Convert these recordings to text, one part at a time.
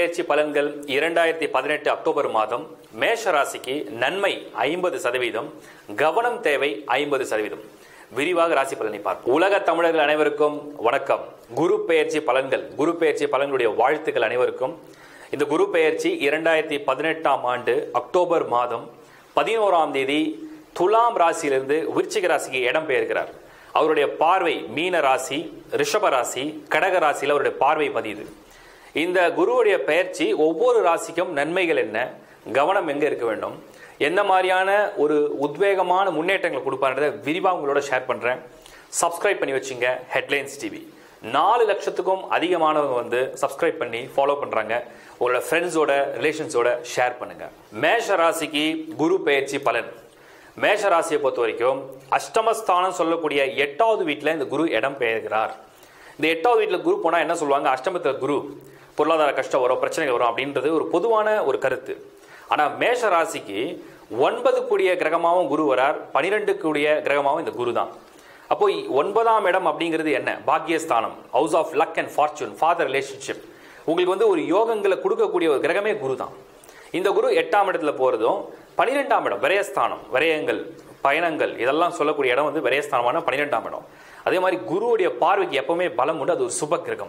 பெயர்ச்சி பலன்கள் இரண்டாயிரத்தி பதினெட்டு அக்டோபர் மாதம் மேஷ ராசிக்கு நன்மை ஐம்பது சதவீதம் கவனம் தேவை ஐம்பது சதவீதம் விரிவாக ராசி பலனை பார்ப்போம் உலக தமிழர்கள் அனைவருக்கும் வணக்கம் குரு பெயர்ச்சி பலன்கள் குரு பெயர்ச்சி பலன்களுடைய வாழ்த்துக்கள் அனைவருக்கும் இந்த குரு பெயர்ச்சி இரண்டாயிரத்தி பதினெட்டாம் ஆண்டு அக்டோபர் மாதம் பதினோராம் தேதி துலாம் ராசியிலிருந்து விருச்சிக ராசிக்கு இடம் பெயர்கிறார் அவருடைய பார்வை மீன ராசி ரிஷப ராசி கடக ராசியில் அவருடைய பார்வை பதியுது இந்த குருவுடைய பெயர்ச்சி ஒவ்வொரு ராசிக்கும் நன்மைகள் என்ன கவனம் எங்க இருக்க வேண்டும் என்ன மாதிரியான ஒரு உத்வேகமான முன்னேற்றங்களை கொடுப்பான்றதை விரிவாக உங்களோட ஷேர் பண்றேன் சப்ஸ்கிரைப் பண்ணி வச்சுங்க ஹெட்லைன்ஸ் டிவி நாலு லட்சத்துக்கும் அதிகமானவங்க வந்து சப்ஸ்கிரைப் பண்ணி ஃபாலோ பண்றாங்க உங்களோட ஃப்ரெண்ட்ஸோட ரிலேஷன்ஸோட ஷேர் பண்ணுங்க மேஷ ராசிக்கு குரு பெயர்ச்சி பலன் மேஷ ராசியை பொறுத்த வரைக்கும் அஷ்டமஸ்தானம் சொல்லக்கூடிய எட்டாவது வீட்டில் இந்த குரு இடம் பெயர்கிறார் இந்த எட்டாவது வீட்டில் குரு போனால் என்ன சொல்லுவாங்க அஷ்டமத்தில் குரு பொருளாதார கஷ்டம் வரும் பிரச்சனைகள் வரும் அப்படின்றது ஒரு பொதுவான ஒரு கருத்து ஆனால் மேஷ ராசிக்கு ஒன்பது கூடிய கிரகமாகவும் குரு வரார் பனிரெண்டு கூடிய கிரகமாகவும் இந்த குரு தான் அப்போ ஒன்பதாம் இடம் அப்படிங்கிறது என்ன பாக்கியஸ்தானம் house of luck and fortune father relationship உங்களுக்கு வந்து ஒரு யோகங்களை கொடுக்கக்கூடிய ஒரு கிரகமே குரு தான் இந்த குரு எட்டாம் இடத்துல போறதும் பனிரெண்டாம் இடம் விரயஸ்தானம் விரயங்கள் பயணங்கள் இதெல்லாம் சொல்லக்கூடிய இடம் வந்து விரயஸ்தானமான பனிரெண்டாம் இடம் அதே மாதிரி குருவுடைய பார்வைக்கு எப்பவுமே பலம் உண்டு அது ஒரு சுப கிரகம்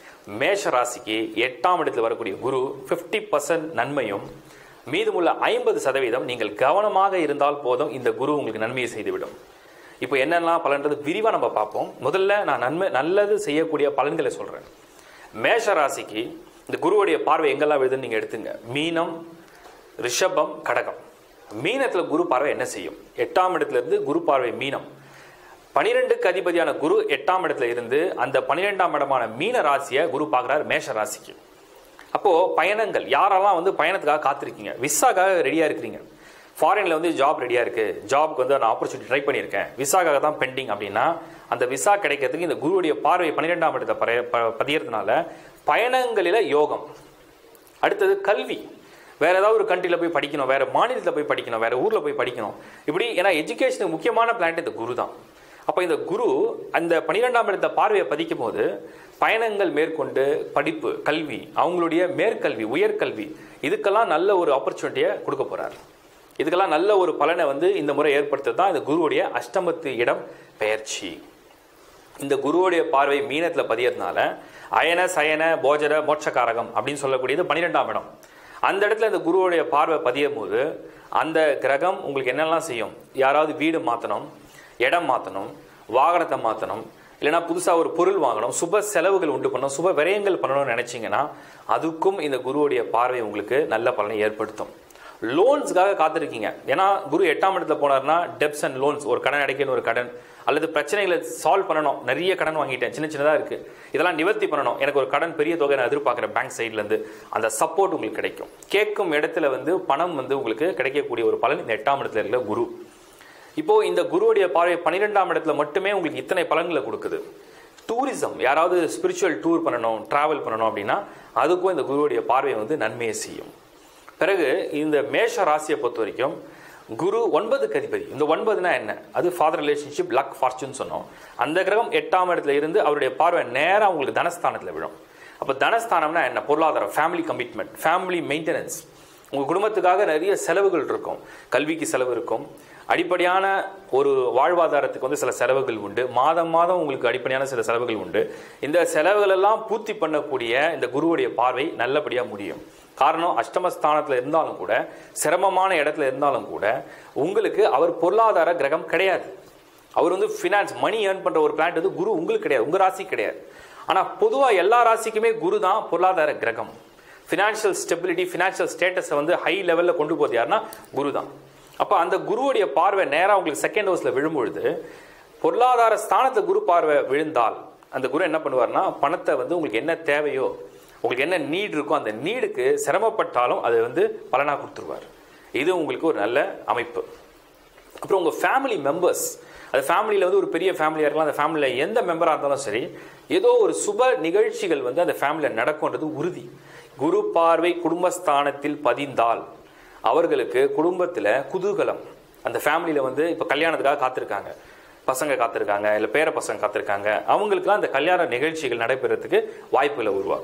மேஷ ராசிக்கு எட்டாம் இடத்துல வரக்கூடிய குரு 50% பர்சன்ட் நன்மையும் மீதமுள்ள ஐம்பது சதவீதம் நீங்கள் கவனமாக இருந்தால் போதும் இந்த குரு உங்களுக்கு நன்மையை செய்துவிடும் இப்போ என்னெல்லாம் பலன்றது விரிவாக நம்ம பார்ப்போம் முதல்ல நான் நன்மை நல்லது செய்யக்கூடிய பலன்களை சொல்றேன் மேஷ ராசிக்கு இந்த குருவுடைய பார்வை எங்கெல்லாம் விழுதுன்னு நீங்க எடுத்துங்க மீனம் ரிஷபம் கடகம் மீனத்துல குரு பார்வை என்ன செய்யும் எட்டாம் இடத்துல இருந்து குரு பார்வை மீனம் பனிரெண்டுக்கு அதிபதியான குரு எட்டாம் இடத்துல இருந்து அந்த பனிரெண்டாம் இடமான மீன ராசியை குரு பார்க்குறாரு மேஷ ராசிக்கு அப்போ பயணங்கள் யாரெல்லாம் வந்து பயணத்துக்காக காத்திருக்கீங்க விசாக்காக ரெடியா இருக்கிறீங்க ஃபாரின்ல வந்து ஜாப் ரெடியா இருக்கு ஜாப்க்கு வந்து நான் ஆப்பர்ச்சுனிட்டி ட்ரை பண்ணியிருக்கேன் விசாக்காக தான் பெண்டிங் அப்படின்னா அந்த விசா கிடைக்கிறதுக்கு இந்த குருவுடைய பார்வை பன்னிரெண்டாம் இடத்தை பறைய- ப- பதியறதுனால பயணங்களில யோகம் அடுத்தது கல்வி வேற ஏதாவது ஒரு கண்ட்ரில போய் படிக்கணும் வேற மாநிலத்தில் போய் படிக்கணும் வேற ஊர்ல போய் படிக்கணும் இப்படி ஏன்னா எஜுகேஷனுக்கு முக்கியமான பிளான்ட் இந்த குரு தான் அப்ப இந்த குரு அந்த பன்னிரெண்டாம் இடத்த பார்வையை பதிக்கும் போது பயணங்கள் மேற்கொண்டு படிப்பு கல்வி அவங்களுடைய மேற்கல்வி உயர்கல்வி இதுக்கெல்லாம் நல்ல ஒரு ஆப்பர்ச்சுனிட்டியை கொடுக்க போறார் இதுக்கெல்லாம் நல்ல ஒரு பலனை வந்து இந்த முறை ஏற்படுத்த தான் இந்த குருவுடைய அஷ்டமத்து இடம் பெயர்ச்சி இந்த குருவுடைய பார்வை மீனத்துல பதியறதுனால அயன சயன போஜர மோட்சகாரகம் அப்படின்னு சொல்லக்கூடியது பன்னிரெண்டாம் இடம் அந்த இடத்துல இந்த குருவுடைய பார்வை பதியும் போது அந்த கிரகம் உங்களுக்கு என்னெல்லாம் செய்யும் யாராவது வீடு மாற்றணும் இடம் மாற்றணும் வாகனத்தை மாற்றணும் இல்லைன்னா புதுசாக ஒரு பொருள் வாங்கணும் சுப செலவுகள் உண்டு பண்ணணும் சுப விரயங்கள் பண்ணணும்னு நினைச்சீங்கன்னா அதுக்கும் இந்த குருவுடைய பார்வை உங்களுக்கு நல்ல பலனை ஏற்படுத்தும் லோன்ஸ்க்காக காத்திருக்கீங்க ஏன்னா குரு எட்டாம் இடத்துல போனார்னா டெப்ஸ் அண்ட் லோன்ஸ் ஒரு கடன் அடைக்கணும் ஒரு கடன் அல்லது பிரச்சனைகளை சால்வ் பண்ணணும் நிறைய கடன் வாங்கிட்டேன் சின்ன சின்னதாக இருக்கு இதெல்லாம் நிவர்த்தி பண்ணணும் எனக்கு ஒரு கடன் பெரிய தொகை நான் எதிர்பார்க்குறேன் பேங்க் சைட்லேருந்து அந்த சப்போர்ட் உங்களுக்கு கிடைக்கும் கேட்கும் இடத்துல வந்து பணம் வந்து உங்களுக்கு கிடைக்கக்கூடிய ஒரு பலன் இந்த எட்டாம் இடத்துல இருக்கிற குரு இப்போ இந்த குருவுடைய பார்வை பன்னிரெண்டாம் இடத்துல மட்டுமே உங்களுக்கு இத்தனை பலன்களை கொடுக்குது டூரிசம் யாராவது ஸ்பிரிச்சுவல் டூர் பண்ணணும் டிராவல் பண்ணணும் அப்படின்னா அதுக்கும் இந்த குருவுடைய பார்வை வந்து நன்மையை செய்யும் பிறகு இந்த மேஷ ராசியை பொறுத்த வரைக்கும் குரு ஒன்பதுக்கு அதிபதி இந்த ஒன்பதுனா என்ன அது ஃபாதர் ரிலேஷன்ஷிப் லக் ஃபார்ச்சூன் சொன்னோம் அந்த கிரகம் எட்டாம் இடத்துல இருந்து அவருடைய பார்வை நேரா உங்களுக்கு தனஸ்தானத்தில் விழும் அப்போ தனஸ்தானம்னா என்ன பொருளாதாரம் ஃபேமிலி கமிட்மெண்ட் ஃபேமிலி மெயின்டெனன்ஸ் உங்கள் குடும்பத்துக்காக நிறைய செலவுகள் இருக்கும் கல்விக்கு செலவு இருக்கும் அடிப்படையான ஒரு வாழ்வாதாரத்துக்கு வந்து சில செலவுகள் உண்டு மாதம் மாதம் உங்களுக்கு அடிப்படையான சில செலவுகள் உண்டு இந்த செலவுகள் எல்லாம் பூர்த்தி பண்ணக்கூடிய இந்த குருவுடைய பார்வை நல்லபடியாக முடியும் காரணம் அஷ்டமஸ்தானத்தில் இருந்தாலும் கூட சிரமமான இடத்துல இருந்தாலும் கூட உங்களுக்கு அவர் பொருளாதார கிரகம் கிடையாது அவர் வந்து ஃபினான்ஸ் மணி ஏர்ன் பண்ற ஒரு பிளான்ட் வந்து குரு உங்களுக்கு கிடையாது உங்க ராசி கிடையாது ஆனா பொதுவா எல்லா ராசிக்குமே குரு தான் பொருளாதார கிரகம் ஃபினான்ஷியல் ஸ்டெபிலிட்டி ஃபினான்ஷியல் ஸ்டேட்டஸை வந்து ஹை லெவலில் கொண்டு போது யாருன்னா குரு தான் அப்போ அந்த குருவுடைய பார்வை நேராக உங்களுக்கு செகண்ட் ஹவுஸில் விழும்பொழுது பொருளாதார ஸ்தானத்தை குரு பார்வை விழுந்தால் அந்த குரு என்ன பண்ணுவார்னா பணத்தை வந்து உங்களுக்கு என்ன தேவையோ உங்களுக்கு என்ன நீட் இருக்கோ அந்த நீடுக்கு சிரமப்பட்டாலும் அதை வந்து பலனாக கொடுத்துருவார் இது உங்களுக்கு ஒரு நல்ல அமைப்பு அப்புறம் உங்கள் ஃபேமிலி மெம்பர்ஸ் அது ஃபேமிலியில் வந்து ஒரு பெரிய ஃபேமிலியாக இருக்கலாம் அந்த ஃபேமிலியில் எந்த மெம்பராக இருந்தாலும் சரி ஏதோ ஒரு சுப நிகழ்ச்சிகள் வந்து அந்த ஃபேமிலியில் நடக்கும்ன்றது உறுதி குரு பார்வை குடும்பஸ்தானத்தில் பதிந்தால் அவர்களுக்கு குடும்பத்தில் குதூகலம் அந்த ஃபேமிலியில் வந்து இப்போ கல்யாணத்துக்காக காத்திருக்காங்க பசங்க காத்திருக்காங்க இல்லை பேர பசங்க காத்திருக்காங்க அவங்களுக்குலாம் அந்த கல்யாண நிகழ்ச்சிகள் நடைபெறதுக்கு வாய்ப்புகளை உருவாக்கும்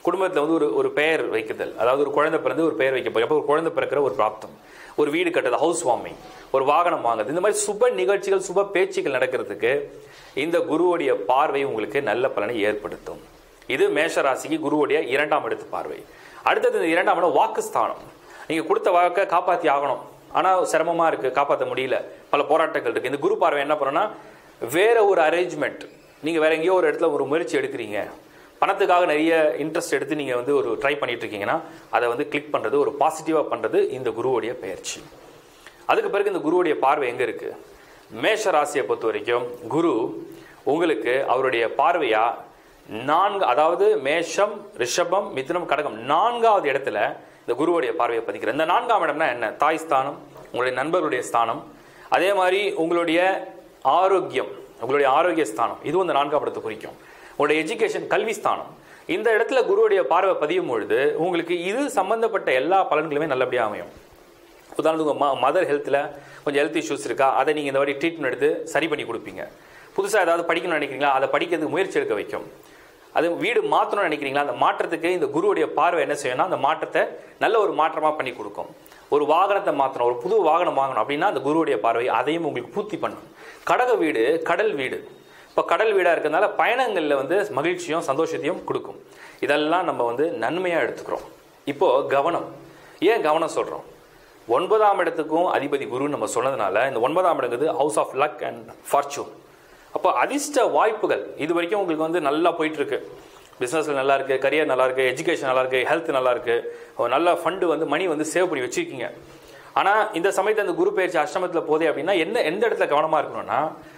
குடும்பத்தில் வந்து ஒரு ஒரு பெயர் வைக்குதல் அதாவது ஒரு குழந்தை பிறந்து ஒரு பெயர் வைக்க எப்போ ஒரு குழந்தை பிறக்கிற ஒரு பிராப்தம் ஒரு வீடு கட்டுறது ஹவுஸ் வார்மிங் ஒரு வாகனம் வாங்குறது இந்த மாதிரி சுப நிகழ்ச்சிகள் சுப பேச்சுகள் நடக்கிறதுக்கு இந்த குருவுடைய பார்வை உங்களுக்கு நல்ல பலனை ஏற்படுத்தும் இது மேஷ ராசிக்கு குருவுடைய இரண்டாம் இடத்து பார்வை அடுத்தது இந்த இரண்டாம் இடம் வாக்குஸ்தானம் நீங்க கொடுத்த வாக்கை காப்பாத்தி ஆகணும் ஆனா சிரமமா இருக்கு காப்பாற்ற முடியல பல போராட்டங்கள் இருக்கு இந்த குரு பார்வை என்ன பண்ணணும்னா வேற ஒரு அரேஞ்ச்மெண்ட் நீங்க வேற எங்கேயோ ஒரு இடத்துல ஒரு முயற்சி எடுக்கிறீங்க பணத்துக்காக நிறைய இன்ட்ரெஸ்ட் எடுத்து நீங்க வந்து ஒரு ட்ரை பண்ணிட்டு இருக்கீங்கன்னா அதை வந்து கிளிக் பண்றது ஒரு பாசிட்டிவா பண்றது இந்த குருவுடைய பயிற்சி அதுக்கு பிறகு இந்த குருவுடைய பார்வை எங்க இருக்கு மேஷ ராசியை பொறுத்த வரைக்கும் குரு உங்களுக்கு அவருடைய பார்வையா நான்கு அதாவது மேஷம் ரிஷபம் மிதுனம் கடகம் நான்காவது இடத்துல இந்த குருவுடைய பார்வையை பதிக்கிறார் இந்த நான்காம் இடம்னா என்ன தாய் ஸ்தானம் உங்களுடைய நண்பர்களுடைய ஸ்தானம் அதே மாதிரி உங்களுடைய ஆரோக்கியம் உங்களுடைய ஆரோக்கிய ஸ்தானம் இதுவும் இந்த நான்காம் இடத்தை குறிக்கும் உங்களுடைய எஜுகேஷன் கல்வி ஸ்தானம் இந்த இடத்துல குருவுடைய பார்வை பதியும் பொழுது உங்களுக்கு இது சம்பந்தப்பட்ட எல்லா பலன்களுமே நல்லபடியாக அமையும் உதாரணத்துக்கு ம மதர் ஹெல்த்தில் கொஞ்சம் ஹெல்த் இஷ்யூஸ் இருக்கா அதை நீங்கள் இந்த மாதிரி ட்ரீட்மெண்ட் எடுத்து சரி பண்ணி கொடுப்பீங்க புதுசாக ஏதாவது படிக்கணும்னு நினைக்கிறீங்களா அதை படிக்கிறதுக்கு முயற்சி எடுக்க வைக்கும் அது வீடு மாற்றணும்னு நினைக்கிறீங்களா அந்த மாற்றத்துக்கு இந்த குருவுடைய பார்வை என்ன செய்யணும்னா அந்த மாற்றத்தை நல்ல ஒரு மாற்றமாக பண்ணி கொடுக்கும் ஒரு வாகனத்தை மாற்றணும் ஒரு புது வாகனம் வாங்கணும் அப்படின்னா அந்த குருவுடைய பார்வை அதையும் உங்களுக்கு பூர்த்தி பண்ணும் கடக வீடு கடல் வீடு இப்போ கடல் வீடாக இருக்கிறதுனால பயணங்களில் வந்து மகிழ்ச்சியும் சந்தோஷத்தையும் கொடுக்கும் இதெல்லாம் நம்ம வந்து நன்மையாக எடுத்துக்கிறோம் இப்போ கவனம் ஏன் கவனம் சொல்கிறோம் ஒன்பதாம் இடத்துக்கும் அதிபதி குருன்னு நம்ம சொன்னதுனால இந்த ஒன்பதாம் இடங்கிறது house of luck and fortune அப்போ அதிர்ஷ்ட வாய்ப்புகள் இது வரைக்கும் உங்களுக்கு வந்து நல்லா போயிட்டு இருக்கு பிஸ்னஸில் நல்லா இருக்கு கரியர் நல்லா இருக்கு எஜுகேஷன் நல்லா இருக்கு ஹெல்த் நல்லா இருக்கு ஒரு நல்ல ஃபண்டு வந்து மணி வந்து சேவ் பண்ணி வச்சிருக்கீங்க ஆனால் இந்த சமயத்தில் அந்த குரு பயிற்சி அஷ்டமத்தில் போதே அப்படின்னா என்ன எந்த இடத்துல கவனமாக இருக்கணும்னா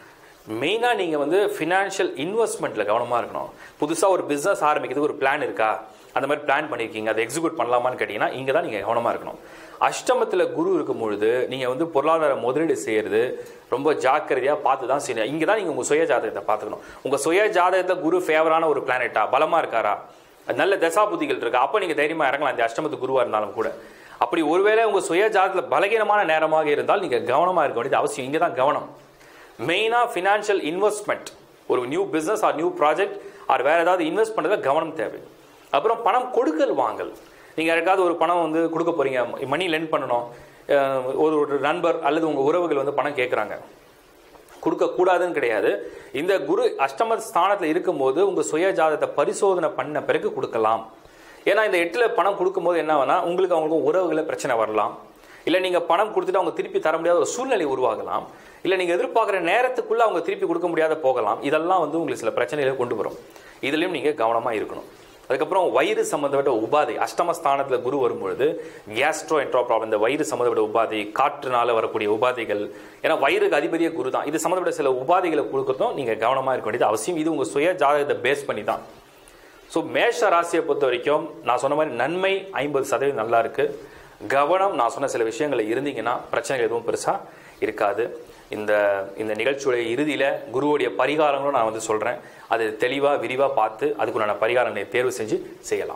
மெயினாக நீங்கள் வந்து ஃபினான்ஷியல் இன்வெஸ்ட்மெண்ட்டில் கவனமாக இருக்கணும் புதுசாக ஒரு பிஸ்னஸ் ஆரம்பிக்கிறதுக்கு ஒரு பிளான் இருக்கா அந்த மாதிரி பிளான் பண்ணியிருக்கீங்க அதை எக்ஸிக்யூட் பண்ணலாமான்னு கேட்டிங்கன்னா இங்கே தான் நீங்கள் கவனமாக இருக்கணும் அஷ்டமத்தில் குரு இருக்கும் பொழுது நீங்கள் வந்து பொருளாதார முதலீடு செய்கிறது ரொம்ப ஜாக்கிரதையாக பார்த்து தான் செய்யணும் இங்கே தான் நீங்கள் உங்கள் சுய ஜாதகத்தை பார்த்துக்கணும் உங்கள் சுய ஜாதகத்தில் குரு ஃபேவரான ஒரு பிளானெட்டா பலமாக இருக்காரா நல்ல தசா புத்திகள் இருக்கா அப்போ நீங்கள் தைரியமாக இறங்கலாம் இந்த அஷ்டமத்து குருவாக இருந்தாலும் கூட அப்படி ஒருவேளை உங்கள் சுய ஜாதகத்தில் பலகீனமான நேரமாக இருந்தால் நீங்கள் கவனமாக இருக்க வேண்டியது அவசியம் இங்கே தான் கவனம் மெயினாக ஃபினான்ஷியல் இன்வெஸ்ட்மெண்ட் ஒரு new business or new project or வேற ஏதாவது இன்வெஸ்ட் பண்ணுறதுல கவனம் தேவை அப்புறம் பணம் கொடுக்கல் வாங்கல் நீங்கள் யாருக்காவது ஒரு பணம் வந்து கொடுக்க போறீங்க மணி லெண்ட் பண்ணணும் அஹ் ஒரு ஒரு நண்பர் அல்லது உங்கள் உறவுகள் வந்து பணம் கேட்குறாங்க கொடுக்க கூடாதுன்னு கிடையாது இந்த குரு அஷ்டம ஸ்தானத்தில் இருக்கும்போது உங்கள் சுய ஜாதகத்தை பரிசோதனை பண்ண பிறகு கொடுக்கலாம் ஏன்னா இந்த எட்டில் பணம் கொடுக்கும்போது என்ன ஆகும்னா உங்களுக்கு அவங்களுக்கும் உறவுகளை பிரச்சனை வரலாம் இல்லை நீங்கள் பணம் கொடுத்துட்டு அவங்க திருப்பி தர முடியாத ஒரு சூழ்நிலை உருவாகலாம் இல்லை நீங்கள் எதிர்பார்க்குற நேரத்துக்குள்ள அவங்க திருப்பி கொடுக்க முடியாத போகலாம் இதெல்லாம் வந்து உங்களுக்கு சில பிரச்சனைகளை கொண்டு வரும் இதுலேயும் நீங்கள் கவனமாக இருக்கணும் அதுக்கப்புறம் வயிறு சம்மந்தப்பட்ட உபாதை அஷ்டமஸ்தானத்தில் குரு வரும்பொழுது கேஸ்ட்ரோ என்ட்ரோ ப்ராப்ளம் இந்த வயிறு சம்மந்தப்பட்ட உபாதை காற்றுனால வரக்கூடிய உபாதைகள் ஏன்னா வயிறுக்கு அதிபதியே குரு தான் இது சம்மந்தப்பட்ட சில உபாதைகளை கொடுக்கறதும் நீங்கள் கவனமாக இருக்க வேண்டியது அவசியம் இது உங்கள் சுய ஜாதகத்தை பேஸ் பண்ணி தான் ஸோ மேஷ ராசியை பொறுத்த வரைக்கும் நான் சொன்ன மாதிரி நன்மை ஐம்பது சதவீதம் நல்லா இருக்கு கவனம் நான் சொன்ன சில விஷயங்கள் இருந்தீங்கன்னா பிரச்சனைகள் எதுவும் பெருசாக இருக்காது இந்த இந்த நிகழ்ச்சியுடைய இறுதியில் குருவுடைய பரிகாரங்களும் நான் வந்து சொல்கிறேன் அது தெளிவாக விரிவாக பார்த்து அதுக்குண்டான பரிகாரங்களை தேர்வு செஞ்சு செய்யலாம்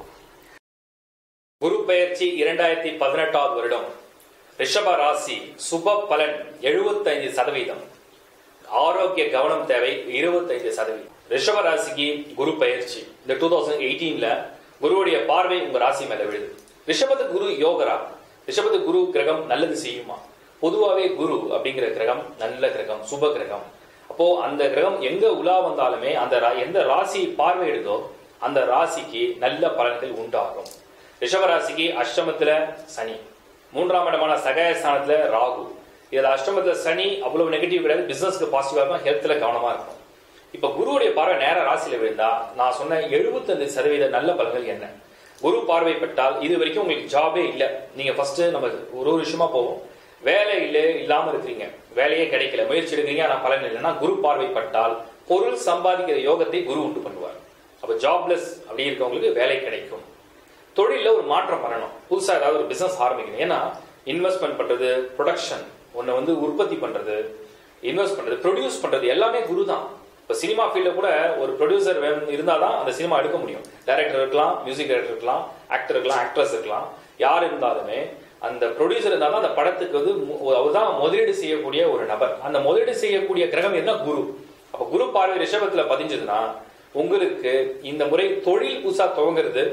குரு பெயர்ச்சி இரண்டாயிரத்தி பதினெட்டாவது வருடம் ரிஷப ராசி சுப பலன் எழுபத்தைந்து சதவீதம் ஆரோக்கிய கவனம் தேவை இருபத்தைந்து சதவீதம் ரிஷப ராசிக்கு குரு பயிற்சி இந்த டூ தௌசண்ட் எயிட்டீன்ல குருவுடைய பார்வை உங்க ராசி மேல விழுது ரிஷபத்து குரு யோகரா ரிஷபத்து குரு கிரகம் நல்லது செய்யுமா பொதுவாகவே குரு அப்படிங்கிற கிரகம் நல்ல கிரகம் சுப கிரகம் அப்போ அந்த கிரகம் எங்க உலா வந்தாலுமே அந்த ரா- எந்த ராசி பார்வையிடுதோ அந்த ராசிக்கு நல்ல பலன்கள் உண்டாகும் ரிஷப ராசிக்கு அஷ்டமத்துல சனி மூன்றாம் இடமான சகாயஸ்தானத்துல ராகு இதுல அஷ்டமத்துல சனி அவ்வளவு நெகட்டிவ் கிடையாது பிசினஸ்க்கு பாசிட்டிவா இருக்கும் ஹெல்த்ல கவனமா இருக்கும் இப்ப குருவுடைய பார்வை நேர ராசியில விழுந்தா நான் சொன்ன 75% சதவீத நல்ல பலன்கள் என்ன குரு பார்வைப்பட்டால் இது வரைக்கும் உங்களுக்கு ஜாபே இல்ல நீங்க ஃபர்ஸ்ட் நம்ம ஒரு ஒரு விஷயமா போவோம் வேலை இல்லை இல்லாம இருக்கிறீங்க வேலையே கிடைக்கல முயற்சி எடுக்கிறீங்க ஆனா பலன் இல்லைன்னா குரு பார்வைப்பட்டால் பொருள் சம்பாதிக்கிற யோகத்தை குரு உண்டு பண்ணுவார் அப்ப ஜாப்லெஸ் அப்படி இருக்கவங்களுக்கு வேலை கிடைக்கும் தொழில ஒரு மாற்றம் பண்ணணும் புதுசா ஏதாவது ஒரு பிசினஸ் ஆரம்பிக்கணும் ஏன்னா இன்வெஸ்ட்மெண்ட் பண்றது ப்ரொடக்ஷன் ஒன்னை வந்து உற்பத்தி பண்றது இன்வெஸ்ட் பண்றது ப்ரொடியூஸ் பண்றது எல்லாமே குரு தான் இப்போ சினிமா ஃபீல்ட்ல கூட ஒரு ப்ரொடியூசர் இருந்தால் தான் அந்த சினிமா எடுக்க முடியும் டைரக்டர் இருக்கலாம் மியூசிக் டைரக்டர் இருக்கலாம் ஆக்டர் இருக்கலாம் ஆக்ட்ரஸ் இருக்கலாம் யார் இருந்தாலுமே அந்த ப்ரொடியூசர் இருந்தாலும் அந்த படத்துக்கு வந்து அவர் தான் முதலீடு செய்யக்கூடிய ஒரு நபர் அந்த முதலீடு செய்யக்கூடிய கிரகம் என்ன குரு அப்ப குரு பார்வை ரிஷபத்துல பதிஞ்சதுன்னா உங்களுக்கு இந்த முறை தொழில் புதுசா துவங்குறது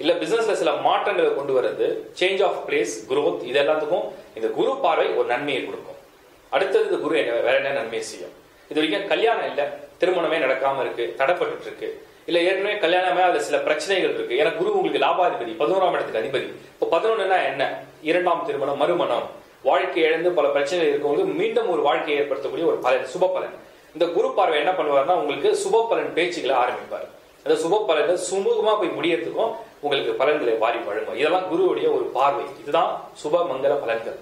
இல்ல பிசினஸ்ல சில மாற்றங்களை கொண்டு வர்றது சேஞ்ச் ஆஃப் பிளேஸ் growth இது எல்லாத்துக்கும் இந்த குரு பார்வை ஒரு நன்மையை கொடுக்கும் அடுத்தது இந்த குரு என்ன வேற என்ன நன்மையை செய்யும் இது வரைக்கும் கல்யாணம் இல்ல திருமணமே நடக்காம இருக்கு தடைப்பட்டு இருக்கு இல்ல ஏற்கனவே கல்யாணமே அதுல சில பிரச்சனைகள் இருக்கு ஏன்னா குரு உங்களுக்கு லாபாதிபதி பதினோராம் இடத்துக்கு அதிபதி இப்போ பதினொன்னுனா என்ன இரண்டாம் திருமணம் மறுமணம் வாழ்க்கை இழந்து பல பிரச்சனைகள் இருக்கவங்களுக்கு மீண்டும் ஒரு வாழ்க்கையை ஏற்படுத்தக்கூடிய ஒரு பலன் சுப பலன் இந்த குரு பார்வை என்ன பண்ணுவார்னா உங்களுக்கு சுப பலன் பேச்சுகளை ஆரம்பிப்பார் அந்த சுப பலன்கள் சுமூகமா போய் முடியறதுக்கும் உங்களுக்கு பலன்களை வாரி வழங்கும் இதெல்லாம் குருவுடைய ஒரு பார்வை இதுதான் சுப மங்கள பலன்கள்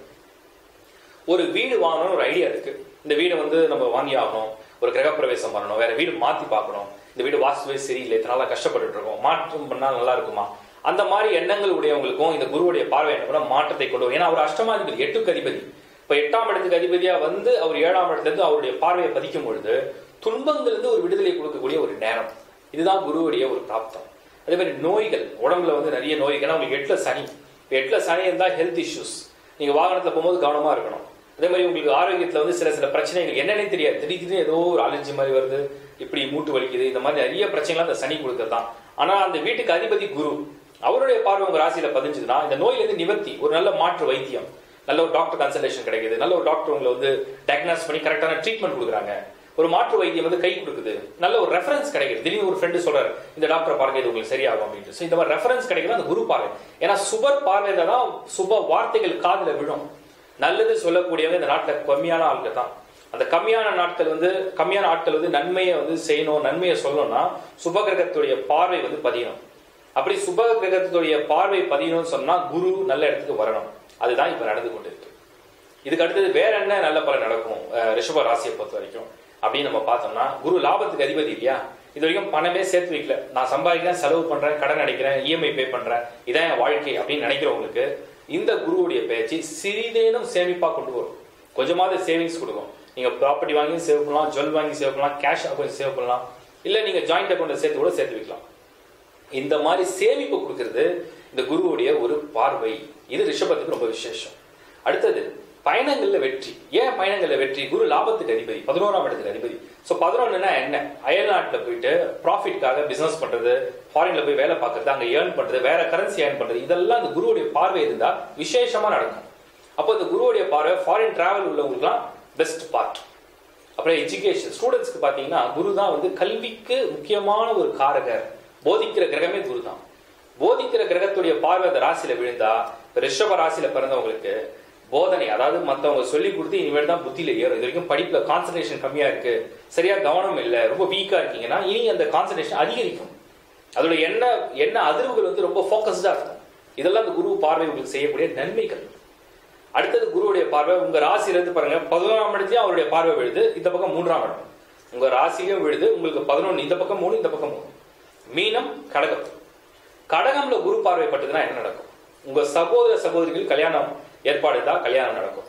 ஒரு வீடு வாங்கணும்னு ஒரு ஐடியா இருக்கு இந்த வீடை வந்து நம்ம வாங்கி ஆகணும் ஒரு கிரகப்பிரவேசம் பண்ணணும் வேற வீடு மாத்தி பார்க்கணும் இந்த வீடு வாஸ்துவே சரியில்லை இதனால கஷ்டப்பட்டுட்டு இருக்கோம் மாற்றம் பண்ணா நல்லா இருக்குமா அந்த மாதிரி எண்ணங்கள் உடையவங்களுக்கும் இந்த குருவுடைய பார்வை என்ன பண்ணா மாற்றத்தை கொண்டு வரும் ஏன்னா அவர் அஷ்டமாதிபதி எட்டுக்கு அதிபதி இப்ப எட்டாம் இடத்துக்கு அதிபதியா வந்து அவர் ஏழாம் இடத்துக்கு அவருடைய பார்வையை பதிக்கும் பொழுது துன்பங்கள் இருந்து ஒரு விடுதலை கொடுக்கக்கூடிய ஒரு நேரம் இதுதான் குருவுடைய ஒரு பிராப்தம் அதே மாதிரி நோய்கள் உடம்புல வந்து நிறைய நோய்கள் ஏன்னா உங்களுக்கு எட்டுல சனி இப்ப எட்டுல சனி இருந்தா ஹெல்த் இஷ்யூஸ் நீங்க வாகனத்துல போகும்போது கவனமா இருக்கணும் அதே மாதிரி உங்களுக்கு ஆரோக்கியத்துல வந்து சில சில பிரச்சனைகள் என்னன்னே தெரியாது திடீர்னு ஏதோ ஒரு அலர்ஜி மாதிரி வருது இப்படி மூட்டு வலிக்குது இந்த மாதிரி நிறைய பிரச்சனைகள் அந்த சனி கொடுக்கறது தான் ஆனா அந்த வீட்டுக்கு அதிபதி குரு அவருடைய பார்வை உங்க ராசியில பதிஞ்சதுன்னா இந்த நோயில இருந்து நிவர்த்தி ஒரு நல்ல மாற்று வைத்தியம் நல்ல ஒரு டாக்டர் கன்சல்டேஷன் கிடைக்குது நல்ல ஒரு டாக்டர் உங்களை வந்து டயக்னாஸ் பண்ணி கரெக்டான ட்ரீட்மெண்ட் கொடுக்குறாங்க ஒரு மாற்று வைத்தியம் வந்து கை கொடுக்குது நல்ல ஒரு ரெஃபரன்ஸ் கிடைக்குது திடீர்னு ஒரு ஃப்ரெண்டு சொல்றாரு இந்த டாக்டரை பாருங்க இது உங்களுக்கு சரியாகும் அப்படின்ட்டு So இந்த மாதிரி ரெஃபரன்ஸ் கிடைக்குது அந்த குரு பார்வை ஏன்னா சுபர் பார்வையில தான் சுப வார்த்தைகள் காதுல விழும் நல்லது சொல்லக்கூடியவங்க இந்த நாட்டுல கம்மியான ஆட்கள் தான் அந்த கம்மியான நாட்கள் வந்து கம்மியான ஆட்கள் வந்து நன்மையை வந்து செய்யணும் நன்மையை சொல்லணும்னா சுப கிரகத்துடைய பார்வை வந்து பதியணும் அப்படி சுப கிரகத்துடைய பார்வை பதியணும்னு சொன்னா குரு நல்ல இடத்துக்கு வரணும் அதுதான் இப்ப நடந்து கொண்டு இருக்கு இதுக்கு அடுத்தது வேற என்ன நல்ல பலன் நடக்கும் அஹ் ரிஷப ராசியை பொறுத்த வரைக்கும் அப்படின்னு நம்ம பார்த்தோம்னா குரு லாபத்துக்கு அதிபதி இல்லையா இது வரைக்கும் பணமே சேர்த்து வைக்கல நான் சம்பாதிக்கிறேன் செலவு பண்றேன் கடன் அடைக்கிறேன் இஎம்ஐ பே பண்றேன் இதான் என் வாழ்க்கை அப்படின்னு நினைக்கிறவங்களுக்கு இந்த குருவுடைய பயிற்சி சிறிதேனும் சேமிப்பா கொண்டு வரும் கொஞ்சமாவது சேவிங்ஸ் கொடுக்கும் நீங்க ப்ராப்பர்ட்டி வாங்கி சேவ் பண்ணலாம் ஜுவல் வாங்கி சேவ் பண்ணலாம் கேஷ் கொஞ்சம் சேவ் பண்ணலாம் இல்ல நீங்க ஜாயிண்ட் அக்கௌண்ட்ல சேர்த்து கூட சேர்த்து வைக்கலாம் இந்த மாதிரி சேமிப்பு கொடுக்கிறது இந்த குருவுடைய ஒரு பார்வை இது ரிஷபத்துக்கு ரொம்ப விசேஷம் அடுத்தது பயணங்கள்ல வெற்றி ஏன் பயணங்கள்ல வெற்றி குரு லாபத்துக்கு அதிபதி பதினோராம் இடத்துக்கு அதிபதி சோ பதினொன்னுனா என்ன அயல்நாட்டுல போயிட்டு ப்ராஃபிட்காக பிசினஸ் பண்றது ஃபாரின்ல போய் வேலை பார்க்கறது அங்க ஏர்ன் பண்றது வேற கரன்சி ஏர்ன் பண்றது இதெல்லாம் இந்த குருவுடைய பார்வை இருந்தா விசேஷமா நடக்கும் அப்போ இந்த குருவுடைய பார்வை ஃபாரின் டிராவல் உள்ளவங்களுக்குலாம் பெஸ்ட் பார்ட் அப்புறம் எஜுகேஷன் ஸ்டூடெண்ட்ஸ்க்கு பாத்தீங்கன்னா குரு தான் வந்து கல்விக்கு முக்கியமான ஒரு காரகர் போதிக்கிற கிரகமே குரு தான் போதிக்கிற கிரகத்துடைய பார்வை அந்த ராசியில விழுந்தா இப்ப ரிஷப ராசியில பிறந்தவங்களுக்கு போதனை அதாவது மத்தவங்க சொல்லி கொடுத்து இனிமேல் தான் புத்தியில ஏறும் இது வரைக்கும் படிப்புல கான்சன்ட்ரேஷன் கம்மியா இருக்கு சரியா கவனம் இல்ல ரொம்ப வீக்கா இருக்கீங்கன்னா இனி அந்த கான்சன்ட்ரேஷன் அதிகரிக்கும் அதோட என்ன என்ன அதிர்வுகள் வந்து ரொம்ப ஃபோக்கஸ்டா இருக்கும் இதெல்லாம் அந்த குரு பார்வை உங்களுக்கு செய்யக்கூடிய நன்மைகள் அடுத்தது குருவுடைய பார்வை உங்க ராசியில இருந்து பாருங்க பதினோராம் இடத்தையும் அவருடைய பார்வை விழுது இந்த பக்கம் மூன்றாம் இடம் உங்க ராசியிலும் விழுது உங்களுக்கு பதினொன்னு இந்த பக்கம் மூணு இந்த பக்கம் மூணு மீனம் கடகம் கடகம்ல குரு பார்வை பட்டதுன்னா என்ன நடக்கும் உங்க சகோதர சகோதரிகள் கல்யாணம் ஏற்பாடு தான் கல்யாணம் நடக்கும்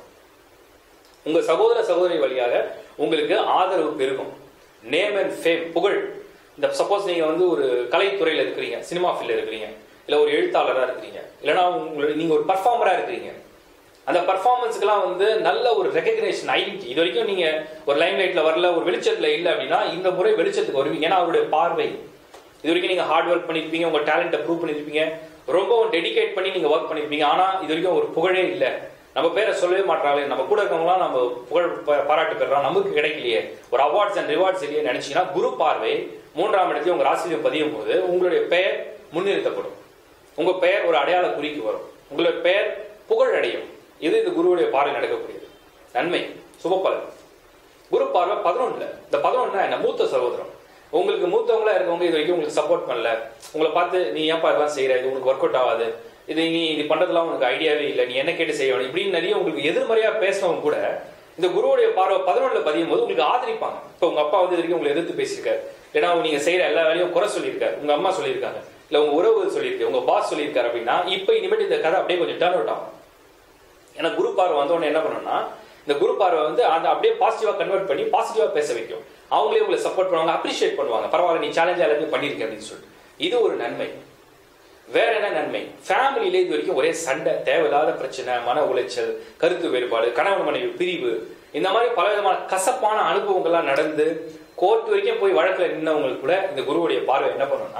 உங்க சகோதர சகோதரி வழியாக உங்களுக்கு ஆதரவு பெருகும் நேம் அண்ட் ஃபேம் புகழ் இந்த சப்போஸ் நீங்க வந்து ஒரு கலைத்துறையில இருக்கிறீங்க சினிமா ஃபீல்ட்ல இருக்கிறீங்க இல்ல ஒரு எழுத்தாளரா இருக்கிறீங்க இல்லைன்னா உங்களுக்கு நீங்க ஒரு பர்ஃபார்மரா இருக்கிறீங்க அந்த பர்ஃபார்மன்ஸ்க்குலாம் வந்து நல்ல ஒரு ரெகக்னேஷன் ஐடென்டி இது வரைக்கும் நீங்க ஒரு லைம் லைட்ல வரல ஒரு வெளிச்சத்துல இல்ல அப்படின்னா இந்த முறை வெளிச்சத்துக்கு வருவீங்க ஏன்னா அவருடைய பார்வை இது வரைக்கும் நீங்க ஹார்ட் ஒர்க் பண்ணிருப்பீங்க உங்க டேலண்ட்டை ப்ரூவ் பண்ணிருப்பீங்க ரொம்பவும் டெடிகேட் பண்ணி நீங்க ஒர்க் பண்ணிருப்பீங்க ஆனா இது வரைக்கும் ஒரு புகழே இல்ல நம்ம பேரை சொல்லவே மாட்டாங்களே நம்ம கூட இருக்கவங்களாம் நம்ம புகழ் ப- பாராட்டு பெறலாம் நமக்கு கிடைக்கலையே ஒரு அவார்ட்ஸ் அண்ட் ரிவார்ட்ஸ் இல்லையே நினைச்சீங்கன்னா குரு பார்வை மூன்றாம் இடத்தையும் உங்க ராசியிலும் பதியும் போது உங்களுடைய பெயர் முன்னிறுத்தப்படும் உங்க பெயர் ஒரு அடையாள குறிக்கு வரும் உங்களுடைய பெயர் புகழ் அடையும் இது இந்த குருவுடைய பார்வை நடக்கக்கூடியது நன்மை சுபப்பலன் குரு பார்வை பதினொன்னுல இந்த பதினொன்னு என்ன மூத்த சகோதரம் உங்களுக்கு மூத்தவங்களா இருக்கவங்க இது வரைக்கும் உங்களுக்கு சப்போர்ட் பண்ணல உங்களை பார்த்து நீ ஏன்பா இதெல்லாம் செய்யற இது உனக்கு ஒர்க் அவுட் ஆகாது இது நீ இது பண்றதுலாம் உனக்கு ஐடியாவே இல்லை நீ என்ன கேட்டு செய்ய வேணும் இப்படின்னு நிறைய உங்களுக்கு எதிர்மறையா பேசினவங்க கூட இந்த குருவுடைய பார்வை பதினொன்னுல பதியும் போது உங்களுக்கு ஆதரிப்பாங்க இப்ப உங்க அப்பா வந்து இது வரைக்கும் உங்களை எதிர்த்து பேசியிருக்காரு இல்லைன்னா நீங்க செய்யற எல்லா வேலையும் குறை சொல்லியிருக்காரு உங்க அம்மா சொல்லியிருக்காங்க இல்ல உங்க உறவு சொல்லியிருக்கு உங்க பாஸ் சொல்லியிருக்காரு அப்படின்னா இப்ப இனிமேட்டு இந்த கதை அப்படியே கொஞ்சம் டர்ன் அவுட் ஆகும் ஏன்னா குரு பார்வை வந்த உடனே என்ன பண்ணணும்னா இந்த குரு பார்வை வந்து அந்த அப்படியே பாசிட்டிவா கன்வெர்ட் பண்ணி பாசிட்டிவா பேச வைக்கும் அவங்களே உங்களை சப்போர்ட் பண்ணுவாங்க அப்ரிஷியேட் பண்ணுவாங்க பரவாயில்ல நீ சேலஞ்ச் எல்லாத்தையும் பண்ணிருக்க அப்படின்னு சொல்லிட்டு இது ஒரு நன்மை வேற என்ன நன்மை ஃபேமிலியில இது வரைக்கும் ஒரே சண்டை தேவையில்லாத பிரச்சனை மன உளைச்சல் கருத்து வேறுபாடு கணவன் மனைவி பிரிவு இந்த மாதிரி பல விதமான கசப்பான அனுபவங்கள்லாம் நடந்து கோர்ட் வரைக்கும் போய் வழக்குல நின்னவங்களுக்கு கூட இந்த குருவுடைய பார்வை என்ன பண்ணும்னா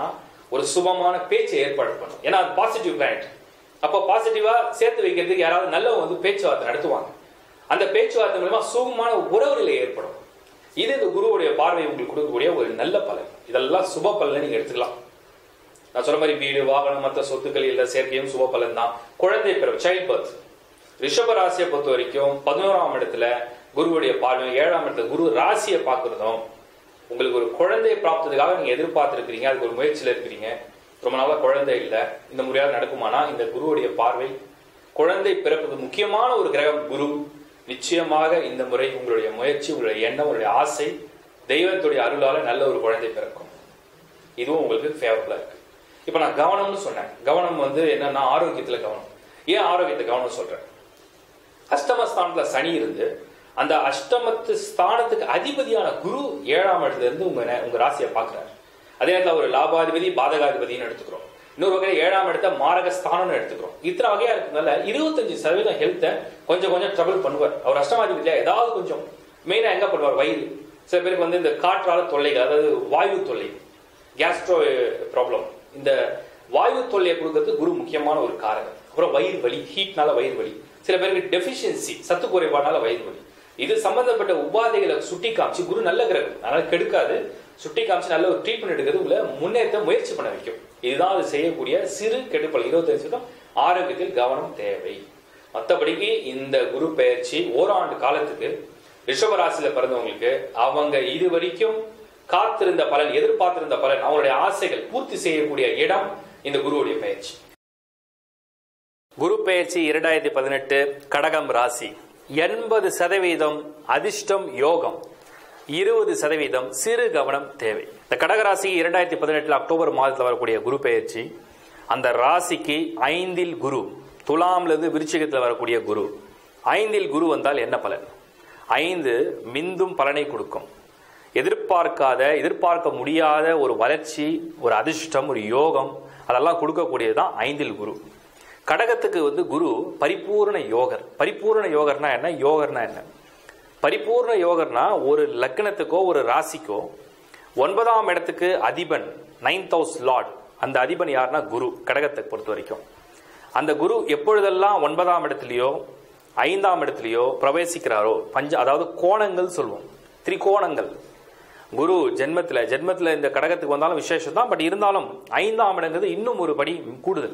ஒரு சுபமான பேச்சை ஏற்பாடு பண்ணும் ஏன்னா அது பாசிட்டிவ் பிளானட் அப்போ பாசிட்டிவா சேர்த்து வைக்கிறதுக்கு யாராவது நல்லவங்க வந்து பேச்சுவார்த்தை நடத்துவாங்க அந்த பேச்சுவார்த்தை மூலமா சுகமான உறவுகளை ஏற்படும் இது இந்த குருவுடைய பார்வை உங்களுக்கு கொடுக்கக்கூடிய ஒரு நல்ல பலன் இதெல்லாம் சுப பலனை நீங்க எடுத்துக்கலாம் நான் சொன்ன மாதிரி வீடு வாகனம் மற்ற சொத்துக்கள் இல்ல சேர்க்கையும் சுப பலன் தான் குழந்தை பிறப்பு சைல்ட் பர்த் ரிஷப ராசியை பொறுத்த வரைக்கும் பதினோராம் இடத்துல குருவுடைய பார்வை ஏழாம் இடத்துல குரு ராசியை பார்க்கறதும் உங்களுக்கு ஒரு குழந்தை பிராப்தத்துக்காக நீங்க எதிர்பார்த்திருக்கிறீங்க அதுக்கு ஒரு முயற்சியில இருக்கிறீங்க ரொம்ப நாளா குழந்தை இல்ல இந்த முறையாவது நடக்குமானா இந்த குருவுடைய பார்வை குழந்தை பிறப்புக்கு முக்கியமான ஒரு கிரகம் குரு நிச்சயமாக இந்த முறை உங்களுடைய முயற்சி உங்களுடைய எண்ணம் உங்களுடைய ஆசை தெய்வத்துடைய அருளால நல்ல ஒரு குழந்தை பிறக்கும் இதுவும் உங்களுக்கு ஃபேவரபிளா இருக்கு இப்ப நான் கவனம்னு சொன்னேன் கவனம் வந்து என்னன்னா ஆரோக்கியத்துல கவனம் ஏன் ஆரோக்கியத்தை கவனம் சொல்றேன் அஷ்டமஸ்தானத்துல சனி இருந்து அந்த அஷ்டமத்து ஸ்தானத்துக்கு அதிபதியான குரு ஏழாம் இடத்துல இருந்து உங்க நே- உங்க ராசியை பார்க்கிறார் அதே நேரத்தில் ஒரு லாபாதிபதி பாதகாதிபதினு எடுத்துக்கிறோம் இன்னொரு வகையில் ஏழாம் இடத்த மாரக ஸ்தானம்னு எடுத்துக்கிறோம் இத்தனை வகையா இருக்கனால இருபத்தஞ்சு சதவீதம் ஹெல்த்தை கொஞ்சம் கொஞ்சம் ட்ரபிள் பண்ணுவார் அவர் அஷ்டமாதிபதியா ஏதாவது கொஞ்சம் மெயினா எங்க பண்ணுவார் வயிறு சில பேருக்கு வந்து இந்த காற்றால தொல்லைகள் அதாவது வாயு தொல்லை கேஸ்ட்ரோ ப்ராப்ளம் இந்த வாயு தொல்லையை கொடுக்கறது குரு முக்கியமான ஒரு காரகம் அப்புறம் வயிறு வலி ஹீட்னால வயிறு வலி சில பேருக்கு டெஃபிஷியன்சி சத்து குறைபாடுனால வயிறு வலி இது சம்பந்தப்பட்ட உபாதைகளை சுட்டி காமிச்சு குரு நல்ல கிரகம் அதனால கெடுக்காது சுட்டி காமிச்சு நல்ல ஒரு ட்ரீட்மெண்ட் எடுக்கிறது உங்களை முன்னேற்ற முயற்சி பண்ண வைக்கும் இதுதான் அது செய்யக்கூடிய சிறு கெடுப்பல் இருபத்தஞ்சு சதம் ஆரோக்கியத்தில் கவனம் தேவை மற்றபடிக்கு இந்த குரு பெயர்ச்சி ஓராண்டு காலத்துக்கு ரிஷப ராசியில பிறந்தவங்களுக்கு அவங்க இது வரைக்கும் காத்திருந்த பலன் எதிர்பார்த்திருந்த பலன் அவங்களுடைய ஆசைகள் பூர்த்தி செய்யக்கூடிய இடம் இந்த குருவுடைய பயிற்சி குரு பெயர்ச்சி இரண்டாயிரத்தி பதினெட்டு கடகம் ராசி எண்பது சதவீதம் அதிர்ஷ்டம் யோகம் இருபது சதவீதம் சிறு கவனம் தேவை இந்த கடகராசி இரண்டாயிரத்தி பதினெட்டுல அக்டோபர் மாதத்தில் வரக்கூடிய குரு பெயர்ச்சி அந்த ராசிக்கு ஐந்தில் குரு துலாம்ல இருந்து விருச்சிகத்தில் வரக்கூடிய குரு ஐந்தில் குரு வந்தால் என்ன பலன் ஐந்து மிந்தும் பலனை கொடுக்கும் எதிர்பார்க்காத எதிர்பார்க்க முடியாத ஒரு வளர்ச்சி ஒரு அதிர்ஷ்டம் ஒரு யோகம் அதெல்லாம் கொடுக்கக்கூடியதுதான் ஐந்தில் குரு கடகத்துக்கு வந்து குரு பரிபூர்ண யோகர் பரிபூர்ண யோகர்னா என்ன யோகர்னா என்ன பரிபூர்ண யோகர்னா ஒரு லக்னத்துக்கோ ஒரு ராசிக்கோ ஒன்பதாம் இடத்துக்கு அதிபன் நைன்த் ஹவுஸ் லார்ட் அந்த அதிபன் யாருன்னா குரு கடகத்தை பொறுத்த வரைக்கும் அந்த குரு எப்பொழுதெல்லாம் ஒன்பதாம் இடத்துலயோ ஐந்தாம் இடத்துலயோ பிரவேசிக்கிறாரோ பஞ்ச அதாவது கோணங்கள் சொல்லுவோம் திரிகோணங்கள் குரு ஜென்மத்துல ஜென்மத்துல இந்த கடகத்துக்கு வந்தாலும் விசேஷம் தான் பட் இருந்தாலும் ஐந்தாம் இடங்கிறது இன்னும் ஒரு படி கூடுதல்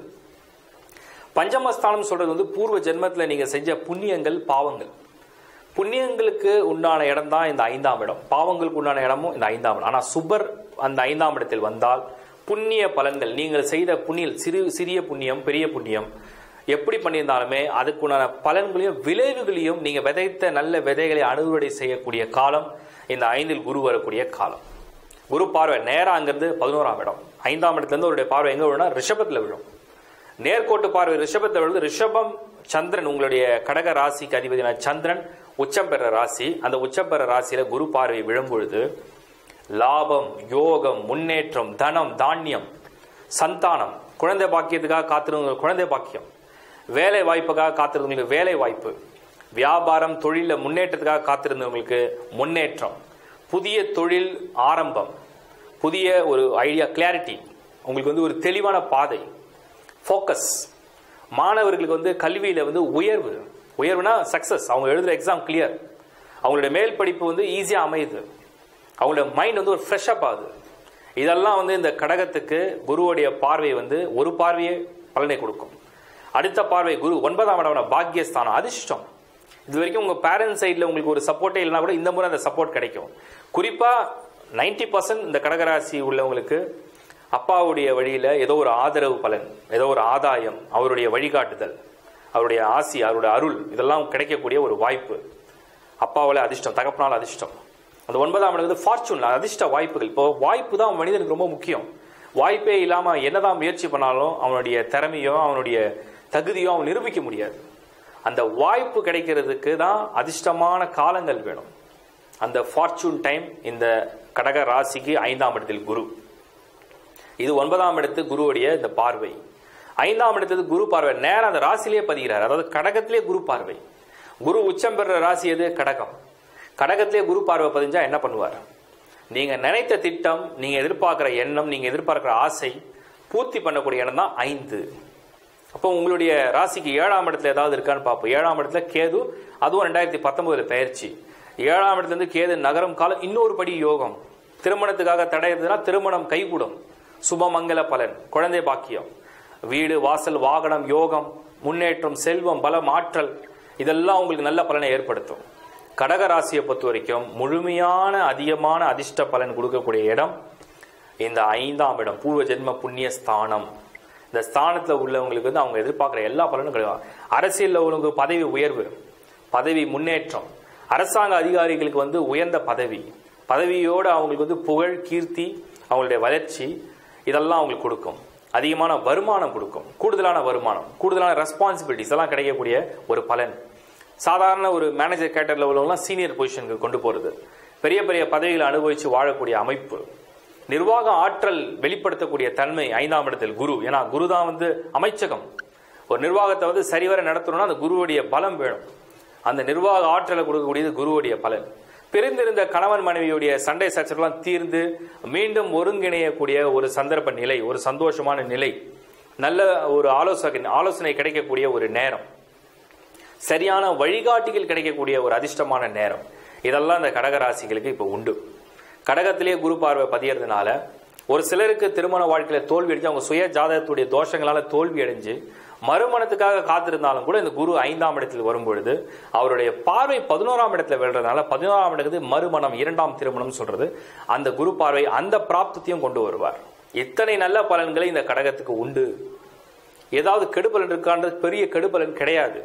பஞ்சமஸ்தானம் சொல்றது வந்து பூர்வ ஜென்மத்துல நீங்க செஞ்ச புண்ணியங்கள் பாவங்கள் புண்ணியங்களுக்கு உண்டான இடம் தான் இந்த ஐந்தாம் இடம் பாவங்களுக்கு உண்டான இடமும் இந்த ஐந்தாம் இடம் ஆனா சுபர் அந்த ஐந்தாம் இடத்தில் வந்தால் புண்ணிய பலன்கள் நீங்கள் செய்த புண்ணியம் சிறு சிறிய புண்ணியம் பெரிய புண்ணியம் எப்படி பண்ணியிருந்தாலுமே அதுக்குண்டான பலன்களையும் விளைவுகளையும் நீங்க விதைத்த நல்ல விதைகளை அறுவடை செய்யக்கூடிய காலம் இந்த ஐந்தில் குரு வரக்கூடிய காலம் குரு பார்வை நேரா அங்கிருந்து பதினோராம் இடம் ஐந்தாம் இடத்துல இருந்து அவருடைய பார்வை எங்க விழுனா ரிஷபத்துல விழும் நேர்கோட்டு பார்வை ரிஷபத்தில் விழுந்து ரிஷபம் சந்திரன் உங்களுடைய கடக ராசிக்கு அதிபதியான சந்திரன் உச்சம் பெற ராசி அந்த உச்சம் பெற ராசியில குரு பார்வை விழும் பொழுது லாபம் யோகம் முன்னேற்றம் தனம் தானியம் சந்தானம் குழந்தை பாக்கியத்துக்காக காத்திருந்த குழந்தை பாக்கியம் வேலை வாய்ப்புக்காக காத்திருந்தவங்களுக்கு வேலை வாய்ப்பு வியாபாரம் தொழில முன்னேற்றத்துக்காக காத்திருந்தவங்களுக்கு முன்னேற்றம் புதிய தொழில் ஆரம்பம் புதிய ஒரு ஐடியா கிளாரிட்டி உங்களுக்கு வந்து ஒரு தெளிவான பாதை ஃபோக்கஸ் மாணவர்களுக்கு வந்து கல்வியில வந்து உயர்வு உயர்வுனா சக்சஸ் அவங்க எழுதுற எக்ஸாம் கிளியர் அவங்களுடைய மேல் படிப்பு வந்து ஈஸியா அமையுது அவங்களோட மைண்ட் வந்து ஒரு ஃப்ரெஷ் அப் ஆகுது இதெல்லாம் வந்து இந்த கடகத்துக்கு குருவுடைய பார்வை வந்து ஒரு பார்வையே பலனை கொடுக்கும் அடுத்த பார்வை குரு ஒன்பதாம் இடமான பாக்கியஸ்தானம் அதிர்ஷ்டம் இது வரைக்கும் உங்க பேரண்ட்ஸ் சைடில் உங்களுக்கு ஒரு சப்போர்ட்டே இல்லைனா கூட இந்த முறை அந்த சப்போர்ட் கிடைக்கும் குறிப்பா 90% பர்சன்ட் இந்த கடகராசி உள்ளவங்களுக்கு அப்பாவுடைய வழியில ஏதோ ஒரு ஆதரவு பலன் ஏதோ ஒரு ஆதாயம் அவருடைய வழிகாட்டுதல் அவருடைய ஆசி அவருடைய அருள் இதெல்லாம் கிடைக்கக்கூடிய ஒரு வாய்ப்பு அப்பாவால அதிர்ஷ்டம் தகப்பனால அதிர்ஷ்டம் அந்த ஒன்பதாம் இடம் வந்து ஃபார்ச்சூன் அதிர்ஷ்ட வாய்ப்புகள் இப்போ வாய்ப்பு தான் மனிதனுக்கு ரொம்ப முக்கியம் வாய்ப்பே இல்லாம என்னதான் முயற்சி பண்ணாலும் அவனுடைய திறமையோ அவனுடைய தகுதியோ அவன் நிரூபிக்க முடியாது அந்த வாய்ப்பு கிடைக்கிறதுக்கு தான் அதிர்ஷ்டமான காலங்கள் வேணும் அந்த ஃபார்ச்சூன் டைம் இந்த கடக ராசிக்கு ஐந்தாம் இடத்தில் குரு இது ஒன்பதாம் இடத்து குருவுடைய இந்த பார்வை ஐந்தாம் இடத்துக்கு குரு பார்வை நேரம் அந்த ராசியிலே பதிகிறார் அதாவது கடகத்திலே குரு பார்வை குரு உச்சம் பெற ராசி எது கடகம் கடகத்திலே குரு பார்வை பதிஞ்சா என்ன பண்ணுவார் நீங்க நினைத்த திட்டம் நீங்க எதிர்பார்க்கிற எண்ணம் நீங்க எதிர்பார்க்கிற ஆசை பூர்த்தி பண்ணக்கூடிய இடம் தான் ஐந்து அப்போ உங்களுடைய ராசிக்கு ஏழாம் இடத்துல ஏதாவது இருக்கான்னு பார்ப்போம் ஏழாம் இடத்துல கேது அதுவும் ரெண்டாயிரத்தி பத்தொன்பதுல பயிற்சி ஏழாம் இடத்துல இருந்து கேது நகரம் காலம் இன்னொரு படி யோகம் திருமணத்துக்காக தடை இருந்ததுன்னா திருமணம் கைகூடும் சுபமங்கல பலன் குழந்தை பாக்கியம் வீடு வாசல் வாகனம் யோகம் முன்னேற்றம் செல்வம் பலம் ஆற்றல் இதெல்லாம் உங்களுக்கு நல்ல பலனை ஏற்படுத்தும் கடக ராசியை பொறுத்த வரைக்கும் முழுமையான அதிகமான அதிர்ஷ்ட பலன் கொடுக்கக்கூடிய இடம் இந்த ஐந்தாம் இடம் பூர்வ ஜென்ம புண்ணிய ஸ்தானம் இந்த ஸ்தானத்தில் உள்ளவங்களுக்கு வந்து அவங்க எதிர்பார்க்குற எல்லா பலனும் கிடையாது அரசியலில் உள்ளவங்களுக்கு பதவி உயர்வு பதவி முன்னேற்றம் அரசாங்க அதிகாரிகளுக்கு வந்து உயர்ந்த பதவி பதவியோடு அவங்களுக்கு வந்து புகழ் கீர்த்தி அவங்களுடைய வளர்ச்சி இதெல்லாம் அவங்களுக்கு கொடுக்கும் அதிகமான வருமானம் கொடுக்கும் கூடுதலான வருமானம் கூடுதலான ரெஸ்பான்சிபிலிட்டிஸ் எல்லாம் கிடைக்கக்கூடிய ஒரு பலன் சாதாரண ஒரு மேனேஜர் கேட்டரில் உள்ளவங்களாம் சீனியர் பொசிஷனுக்கு கொண்டு போகிறது பெரிய பெரிய பதவிகளை அனுபவித்து வாழக்கூடிய அமைப்பு நிர்வாக ஆற்றல் வெளிப்படுத்தக்கூடிய தன்மை ஐந்தாம் இடத்தில் குரு ஏன்னா குரு தான் வந்து அமைச்சகம் ஒரு நிர்வாகத்தை வந்து சரிவர நடத்தணும்னா அந்த குருவுடைய பலம் வேணும் அந்த நிர்வாக ஆற்றலை கொடுக்கக்கூடியது குருவுடைய பலன் பிரிந்திருந்த கணவன் மனைவியுடைய சண்டை சச்சரவுலாம் தீர்ந்து மீண்டும் ஒருங்கிணையக்கூடிய ஒரு சந்தர்ப்ப நிலை ஒரு சந்தோஷமான நிலை நல்ல ஒரு ஆலோசனை ஆலோசனை கிடைக்கக்கூடிய ஒரு நேரம் சரியான வழிகாட்டிகள் கிடைக்கக்கூடிய ஒரு அதிர்ஷ்டமான நேரம் இதெல்லாம் இந்த கடகராசிகளுக்கு இப்போ உண்டு கடகத்திலேயே குரு பார்வை பதியறதுனால ஒரு சிலருக்கு திருமண வாழ்க்கையில தோல்வி அடைஞ்சு அவங்க சுய ஜாதகத்துடைய தோஷங்களால தோல்வி அடைஞ்சு மறுமணத்துக்காக காத்திருந்தாலும் கூட இந்த குரு ஐந்தாம் இடத்தில் வரும்பொழுது அவருடைய பார்வை பதினோராம் இடத்துல விழுறதுனால பதினோராம் இடத்துக்கு மறுமணம் இரண்டாம் திருமணம் சொல்றது அந்த குரு பார்வை அந்த பிராப்தத்தையும் கொண்டு வருவார் இத்தனை நல்ல பலன்களை இந்த கடகத்துக்கு உண்டு ஏதாவது கெடுபலன் இருக்கான்றது பெரிய கெடுபலன் கிடையாது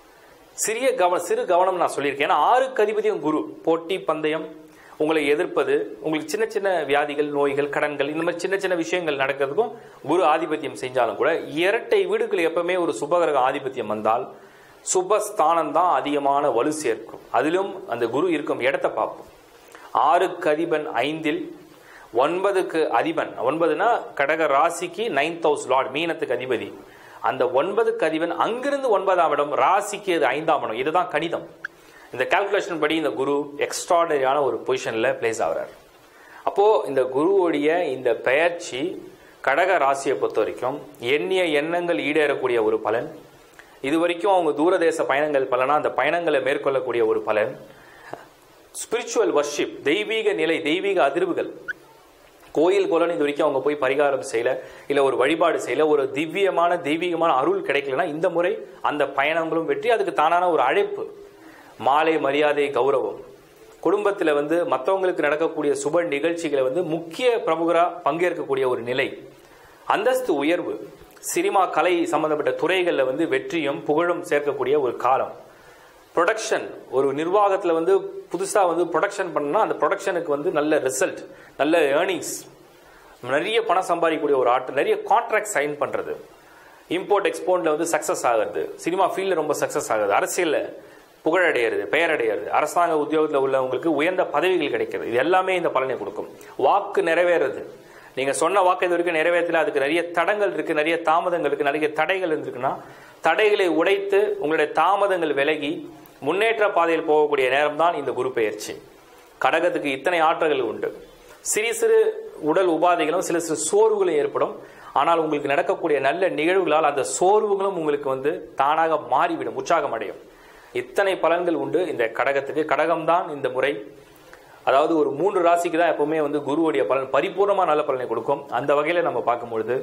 சிறிய கவன சிறு கவனம் நான் சொல்லியிருக்கேன் ஏன்னா ஆறுக்கு அதிபதியும் குரு போட்டி பந்தயம் உங்களை எதிர்ப்பது உங்களுக்கு சின்ன சின்ன வியாதிகள் நோய்கள் கடன்கள் இந்த மாதிரி சின்ன சின்ன விஷயங்கள் நடக்கிறதுக்கும் குரு ஆதிபத்தியம் செஞ்சாலும் கூட இரட்டை வீடுகள் எப்பவுமே ஒரு சுபகிரக ஆதிபத்தியம் வந்தால் சுபஸ்தானம் தான் அதிகமான வலு சேர்க்கும் அதிலும் அந்த குரு இருக்கும் இடத்தை பார்ப்போம் ஆறுக்கு அதிபன் ஐந்தில் ஒன்பதுக்கு அதிபன் ஒன்பதுனா கடக ராசிக்கு நைன்த் ஹவுஸ் லார்ட் மீனத்துக்கு அதிபதி அந்த ஒன்பதுக்கு அதிபன் அங்கிருந்து ஒன்பதாம் இடம் ராசிக்கு அது ஐந்தாம் இடம் இதுதான் கணிதம் இந்த கால்குலேஷன் படி இந்த குரு எக்ஸ்ட்ராடரியான ஒரு பொசிஷன்ல பிளேஸ் ஆகிறார் அப்போ இந்த குருவுடைய இந்த பெயர்ச்சி கடக ராசியை பொறுத்த வரைக்கும் எண்ணிய எண்ணங்கள் ஈடேறக்கூடிய ஒரு பலன் இது வரைக்கும் அவங்க தூரதேச பயணங்கள் பலனா அந்த பயணங்களை மேற்கொள்ளக்கூடிய ஒரு பலன் ஸ்பிரிச்சுவல் வர்ஷிப் தெய்வீக நிலை தெய்வீக அதிர்வுகள் கோயில் குலன் இது வரைக்கும் அவங்க போய் பரிகாரம் செய்யல இல்ல ஒரு வழிபாடு செய்யல ஒரு திவ்யமான தெய்வீகமான அருள் கிடைக்கலன்னா இந்த முறை அந்த பயணங்களும் வெற்றி அதுக்கு தானான ஒரு அழைப்பு மாலை மரியாதை கௌரவம் குடும்பத்தில் வந்து மற்றவங்களுக்கு நடக்கக்கூடிய சுப நிகழ்ச்சிகளை வந்து முக்கிய பிரமுகராக பங்கேற்கக்கூடிய ஒரு நிலை அந்தஸ்து உயர்வு சினிமா கலை சம்பந்தப்பட்ட துறைகளில் வந்து வெற்றியும் புகழும் சேர்க்கக்கூடிய ஒரு காலம் ப்ரொடக்ஷன் ஒரு நிர்வாகத்தில் வந்து புதுசாக வந்து ப்ரொடக்ஷன் பண்ணா அந்த ப்ரொடக்ஷனுக்கு வந்து நல்ல ரிசல்ட் நல்ல ஏர்னிங்ஸ் நிறைய பணம் சம்பாதிக்கக்கூடிய ஒரு ஆட்டு நிறைய கான்ட்ராக்ட் சைன் பண்ணுறது இம்போர்ட் எக்ஸ்போர்ட்ல வந்து சக்ஸஸ் ஆகுறது சினிமா ஃபீல்டில் ரொம்ப சக்ஸஸ் ஆகுது அரசியலில் புகழடையிறது பெயரடையிறது அரசாங்க உத்தியோகத்தில் உள்ளவங்களுக்கு உயர்ந்த பதவிகள் கிடைக்கிறது இது எல்லாமே இந்த பலனை கொடுக்கும் வாக்கு நிறைவேறது நீங்க சொன்ன வாக்கு இது வரைக்கும் நிறைவேற்றல அதுக்கு நிறைய தடங்கள் இருக்கு நிறைய தாமதங்கள் இருக்கு நிறைய தடைகள் இருந்திருக்குன்னா தடைகளை உடைத்து உங்களுடைய தாமதங்கள் விலகி முன்னேற்ற பாதையில் போகக்கூடிய நேரம் தான் இந்த குரு பெயர்ச்சி கடகத்துக்கு இத்தனை ஆற்றல்கள் உண்டு சிறு சிறு உடல் உபாதைகளும் சில சிறு சோர்வுகளும் ஏற்படும் ஆனால் உங்களுக்கு நடக்கக்கூடிய நல்ல நிகழ்வுகளால் அந்த சோர்வுகளும் உங்களுக்கு வந்து தானாக மாறிவிடும் உற்சாகம் அடையும் இத்தனை பலன்கள் உண்டு இந்த கடகத்துக்கு கடகம் தான் இந்த முறை அதாவது ஒரு மூன்று ராசிக்கு தான் எப்பவுமே வந்து குருவுடைய பலன் பரிபூர்ணமான நல்ல பலனை கொடுக்கும் அந்த வகையில நம்ம பார்க்கும்பொழுது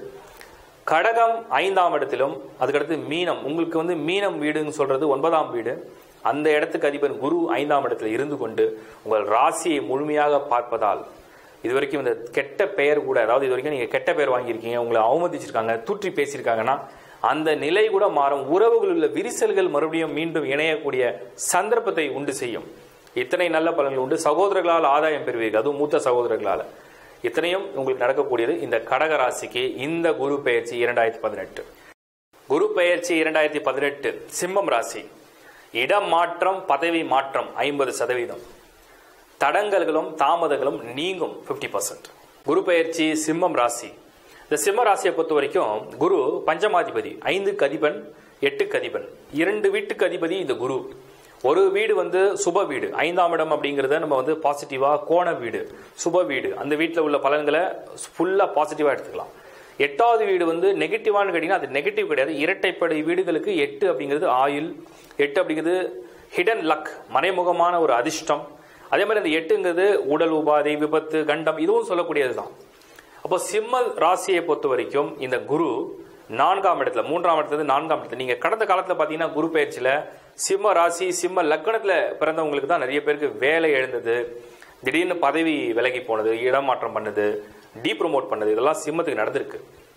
கடகம் ஐந்தாம் இடத்திலும் அதுக்கடுத்து மீனம் உங்களுக்கு வந்து மீனம் வீடுன்னு சொல்றது ஒன்பதாம் வீடு அந்த இடத்துக்கு அதிபர் குரு ஐந்தாம் இடத்துல இருந்து கொண்டு உங்கள் ராசியை முழுமையாக பார்ப்பதால் இது வரைக்கும் இந்த கெட்ட பெயர் கூட அதாவது இது வரைக்கும் நீங்க கெட்ட பெயர் வாங்கியிருக்கீங்க உங்களை அவமதிச்சிருக்காங்க தூற்றி பேசியிருக்காங்கன்னா அந்த நிலை கூட மாறும் உறவுகள் உள்ள விரிசல்கள் மறுபடியும் மீண்டும் இணையக்கூடிய சந்தர்ப்பத்தை உண்டு செய்யும் இத்தனை நல்ல பலன்கள் உண்டு சகோதரர்களால் ஆதாயம் பெறுவீர்கள் அதுவும் மூத்த சகோதரர்களால் இத்தனையும் உங்களுக்கு நடக்கக்கூடியது இந்த கடக ராசிக்கு இந்த குரு பெயர்ச்சி இரண்டாயிரத்தி பதினெட்டு குரு பெயர்ச்சி இரண்டாயிரத்தி பதினெட்டு சிம்மம் ராசி இடம் மாற்றம் பதவி மாற்றம் ஐம்பது சதவீதம் தடங்கல்களும் தாமதங்களும் நீங்கும் 50% பர்சன்ட் குரு பெயர்ச்சி சிம்மம் ராசி இந்த சிம்ம ராசியை பொறுத்த வரைக்கும் குரு பஞ்சமாதிபதி ஐந்துக்கு அதிபன் எட்டுக்கு அதிபன் இரண்டு வீட்டுக்கு அதிபதி இந்த குரு ஒரு வீடு வந்து சுப வீடு ஐந்தாம் இடம் அப்படிங்கிறத நம்ம வந்து பாசிட்டிவா கோண வீடு சுப வீடு அந்த வீட்டில் உள்ள பலன்களை ஃபுல்லா பாசிட்டிவா எடுத்துக்கலாம் எட்டாவது வீடு வந்து நெகட்டிவான்னு கேட்டீங்கன்னா அது நெகட்டிவ் கிடையாது இரட்டைப்படை வீடுகளுக்கு எட்டு அப்படிங்கிறது ஆயுள் எட்டு அப்படிங்கிறது ஹிடன் லக் மறைமுகமான ஒரு அதிர்ஷ்டம் அதே மாதிரி அந்த எட்டுங்கிறது உடல் உபாதை விபத்து கண்டம் இதுவும் சொல்லக்கூடியது தான் அப்போ சிம்ம ராசியை பொறுத்த வரைக்கும் இந்த குரு நான்காம் இடத்துல மூன்றாம் இடத்துல இருந்து நான்காம் இடத்துல நீங்க கடந்த காலத்துல பாத்தீங்கன்னா குரு பயிற்சியில சிம்ம ராசி சிம்ம லக்னத்துல பிறந்தவங்களுக்கு தான் நிறைய பேருக்கு வேலை எழுந்தது திடீர்னு பதவி விலகி போனது இடமாற்றம் பண்ணது டீப்ரமோட் பண்ணது இதெல்லாம் சிம்மத்துக்கு நடந்திருக்கு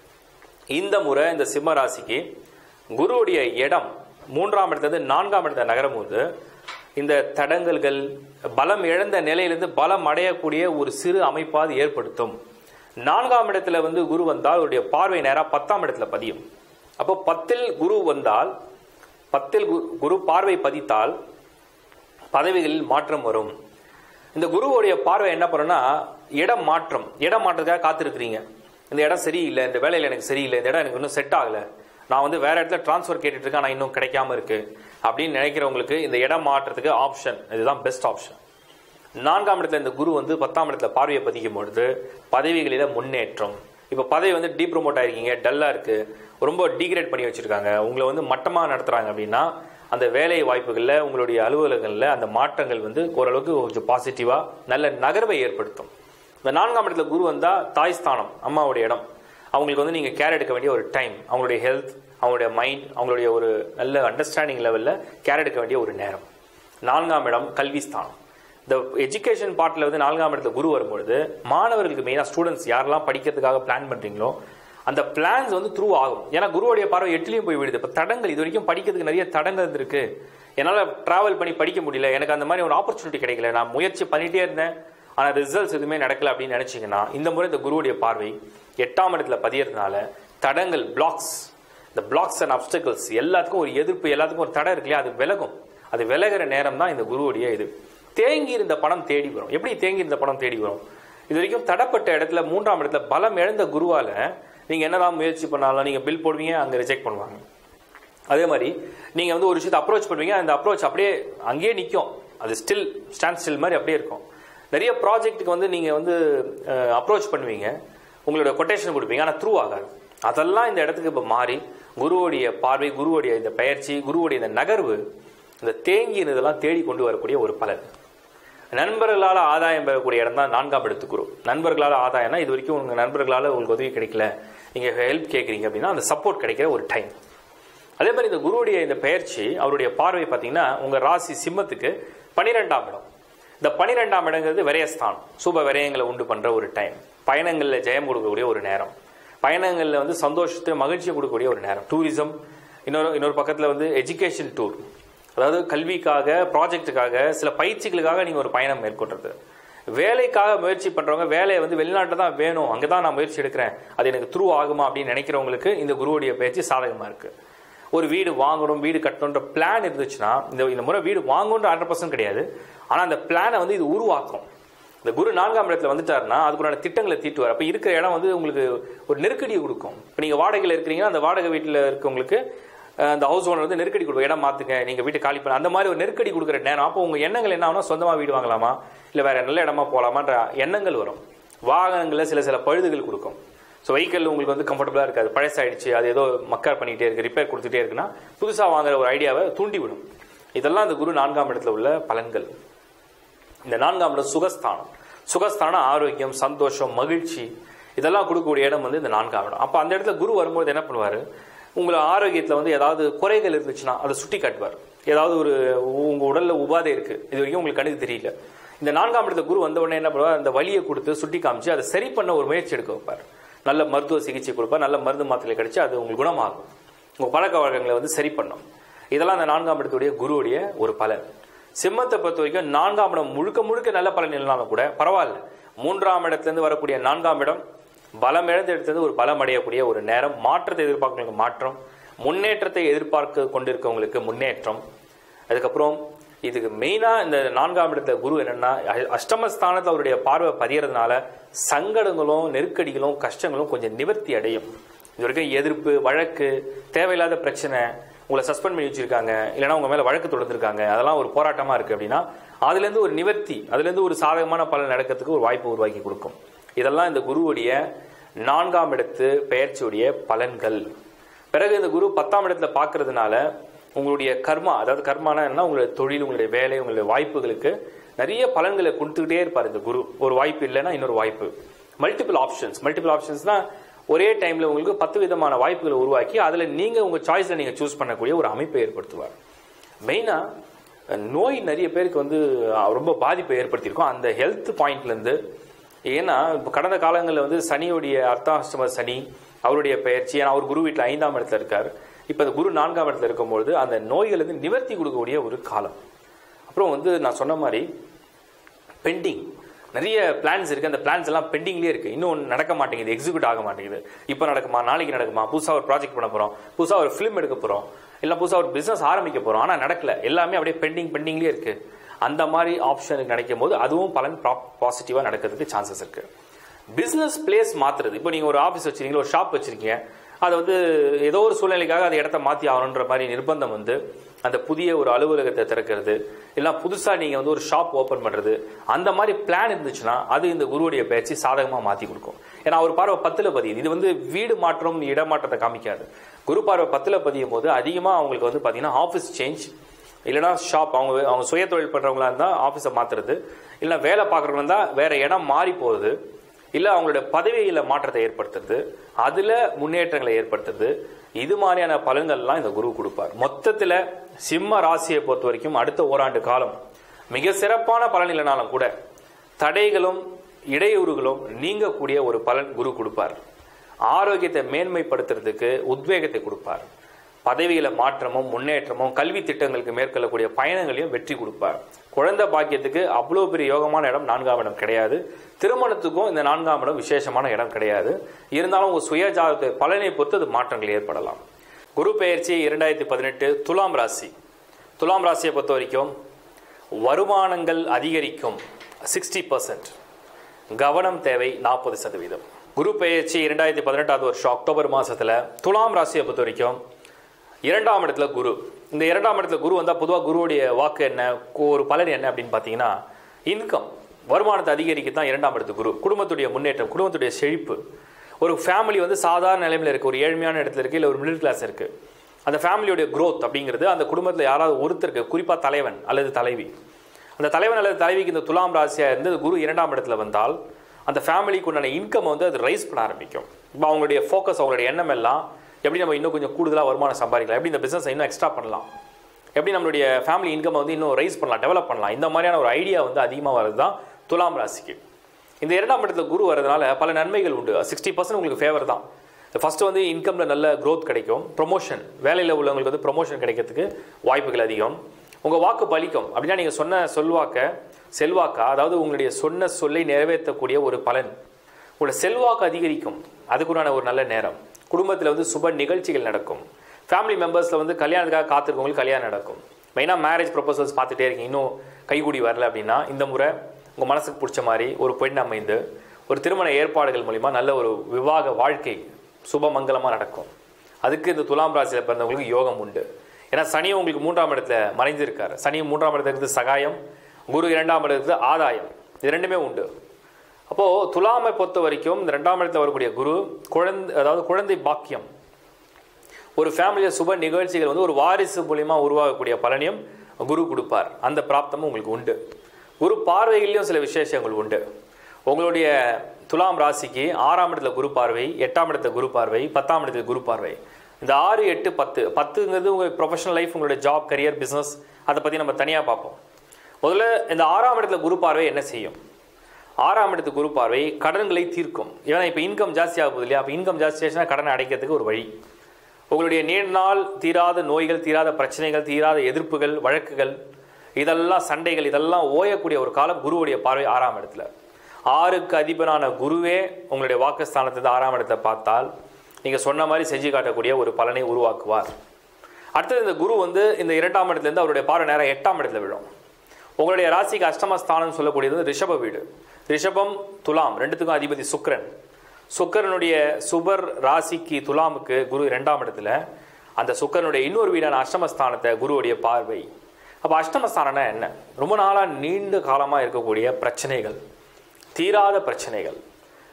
இந்த முறை இந்த சிம்ம ராசிக்கு குருவுடைய இடம் மூன்றாம் இடத்துல நான்காம் இடத்துல நகரும் போது இந்த தடங்கல்கள் பலம் இழந்த நிலையிலிருந்து பலம் அடையக்கூடிய ஒரு சிறு அமைப்பாது ஏற்படுத்தும் நான்காம் இடத்துல வந்து குரு வந்தால் அவருடைய பார்வை நேரா பத்தாம் இடத்துல பதியும் அப்போ பத்தில் குரு வந்தால் பத்தில் கு- குரு பார்வை பதித்தால் பதவிகளில் மாற்றம் வரும் இந்த குருவுடைய பார்வை என்ன பண்ணுன்னா இடம் மாற்றம் இடம் மாற்றத்துக்காக காத்திருக்கிறீங்க இந்த இடம் சரியில்லை இந்த வேலையில் எனக்கு சரியில்லை இந்த இடம் எனக்கு இன்னும் செட் ஆகல நான் வந்து வேற இடத்துல டிரான்ஸ்ஃபர் கேட்டுட்டு இருக்கேன் ஆனால் இன்னும் கிடைக்காம இருக்கு அப்படின்னு நினைக்கிறவங்களுக்கு இந்த இடம் மாற்றத்துக்கு ஆப்ஷன் இதுதான் பெஸ்ட் ஆப்ஷன் நான்காம் இடத்துல இந்த குரு வந்து பத்தாம் இடத்துல பார்வையை பதிக்கும் பொழுது பதவிகளில முன்னேற்றம் இப்போ பதவி வந்து டீ ப்ரொமோட் ஆயிருக்கீங்க டல்லா இருக்கு ரொம்ப டீக்ரேட் பண்ணி வச்சிருக்காங்க உங்களை வந்து மட்டமா நடத்துறாங்க அப்படின்னா அந்த வேலை வாய்ப்புகளில் உங்களுடைய அலுவலகங்களில் அந்த மாற்றங்கள் வந்து ஓரளவுக்கு கொஞ்சம் பாசிட்டிவா நல்ல நகர்வை ஏற்படுத்தும் இந்த நான்காம் இடத்துல குரு வந்தா தாய் ஸ்தானம் அம்மாவுடைய இடம் அவங்களுக்கு வந்து நீங்க கேர் எடுக்க வேண்டிய ஒரு டைம் அவங்களுடைய ஹெல்த் அவங்களுடைய மைண்ட் அவங்களுடைய ஒரு நல்ல அண்டர்ஸ்டாண்டிங் லெவல்ல கேர் எடுக்க வேண்டிய ஒரு நேரம் நான்காம் இடம் கல்வி ஸ்தானம் இந்த எஜுகேஷன் பார்ட்ல வந்து நான்காம் இடத்துல குரு வரும்பொழுது மாணவர்களுக்கு மெயினாக ஸ்டூடெண்ட்ஸ் யாரெல்லாம் படிக்கிறதுக்காக பிளான் பண்றீங்களோ அந்த பிளான்ஸ் வந்து த்ரூ ஆகும் ஏன்னா குருவுடைய பார்வை எட்டுலையும் போய் விடுது இப்போ தடங்கள் இது வரைக்கும் படிக்கிறதுக்கு நிறைய தடங்கள் இருக்கு என்னால் டிராவல் பண்ணி படிக்க முடியல எனக்கு அந்த மாதிரி ஒரு ஆப்பர்ச்சுனிட்டி கிடைக்கல நான் முயற்சி பண்ணிட்டே இருந்தேன் ஆனால் ரிசல்ட்ஸ் எதுவுமே நடக்கல அப்படின்னு நினைச்சீங்கன்னா இந்த முறை இந்த குருவுடைய பார்வை எட்டாம் இடத்துல பதியறதுனால தடங்கள் பிளாக்ஸ் இந்த பிளாக்ஸ் அண்ட் அப்டக்கிள்ஸ் எல்லாத்துக்கும் ஒரு எதிர்ப்பு எல்லாத்துக்கும் ஒரு தடை இருக்கு இல்லையா அது விலகும் அது விலகிற நேரம் தான் இந்த குருவுடைய இது தேங்கி இருந்த பணம் தேடி வரும் எப்படி தேங்கி இருந்த பணம் தேடி வரும் இது வரைக்கும் தடப்பட்ட இடத்துல மூன்றாம் இடத்துல பலம் இழந்த குருவால நீங்க என்னதான் முயற்சி பண்ணாலும் நீங்க பில் போடுவீங்க அங்க ரிஜெக்ட் பண்ணுவாங்க அதே மாதிரி நீங்க வந்து ஒரு விஷயத்தை அப்ரோச் பண்ணுவீங்க அந்த அப்ரோச் அப்படியே அங்கேயே நிற்கும் அது ஸ்டில் ஸ்டாண்ட் ஸ்டில் மாதிரி அப்படியே இருக்கும் நிறைய ப்ராஜெக்ட்டுக்கு வந்து நீங்க வந்து அப்ரோச் பண்ணுவீங்க உங்களோட கொட்டேஷன் கொடுப்பீங்க ஆனால் த்ரூ ஆகாது அதெல்லாம் இந்த இடத்துக்கு இப்போ மாறி குருவோடைய பார்வை குருவோடைய இந்த பயிற்சி குருவோடைய இந்த நகர்வு இந்த தேங்கி இதெல்லாம் தேடி கொண்டு வரக்கூடிய ஒரு பலன் நண்பர்களால் ஆதாயம் பெறக்கூடிய இடம் தான் நான்காம் இடத்து குரு நண்பர்களால் ஆதாயம்னா இது வரைக்கும் உங்க நண்பர்களால் உங்களுக்கு உதவி கிடைக்கல நீங்க ஹெல்ப் கேட்குறீங்க அப்படின்னா அந்த சப்போர்ட் கிடைக்கிற ஒரு டைம் அதே மாதிரி இந்த குருவுடைய இந்த பயிற்சி அவருடைய பார்வை பார்த்தீங்கன்னா உங்க ராசி சிம்மத்துக்கு பனிரெண்டாம் இடம் இந்த பனிரெண்டாம் இடங்கிறது விரயஸ்தானம் சுப விரயங்களை உண்டு பண்ற ஒரு டைம் பயணங்கள்ல ஜெயம் கொடுக்கக்கூடிய ஒரு நேரம் பயணங்கள்ல வந்து சந்தோஷத்தை மகிழ்ச்சியை கொடுக்கக்கூடிய ஒரு நேரம் டூரிசம் இன்னொரு இன்னொரு பக்கத்துல வந்து எஜுகேஷன் டூர் அதாவது கல்விக்காக ப்ராஜெக்ட்டுக்காக சில பயிற்சிகளுக்காக நீங்க ஒரு பயணம் மேற்கொள்றது வேலைக்காக முயற்சி பண்றவங்க வேலையை வந்து வெளிநாட்டில் தான் வேணும் அங்கே தான் நான் முயற்சி எடுக்கிறேன் அது எனக்கு த்ரூ ஆகுமா அப்படின்னு நினைக்கிறவங்களுக்கு இந்த குருவுடைய பயிற்சி சாதகமா இருக்கு ஒரு வீடு வாங்கணும் வீடு கட்டணுன்ற பிளான் இருந்துச்சுன்னா இந்த இந்த முறை வீடு வாங்கணுன்ற ஹண்ட்ரட் பர்சன்ட் கிடையாது ஆனால் அந்த பிளானை வந்து இது உருவாக்கும் இந்த குரு நான்காம் இடத்துல வந்துட்டாருன்னா அதுக்குண்டான திட்டங்களை தீட்டுவார் அப்போ இருக்கிற இடம் வந்து உங்களுக்கு ஒரு நெருக்கடியை கொடுக்கும் இப்போ நீங்கள் வாடகையில் இருக்கிறீங்கன்னா அந்த வாடகை வீட்டில் இருக்கவங்களுக்கு அஹ், அந்த ஹவுஸ் ஓனர் வந்து நெருக்கடி கொடுக்கும் இடம் மாற்றுங்க நீங்கள் வீட்டு காலி பண்ண அந்த மாதிரி ஒரு நெருக்கடி கொடுக்குற நேரம் அப்போ உங்கள் எண்ணங்கள் என்ன ஆகும்னா சொந்தமாக வீடு வாங்கலாமா இல்லை வேற நல்ல இடமா போகலாமான்ற எண்ணங்கள் வரும் வாகனங்களில் சில சில பழுதுகள் கொடுக்கும் ஸோ வெஹிக்கிள் உங்களுக்கு வந்து கம்ஃபர்டபுளாக இருக்காது பழசாயிடுச்சு அது ஏதோ மக்கள் பண்ணிகிட்டே இருக்கு ரிப்பேர் கொடுத்துட்டே இருக்குன்னா புதுசாக வாங்குற ஒரு ஐடியாவை தூண்டிவிடும் இதெல்லாம் இந்த குரு நான்காம் இடத்துல உள்ள பலன்கள் இந்த நான்காம் இடம் சுகஸ்தானம் சுகஸ்தானம் ஆரோக்கியம் சந்தோஷம் மகிழ்ச்சி இதெல்லாம் கொடுக்கக்கூடிய இடம் வந்து இந்த நான்காம் இடம் அப்போ அந்த இடத்துல குரு வரும்போது என்ன பண்ணுவார் உங்களை ஆரோக்கியத்தில் வந்து ஏதாவது குறைகள் இருந்துச்சுன்னா அதை சுட்டி காட்டுவார் ஏதாவது ஒரு உங்கள் உடலில் உபாதை இருக்குது இது வரைக்கும் உங்களுக்கு கண்ணுக்கு தெரியல இந்த நான்காம் இடத்துல குரு வந்த உடனே என்ன பண்ணுவார் அந்த வலியை கொடுத்து சுட்டி காமிச்சு அதை சரி பண்ண ஒரு முயற்சி எடுக்க வைப்பார் நல்ல மருத்துவ சிகிச்சை கொடுப்பார் நல்ல மருந்து மாத்திரை கிடைச்சு அது உங்களுக்கு குணமாகும் உங்கள் பழக்க வழக்கங்களை வந்து சரி பண்ணும் இதெல்லாம் அந்த நான்காம் இடத்துடைய குருவுடைய ஒரு பலன் சிம்மத்தை பொறுத்த வரைக்கும் நான்காம் இடம் முழுக்க முழுக்க நல்ல பலன் இல்லாம கூட பரவாயில்ல மூன்றாம் இடத்திலிருந்து வரக்கூடிய நான்காம் இடம் பலம் இழந்த இடத்திலிருந்து ஒரு பலம் அடையக்கூடிய ஒரு நேரம் மாற்றத்தை எதிர்பார்க்கறவங்களுக்கு மாற்றம் முன்னேற்றத்தை எதிர்பார்க்க கொண்டிருக்கவங்களுக்கு முன்னேற்றம் அதுக்கப்புறம் இதுக்கு மெயினா இந்த நான்காம் இடத்துல குரு என்னன்னா அ- அஷ்டமஸ்தானத்துல அவருடைய பார்வை பதியறதுனால சங்கடங்களும் நெருக்கடிகளும் கஷ்டங்களும் கொஞ்சம் நிவர்த்தி அடையும் இது வரைக்கும் எதிர்ப்பு வழக்கு தேவையில்லாத பிரச்சனை உங்களை சஸ்பெண்ட் பண்ணி வச்சிருக்காங்க இல்லைன்னா உங்க மேல வழக்கு தொடர்ந்துருக்காங்க அதெல்லாம் ஒரு போராட்டமா இருக்கு அப்படின்னா அதுல இருந்து ஒரு நிவர்த்தி அதுல இருந்து ஒரு சாதகமான பலன் நடக்கிறதுக்கு ஒரு வாய்ப்பு உருவாக்கி கொடுக்கும் இதெல்லாம் இந்த குருவுடைய நான்காம் இடத்து பெயர்ச்சியுடைய பலன்கள் பிறகு இந்த குரு பத்தாம் இடத்துல பார்க்கறதுனால உங்களுடைய கர்மா அதாவது கர்மானா என்ன உங்களுடைய தொழில் உங்களுடைய வேலை உங்களுடைய வாய்ப்புகளுக்கு நிறைய பலன்களை கொடுத்துக்கிட்டே இருப்பார் இந்த குரு ஒரு வாய்ப்பு இல்லைன்னா இன்னொரு வாய்ப்பு மல்டிபிள் ஆப்ஷன்ஸ் மல்டிபிள் ஆப்ஷன்ஸ்னா ஒரே டைம்ல உங்களுக்கு பத்து விதமான வாய்ப்புகளை உருவாக்கி அதுல நீங்க உங்க சாய்ஸ்ல நீங்க சூஸ் பண்ணக்கூடிய ஒரு அமைப்பை ஏற்படுத்துவார் மெயினா நோய் நிறைய பேருக்கு வந்து அஹ், ரொம்ப பாதிப்பை ஏற்படுத்தியிருக்கும் அந்த ஹெல்த் பாயிண்ட்ல இருந்து ஏன்னா இப்போ கடந்த காலங்களில் வந்து சனியுடைய அர்த்தாஷ்டம சனி அவருடைய பயிற்சி ஏன்னா அவர் குரு வீட்டில் ஐந்தாம் இடத்துல இருக்கார் இப்போ அந்த குரு நான்காம் இடத்துல இருக்கும்பொழுது அந்த நோய்கள் வந்து நிவர்த்தி கொடுக்கக்கூடிய ஒரு காலம் அப்புறம் வந்து நான் சொன்ன மாதிரி பெண்டிங் நிறைய பிளான்ஸ் இருக்கு அந்த பிளான்ஸ் எல்லாம் பெண்டிங்லேயே இருக்கு இன்னும் நடக்க மாட்டேங்குது எக்ஸிக்யூட் ஆக மாட்டேங்குது இப்போ நடக்குமா நாளைக்கு நடக்குமா புதுசாக ஒரு ப்ராஜெக்ட் பண்ண போறோம் புதுசாக ஒரு ஃபிலிம் எடுக்க போறோம் இல்லை புதுசாக ஒரு பிசினஸ் ஆரம்பிக்க போறோம் ஆனால் நடக்கல எல்லாமே அப்படியே பெண்டிங் பெண்டிங்லேயே இருக்கு அந்த மாதிரி ஆப்ஷனுக்கு நினைக்கும் போது அதுவும் பலன் பாசிட்டிவாக நடக்கிறதுக்கு சான்சஸ் இருக்கு பிசினஸ் பிளேஸ் மாத்துறது இப்போ நீங்க ஒரு ஆஃபீஸ் வச்சிருக்கீங்க ஒரு ஷாப் வச்சிருக்கீங்க அதை வந்து ஏதோ ஒரு சூழ்நிலைக்காக அந்த இடத்த மாத்தி ஆகணுன்ற மாதிரி நிர்பந்தம் வந்து அந்த புதிய ஒரு அலுவலகத்தை திறக்கிறது இல்லை புதுசா நீங்க வந்து ஒரு ஷாப் ஓபன் பண்றது அந்த மாதிரி பிளான் இருந்துச்சுன்னா அது இந்த குருவுடைய பயிற்சி சாதகமா மாத்தி கொடுக்கும் ஏன்னா அவர் பார்வை பத்துல பதியுது இது வந்து வீடு மாற்றம் இடமாற்றத்தை காமிக்காது குரு பார்வை பத்துல பதியும் போது அதிகமா அவங்களுக்கு வந்து பாத்தீங்கன்னா ஆஃபீஸ் சேஞ்ச் இல்லைனா ஷாப் அவங்க அவங்க சுய தொழில் பண்றவங்களா இருந்தா ஆஃபீஸை மாத்துறது இல்லை வேலை பார்க்குறவங்க இருந்தா வேற இடம் மாறி போகுது இல்ல அவங்களுடைய பதவியில மாற்றத்தை ஏற்படுத்துறது அதுல முன்னேற்றங்களை ஏற்படுத்துறது இது மாதிரியான பலன்கள்லாம் இந்த குரு கொடுப்பார் மொத்தத்துல சிம்ம ராசியை பொறுத்த வரைக்கும் அடுத்த ஓராண்டு காலம் மிக சிறப்பான பலன் இல்லைனாலும் கூட தடைகளும் இடையூறுகளும் நீங்கக்கூடிய ஒரு பலன் குரு கொடுப்பார் ஆரோக்கியத்தை மேன்மைப்படுத்துறதுக்கு உத்வேகத்தை கொடுப்பார் பதவியில மாற்றமும் முன்னேற்றமும் கல்வி திட்டங்களுக்கு மேற்கொள்ளக்கூடிய பயணங்களையும் வெற்றி கொடுப்பார் குழந்தை பாக்கியத்துக்கு அவ்வளவு பெரிய யோகமான இடம் நான்காம் இடம் கிடையாது திருமணத்துக்கும் இந்த நான்காம் இடம் விசேஷமான இடம் கிடையாது இருந்தாலும் உங்க சுய ஜாதகத்தை பலனை பொறுத்து அது மாற்றங்கள் ஏற்படலாம் குரு பெயர்ச்சி இரண்டாயிரத்தி பதினெட்டு துலாம் ராசி துலாம் ராசியை பொறுத்த வரைக்கும் வருமானங்கள் அதிகரிக்கும் சிக்ஸ்டி பர்சன்ட் கவனம் தேவை நாற்பது சதவீதம் குரு பெயர்ச்சி இரண்டாயிரத்தி பதினெட்டாவது வருஷம் அக்டோபர் மாசத்துல துலாம் ராசியை பொறுத்த வரைக்கும் இரண்டாம் இடத்துல குரு இந்த இரண்டாம் இடத்துல குரு வந்தா பொதுவாக குருவுடைய வாக்கு என்ன கு- ஒரு பலன் என்ன அப்படின்னு பார்த்தீங்கன்னா இன்கம் வருமானத்தை அதிகரிக்க தான் இரண்டாம் இடத்து குரு குடும்பத்துடைய முன்னேற்றம் குடும்பத்துடைய செழிப்பு ஒரு ஃபேமிலி வந்து சாதாரண நிலைமையில இருக்கு ஒரு ஏழ்மையான இடத்துல இருக்கு இல்லை ஒரு மிடில் கிளாஸ் இருக்கு அந்த ஃபேமிலியோட growth அப்படிங்கிறது அந்த குடும்பத்தில் யாராவது ஒருத்தருக்கு குறிப்பாக தலைவன் அல்லது தலைவி அந்த தலைவன் அல்லது தலைவிக்கு இந்த துலாம் ராசியா இருந்து இந்த குரு இரண்டாம் இடத்துல வந்தால் அந்த ஃபேமிலிக்கு உண்டான இன்கம் வந்து அது ரைஸ் பண்ண ஆரம்பிக்கும் இப்போ அவங்களுடைய ஃபோக்கஸ் அவங்களுடைய எண்ணம் எல்லாம் எப்படி நம்ம இன்னும் கொஞ்சம் கூடுதலாக வருமானம் சம்பாதிக்கலாம் எப்படி இந்த பிசினஸ் இன்னும் எக்ஸ்ட்ரா பண்ணலாம் எப்படி நம்மளுடைய ஃபேமிலி இன்கம் வந்து இன்னும் ரைஸ் பண்ணலாம் டெவலப் பண்ணலாம் இந்த மாதிரியான ஒரு ஐடியா வந்து அதிகமாக வருது தான் துலாம் ராசிக்கு இந்த இரண்டாம் இடத்துல குரு வரதுனால பல நன்மைகள் உண்டு சிக்ஸ்டி பர்சன்ட் உங்களுக்கு ஃபேவர் தான் ஃபர்ஸ்ட் வந்து இன்கம்ல நல்ல growth கிடைக்கும் ப்ரொமோஷன் வேலையில் உள்ளவங்களுக்கு வந்து ப்ரொமோஷன் கிடைக்கிறதுக்கு வாய்ப்புகள் அதிகம் உங்க வாக்கு பலிக்கும் அப்படின்னா நீங்க சொன்ன சொல்வாக்க செல்வாக்கா அதாவது உங்களுடைய சொன்ன சொல்லை நிறைவேற்றக்கூடிய ஒரு பலன் உங்களோட செல்வாக்கு அதிகரிக்கும் அதுக்குண்டான ஒரு நல்ல நேரம் குடும்பத்தில் வந்து சுப நிகழ்ச்சிகள் நடக்கும் ஃபேமிலி மெம்பர்ஸில் வந்து கல்யாணத்துக்காக காத்திருக்கவங்களுக்கு கல்யாணம் நடக்கும் மெயினாக மேரேஜ் ப்ரொபோசல்ஸ் பார்த்துட்டே இருக்கீங்க இன்னும் கைகூடி வரல அப்படின்னா இந்த முறை உங்கள் மனசுக்கு பிடிச்ச மாதிரி ஒரு பெண் அமைந்து ஒரு திருமண ஏற்பாடுகள் மூலிமா நல்ல ஒரு விவாக வாழ்க்கை சுபமங்கலமாக நடக்கும் அதுக்கு இந்த துலாம் ராசியில் பிறந்தவங்களுக்கு யோகம் உண்டு ஏன்னா சனி உங்களுக்கு மூன்றாம் இடத்துல மறைஞ்சிருக்காரு சனி மூன்றாம் இடத்துல இருக்குது சகாயம் குரு இரண்டாம் இடத்துல ஆதாயம் இது ரெண்டுமே உண்டு அப்போ துலாமை பொறுத்த வரைக்கும் இந்த ரெண்டாம் இடத்துல வரக்கூடிய குரு குழந்தை அதாவது குழந்தை பாக்கியம் ஒரு ஃபேமிலியில் சுப நிகழ்ச்சிகள் வந்து ஒரு வாரிசு மூலியமா உருவாகக்கூடிய பலனையும் குரு கொடுப்பார் அந்த பிராப்தமும் உங்களுக்கு உண்டு குரு பார்வைகளிலும் சில விசேஷங்கள் உண்டு உங்களுடைய துலாம் ராசிக்கு ஆறாம் இடத்துல குரு பார்வை எட்டாம் இடத்துல குரு பார்வை பத்தாம் இடத்துல குரு பார்வை இந்த ஆறு எட்டு பத்து பத்துங்கிறது உங்கள் ப்ரொஃபஷனல் லைஃப் உங்களுடைய ஜாப் கரியர் பிஸ்னஸ் அதை பற்றி நம்ம தனியாக பார்ப்போம் முதல்ல இந்த ஆறாம் இடத்துல குரு பார்வை என்ன செய்யும் ஆறாம் இடத்து குரு பார்வை கடன்களை தீர்க்கும் ஏன்னா இப்போ இன்கம் ஜாஸ்தி ஆக போகுது இல்லையா அப்போ இன்கம் ஜாஸ்தி ஆச்சுன்னா கடனை அடைக்கிறதுக்கு ஒரு வழி உங்களுடைய நீண்ட நாள் தீராத நோய்கள் தீராத பிரச்சனைகள் தீராத எதிர்ப்புகள் வழக்குகள் இதெல்லாம் சண்டைகள் இதெல்லாம் ஓயக்கூடிய ஒரு காலம் குருவுடைய பார்வை ஆறாம் இடத்துல ஆறுக்கு அதிபனான குருவே உங்களுடைய வாக்குஸ்தானத்தை ஆறாம் இடத்தை பார்த்தால் நீங்க சொன்ன மாதிரி செஞ்சு காட்டக்கூடிய ஒரு பலனை உருவாக்குவார் அடுத்தது இந்த குரு வந்து இந்த இரண்டாம் இடத்துல இருந்து அவருடைய பார்வை நேரம் எட்டாம் இடத்துல விழும் உங்களுடைய ராசிக்கு அஷ்டமஸ்தானம் சொல்லக்கூடியது வந்து ரிஷப வீடு ரிஷபம் துலாம் ரெண்டுத்துக்கும் அதிபதி சுக்கிரன் சுக்கிரனுடைய சுபர் ராசிக்கு துலாமுக்கு குரு இரண்டாம் இடத்துல அந்த சுக்கிரனுடைய இன்னொரு வீடான அஷ்டமஸ்தானத்தை குருவுடைய பார்வை அப்போ அஷ்டமஸ்தானம்னா என்ன ரொம்ப நாளாக நீண்ட காலமாக இருக்கக்கூடிய பிரச்சனைகள் தீராத பிரச்சனைகள்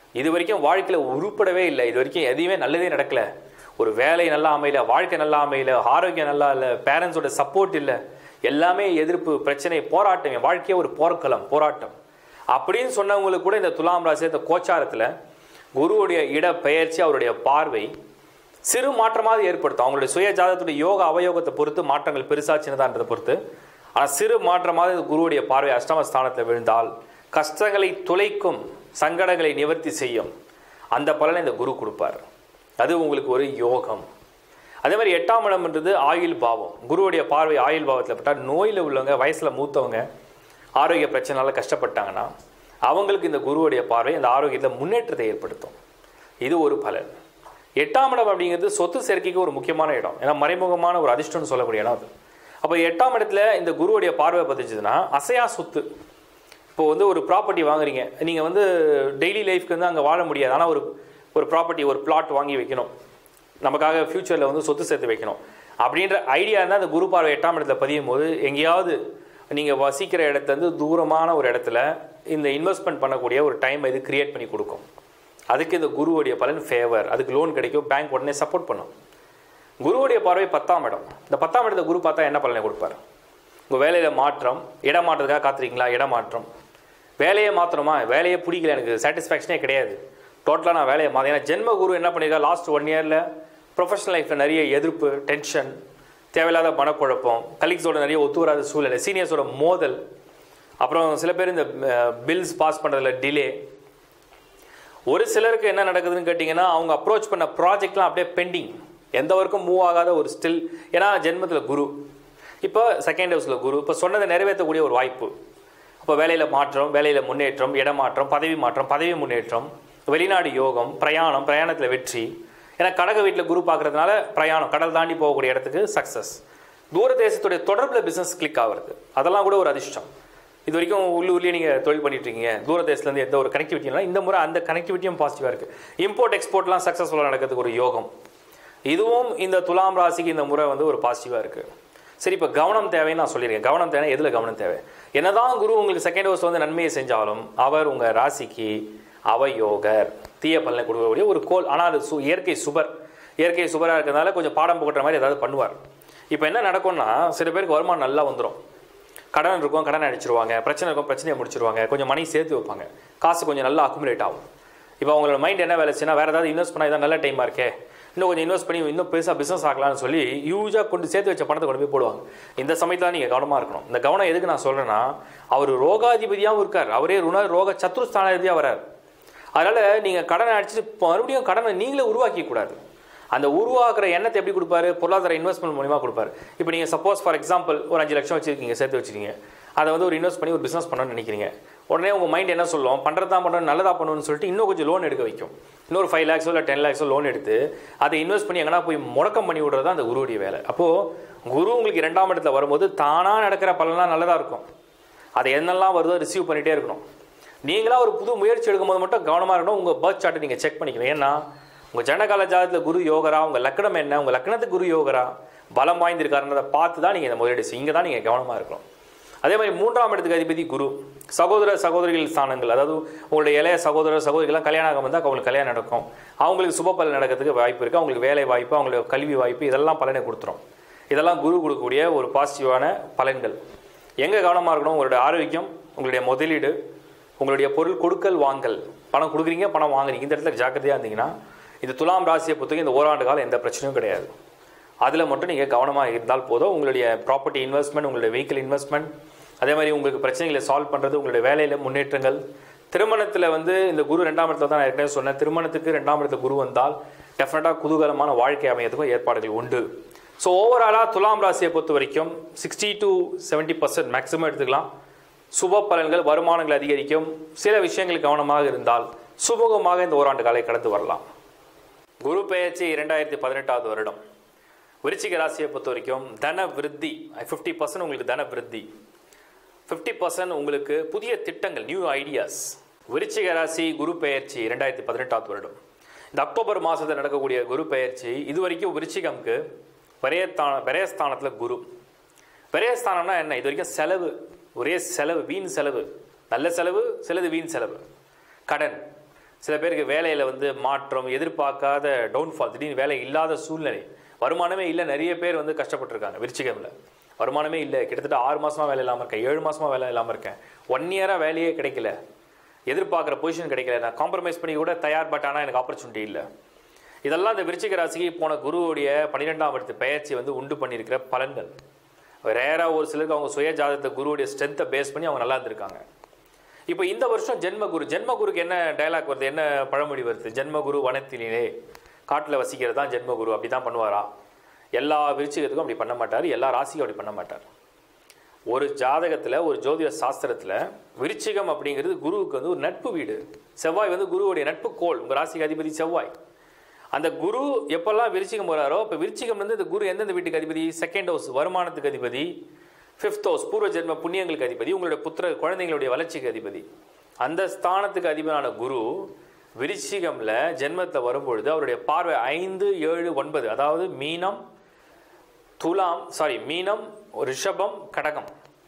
இது வரைக்கும் வாழ்க்கையில் உருப்படவே இல்லை இது வரைக்கும் எதையுமே நல்லதே நடக்கல ஒரு வேலை நல்லா அமையல வாழ்க்கை நல்லா அமையல ஆரோக்கியம் நல்லா இல்லை பேரண்ட்ஸோட சப்போர்ட் இல்லை எல்லாமே எதிர்ப்பு பிரச்சனை போராட்டம் என் வாழ்க்கையே ஒரு போர்க்களம் போராட்டம் அப்படின்னு சொன்னவங்களுக்கு கூட இந்த துலாம் ராசி இந்த கோச்சாரத்தில் குருவுடைய இட பெயர்ச்சி அவருடைய பார்வை சிறு மாற்றமாவது ஏற்படுத்தும் அவங்களுடைய சுய ஜாதகத்துடைய யோக அவயோகத்தை பொறுத்து மாற்றங்கள் பெருசா சின்னதான்றதை பொறுத்து ஆனால் சிறு மாற்றமாவது இந்த குருவுடைய பார்வை அஷ்டம ஸ்தானத்தில் விழுந்தால் கஷ்டங்களை துளைக்கும் சங்கடங்களை நிவர்த்தி செய்யும் அந்த பலனை இந்த குரு கொடுப்பார் அது உங்களுக்கு ஒரு யோகம் அதே மாதிரி எட்டாம் இடம்ன்றது ஆயுள் பாவம் குருவுடைய பார்வை ஆயுள் பாவத்தில் பட்டால் நோயில் உள்ளவங்க வயசில் மூத்தவங்க ஆரோக்கிய பிரச்சனைனால கஷ்டப்பட்டாங்கன்னா அவங்களுக்கு இந்த குருவுடைய பார்வை இந்த ஆரோக்கியத்தில் முன்னேற்றத்தை ஏற்படுத்தும் இது ஒரு பலன் எட்டாம் இடம் அப்படிங்கிறது சொத்து சேர்க்கைக்கு ஒரு முக்கியமான இடம் ஏன்னா மறைமுகமான ஒரு அதிர்ஷ்டம்னு சொல்லக்கூடிய இடம் அது அப்போ எட்டாம் இடத்துல இந்த குருவுடைய பார்வை பதிச்சுதுன்னா அசையா சொத்து இப்போ வந்து ஒரு ப்ராப்பர்ட்டி வாங்குறீங்க நீங்கள் வந்து டெய்லி லைஃப்க்கு வந்து அங்கே வாழ முடியாது ஆனால் ஒரு ஒரு ப்ராப்பர்ட்டி ஒரு பிளாட் வாங்கி வைக்கணும் நமக்காக ஃப்யூச்சரில் வந்து சொத்து சேர்த்து வைக்கணும் அப்படின்ற ஐடியா இருந்தால் அந்த குரு பார்வை எட்டாம் இடத்துல பதியும் போது எங்கேயாவது நீங்கள் வசிக்கிற இடத்துலேருந்து தூரமான ஒரு இடத்துல இந்த இன்வெஸ்ட்மெண்ட் பண்ணக்கூடிய ஒரு டைம் இது கிரியேட் பண்ணி கொடுக்கும் அதுக்கு இந்த குருவுடைய பலன் ஃபேவர் அதுக்கு லோன் கிடைக்கும் பேங்க் உடனே சப்போர்ட் பண்ணும் குருவுடைய பார்வை பத்தாம் இடம் இந்த பத்தாம் இடத்தை குரு பார்த்தா என்ன பலனை கொடுப்பார் உங்கள் வேலையில் மாற்றம் இடம் மாற்றத்துக்காக காத்துறீங்களா இடம் மாற்றம் வேலையை மாற்றணுமா வேலையை பிடிக்கல எனக்கு சாட்டிஸ்ஃபேக்ஷனே கிடையாது டோட்டலாக நான் வேலையை மாற்ற ஏன்னா ஜென்ம குரு என்ன பண்ணியிருக்கா லாஸ்ட் ஒன் இயரில் ப்ரொஃபஷனல் லைஃப்பில் நிறைய எதிர்ப்பு டென்ஷன் தேவையில்லாத மனக்குழப்பம் கலீக்ஸோட நிறைய ஒத்து வராத சூழ்நிலை சீனியர்ஸோட மோதல் அப்புறம் சில பேர் இந்த பில்ஸ் பாஸ் பண்ணுறதுல டிலே ஒரு சிலருக்கு என்ன நடக்குதுன்னு கேட்டிங்கன்னா அவங்க அப்ரோச் பண்ண ப்ராஜெக்ட்லாம் அப்படியே பெண்டிங் எந்த வரைக்கும் மூவ் ஆகாத ஒரு ஸ்டில் ஏன்னா ஜென்மத்தில் குரு இப்போ செகண்ட் ஹவுஸில் குரு இப்போ சொன்னதை நிறைவேற்றக்கூடிய ஒரு வாய்ப்பு இப்போ வேலையில் மாற்றம் வேலையில் முன்னேற்றம் இடமாற்றம் பதவி மாற்றம் பதவி முன்னேற்றம் வெளிநாடு யோகம் பிரயாணம் பிரயாணத்தில் வெற்றி ஏன்னா கடக வீட்டில் குரு பார்க்கறதுனால பிரயாணம் கடல் தாண்டி போகக்கூடிய இடத்துக்கு சக்ஸஸ் தூர தேசத்துடைய தொடர்பில் பிஸ்னஸ் கிளிக் ஆகுறது அதெல்லாம் கூட ஒரு அதிர்ஷ்டம் இது வரைக்கும் உள்ளூர்லேயே நீங்கள் தொழில் பண்ணிட்டு இருக்கீங்க தூர தேசத்துலேருந்து எந்த ஒரு கனெக்டிவிட்டினா இந்த முறை அந்த கனெக்டிவிட்டியும் பாசிட்டிவாக இருக்குது இம்போர்ட் எக்ஸ்போர்ட்லாம் சக்ஸஸ்ஃபுல்லாக நடக்கிறதுக்கு ஒரு யோகம் இதுவும் இந்த துலாம் ராசிக்கு இந்த முறை வந்து ஒரு பாசிட்டிவாக இருக்குது சரி இப்போ கவனம் தேவைன்னு நான் சொல்லியிருக்கேன் கவனம் தேவை எதில் கவனம் தேவை என்னதான் குரு உங்களுக்கு செகண்ட் ஹவுஸ் வந்து நன்மையை செஞ்சாலும் அவர் உங்கள் ராசிக்கு அவயோகர் தீய பலனை கொடுக்கக்கூடிய ஒரு கோல் ஆனால் அது சு இயற்கை சுபர் இயற்கை சுபராக இருக்கிறதுனால கொஞ்சம் பாடம் புகட்டுற மாதிரி ஏதாவது பண்ணுவார் இப்போ என்ன நடக்கும்னா சில பேருக்கு வருமானம் நல்லா வந்துடும் கடன் இருக்கும் கடன் அடிச்சிருவாங்க பிரச்சனை இருக்கும் பிரச்சனையை முடிச்சிருவாங்க கொஞ்சம் மணி சேர்த்து வைப்பாங்க காசு கொஞ்சம் நல்லா அக்குமுலேட் ஆகும் இப்போ அவங்களோட மைண்ட் என்ன வேலை செய்யணும் வேறு ஏதாவது இன்வெஸ்ட் பண்ணால் இதான் நல்ல டைமாக இருக்கே இன்னும் கொஞ்சம் இன்வெஸ்ட் பண்ணி இன்னும் பெருசாக பிஸ்னஸ் ஆகலாம்னு சொல்லி யூஸாக கொண்டு சேர்த்து வச்ச பணத்தை கொண்டு போய் போடுவாங்க இந்த சமயத்தில் நீங்கள் கவனமாக இருக்கணும் இந்த கவனம் எதுக்கு நான் சொல்கிறேன்னா அவர் ரோகாதிபதியாகவும் இருக்கார் அவரே ருண ரோக சத்ருஸ்தானாதிபதியாக வரார் அதனால் நீங்கள் கடனை அடிச்சுட்டு மறுபடியும் கடனை நீங்களே உருவாக்கிக்க கூடாது அந்த உருவாக்குற எண்ணத்தை எப்படி கொடுப்பாரு பொருளாதார இன்வெஸ்ட்மெண்ட் மூலிமா கொடுப்பாரு இப்போ நீங்கள் சப்போஸ் ஃபார் எக்ஸாம்பிள் ஒரு அஞ்சு லட்சம் வச்சிருக்கீங்க சேர்த்து வச்சிருக்கீங்க அதை வந்து ஒரு இன்வெஸ்ட் பண்ணி ஒரு பிஸ்னஸ் பண்ணணும்னு நினைக்கிறீங்க உடனே உங்கள் மைண்ட் என்ன சொல்லும் பண்ணுறது தான் பண்ணுறது நல்லதாக பண்ணணும்னு சொல்லிட்டு இன்னும் கொஞ்சம் லோன் எடுக்க வைக்கும் இன்னொரு ஃபைவ் லேக்ஸோ இல்லை டென் லேக்ஸோ லோன் எடுத்து அதை இன்வெஸ்ட் பண்ணி எங்கன்னா போய் முடக்கம் பண்ணி விடுறது தான் அந்த குருவுடைய வேலை அப்போது குரு உங்களுக்கு இரண்டாம் இடத்துல வரும்போது தானாக நடக்கிற பலன்லாம் நல்லதாக இருக்கும் அதை என்னெல்லாம் வருதோ ரிசீவ் பண்ணிகிட்டே இருக்கணும் நீங்களாக ஒரு புது முயற்சி எடுக்கும்போது மட்டும் கவனமாக இருக்கணும் உங்கள் பர்த் சார்ட்டை நீங்கள் செக் பண்ணிக்கணும் ஏன்னா உங்கள் ஜனகால ஜாதத்தில் குரு யோகரா உங்கள் லக்கணம் என்ன உங்கள் லக்கணத்துக்கு குரு யோகரா பலம் வாய்ந்திருக்காருன்றதை பார்த்து தான் நீங்கள் இந்த முதலீடு செய்யும் இங்கே தான் நீங்கள் கவனமாக இருக்கணும் அதே மாதிரி மூன்றாம் இடத்துக்கு அதிபதி குரு சகோதர சகோதரிகள் ஸ்தானங்கள் அதாவது உங்களுடைய இளைய சகோதர சகோதரிகள்லாம் கல்யாணம் ஆகும் வந்தால் அவங்களுக்கு கல்யாணம் நடக்கும் அவங்களுக்கு சுப பலன் நடக்கிறதுக்கு வாய்ப்பு இருக்குது அவங்களுக்கு வேலை வாய்ப்பு அவங்களுக்கு கல்வி வாய்ப்பு இதெல்லாம் பலனை கொடுத்துரும் இதெல்லாம் குரு கொடுக்கக்கூடிய ஒரு பாசிட்டிவான பலன்கள் எங்கே கவனமாக இருக்கணும் உங்களுடைய ஆரோக்கியம் உங்களுடைய முதலீடு உங்களுடைய பொருள் கொடுக்கல் வாங்கல் பணம் கொடுக்குறீங்க பணம் வாங்குறீங்க இந்த இடத்துல ஜாக்கிரதையாக இருந்தீங்கன்னா இந்த துலாம் ராசியை பொறுத்தவரைக்கும் இந்த ஓராண்டு காலம் எந்த பிரச்சனையும் கிடையாது அதில் மட்டும் நீங்கள் கவனமாக இருந்தால் போதும் உங்களுடைய ப்ராப்பர்ட்டி இன்வெஸ்ட்மெண்ட் உங்களுடைய வெஹிக்கிள் இன்வெஸ்ட்மெண்ட் அதே மாதிரி உங்களுக்கு பிரச்சனைகளை சால்வ் பண்ணுறது உங்களுடைய வேலையில் முன்னேற்றங்கள் திருமணத்தில் வந்து இந்த குரு ரெண்டாம் இடத்துல தான் நான் ஏற்கனவே சொன்னேன் திருமணத்துக்கு ரெண்டாம் இடத்துல குரு வந்தால் டெஃபினட்டாக குதூகலமான வாழ்க்கை அமையத்துக்கும் ஏற்பாடுகள் உண்டு ஸோ ஓவராலாக துலாம் ராசியை பொறுத்த வரைக்கும் sixty to seventy percent maximum எடுத்துக்கலாம் சுப பலன்கள் வருமானங்கள் அதிகரிக்கும் சில விஷயங்கள் கவனமாக இருந்தால் சுமூகமாக இந்த ஓராண்டு காலை கடந்து வரலாம் குரு பெயர்ச்சி இரண்டாயிரத்தி பதினெட்டாவது வருடம் விருச்சிக ராசியை பொறுத்த வரைக்கும் தன விருத்தி ஃபிஃப்டி பர்சன்ட் உங்களுக்கு தன விருத்தி ஃபிஃப்டி பர்சன்ட் உங்களுக்கு புதிய திட்டங்கள் நியூ ஐடியாஸ் விருச்சிக ராசி குரு பெயர்ச்சி இரண்டாயிரத்தி பதினெட்டாவது வருடம் இந்த அக்டோபர் மாதத்தில் நடக்கக்கூடிய குரு பெயர்ச்சி இது வரைக்கும் விருச்சிகம்க்கு விரயஸ்தான விரயஸ்தானத்தில் குரு விரயஸ்தானம்னா என்ன இது வரைக்கும் செலவு ஒரே செலவு வீண் செலவு நல்ல செலவு சிலது வீண் செலவு கடன் சில பேருக்கு வேலையில் வந்து மாற்றம் எதிர்பார்க்காத டவுன்ஃபால் திடீர்னு வேலை இல்லாத சூழ்நிலை வருமானமே இல்லை நிறைய பேர் வந்து கஷ்டப்பட்டிருக்காங்க விருச்சிகமில் வருமானமே இல்லை கிட்டத்தட்ட ஆறு மாசமா வேலை இல்லாமல் இருக்கேன் ஏழு மாசமா வேலை இல்லாமல் இருக்கேன் ஒன் இயராக வேலையே கிடைக்கல எதிர்பார்க்குற பொசிஷன் கிடைக்கல நான் காம்ப்ரமைஸ் பண்ணி கூட தயார் பட் ஆனால் எனக்கு ஆப்பர்ச்சுனிட்டி இல்லை இதெல்லாம் இந்த விருச்சிக ராசிக்கு போன குருவுடைய பன்னிரெண்டாம் இடத்து பெயர்ச்சி வந்து உண்டு பண்ணியிருக்கிற பலன்கள் ரேராக ஒரு சிலருக்கு அவங்க சுய ஜாதகத்தை குருவுடைய ஸ்ட்ரென்த்தை பேஸ் பண்ணி அவங்க நல்லா இருந்திருக்காங்க இப்போ இந்த வருஷம் ஜென்மகுரு ஜென்மகுருக்கு என்ன டயலாக் வருது என்ன பழமொழி வருது ஜென்மகுரு வனத்திலே காட்டில் வசிக்கிறது தான் ஜென்மகுரு அப்படி தான் பண்ணுவாரா எல்லா விருச்சிகத்துக்கும் அப்படி பண்ண மாட்டார் எல்லா ராசிக்கும் அப்படி பண்ண மாட்டார் ஒரு ஜாதகத்தில் ஒரு ஜோதிட சாஸ்திரத்தில் விருச்சிகம் அப்படிங்கிறது குருவுக்கு வந்து ஒரு நட்பு வீடு செவ்வாய் வந்து குருவுடைய நட்பு கோள் உங்கள் ராசிக்கு அதிபதி செவ்வாய் அந்த குரு எப்பெல்லாம் விருச்சிகம் வராரோ இப்போ விருச்சிகம் வந்து இந்த குரு எந்தெந்த வீட்டுக்கு அதிபதி செகண்ட் ஹவுஸ் வருமானத்துக்கு அதிபதி ஃபிஃப்த் ஹவுஸ் பூர்வ ஜென்ம புண்ணியங்களுக்கு அதிபதி உங்களுடைய புத்திர குழந்தைங்களுடைய வளர்ச்சிக்கு அதிபதி அந்த ஸ்தானத்துக்கு அதிபதியான குரு விருச்சிகம்ல ஜென்மத்தில் வரும்பொழுது அவருடைய பார்வை ஐந்து ஏழு ஒன்பது அதாவது மீனம் துலாம் சாரி மீனம் ரிஷபம் கடகம்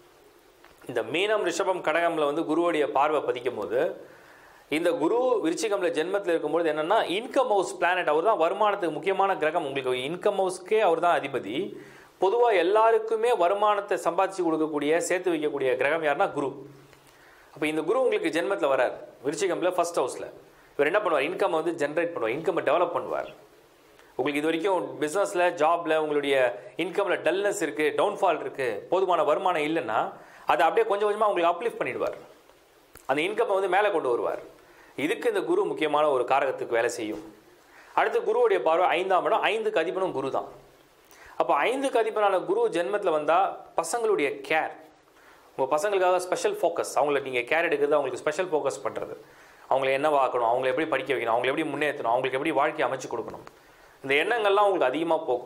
இந்த மீனம் ரிஷபம் கடகம்ல வந்து குருவுடைய பார்வை பதிக்கும் போது இந்த குரு விருச்சிகம்ல ஜென்மத்தில் இருக்கும்போது என்னன்னா இன்கம் ஹவுஸ் பிளானட் அவர் தான் வருமானத்துக்கு முக்கியமான கிரகம் உங்களுக்கு இன்கம் ஹவுஸ்க்கே அவர் தான் அதிபதி பொதுவாக எல்லாருக்குமே வருமானத்தை சம்பாதிச்சு கொடுக்கக்கூடிய சேர்த்து வைக்கக்கூடிய கிரகம் யாருன்னா குரு அப்போ இந்த குரு உங்களுக்கு ஜென்மத்தில் வரார் விருச்சிகம்ல ஃபர்ஸ்ட் ஹவுஸில் இவர் என்ன பண்ணுவார் இன்கம் வந்து ஜென்ரேட் பண்ணுவார் இன்கம் டெவலப் பண்ணுவார் உங்களுக்கு இது வரைக்கும் பிஸ்னஸில் ஜாப்ல உங்களுடைய இன்கம்ல டல்னஸ் இருக்கு டவுன்ஃபால் இருக்கு போதுமான வருமானம் இல்லைன்னா அதை அப்படியே கொஞ்சம் கொஞ்சமாக உங்களுக்கு அப்லிஃப்ட் பண்ணிடுவார் அந்த இன்கம்மை வந்து மேலே கொண்டு வருவார் இதுக்கு இந்த குரு முக்கியமான ஒரு காரகத்துக்கு வேலை செய்யும் அடுத்து குருவுடைய பார்வை ஐந்தாம் இடம் ஐந்துக்கு அதிபனும் குரு தான் அப்போ ஐந்துக்கு அதிபனான குரு ஜென்மத்தில் வந்தால் பசங்களுடைய கேர் உங்கள் பசங்களுக்காக ஸ்பெஷல் ஃபோக்கஸ் அவங்கள நீங்கள் கேர் எடுக்கிறது அவங்களுக்கு ஸ்பெஷல் ஃபோக்கஸ் பண்ணுறது அவங்கள என்னவாக்கணும் அவங்கள எப்படி படிக்க வைக்கணும் அவங்கள எப்படி முன்னேற்றணும் அவங்களுக்கு எப்படி வாழ்க்கை அமைச்சு கொடுக்கணும் இந்த எண்ணங்கள்லாம் உங்களுக்கு அதிகமாக போகும்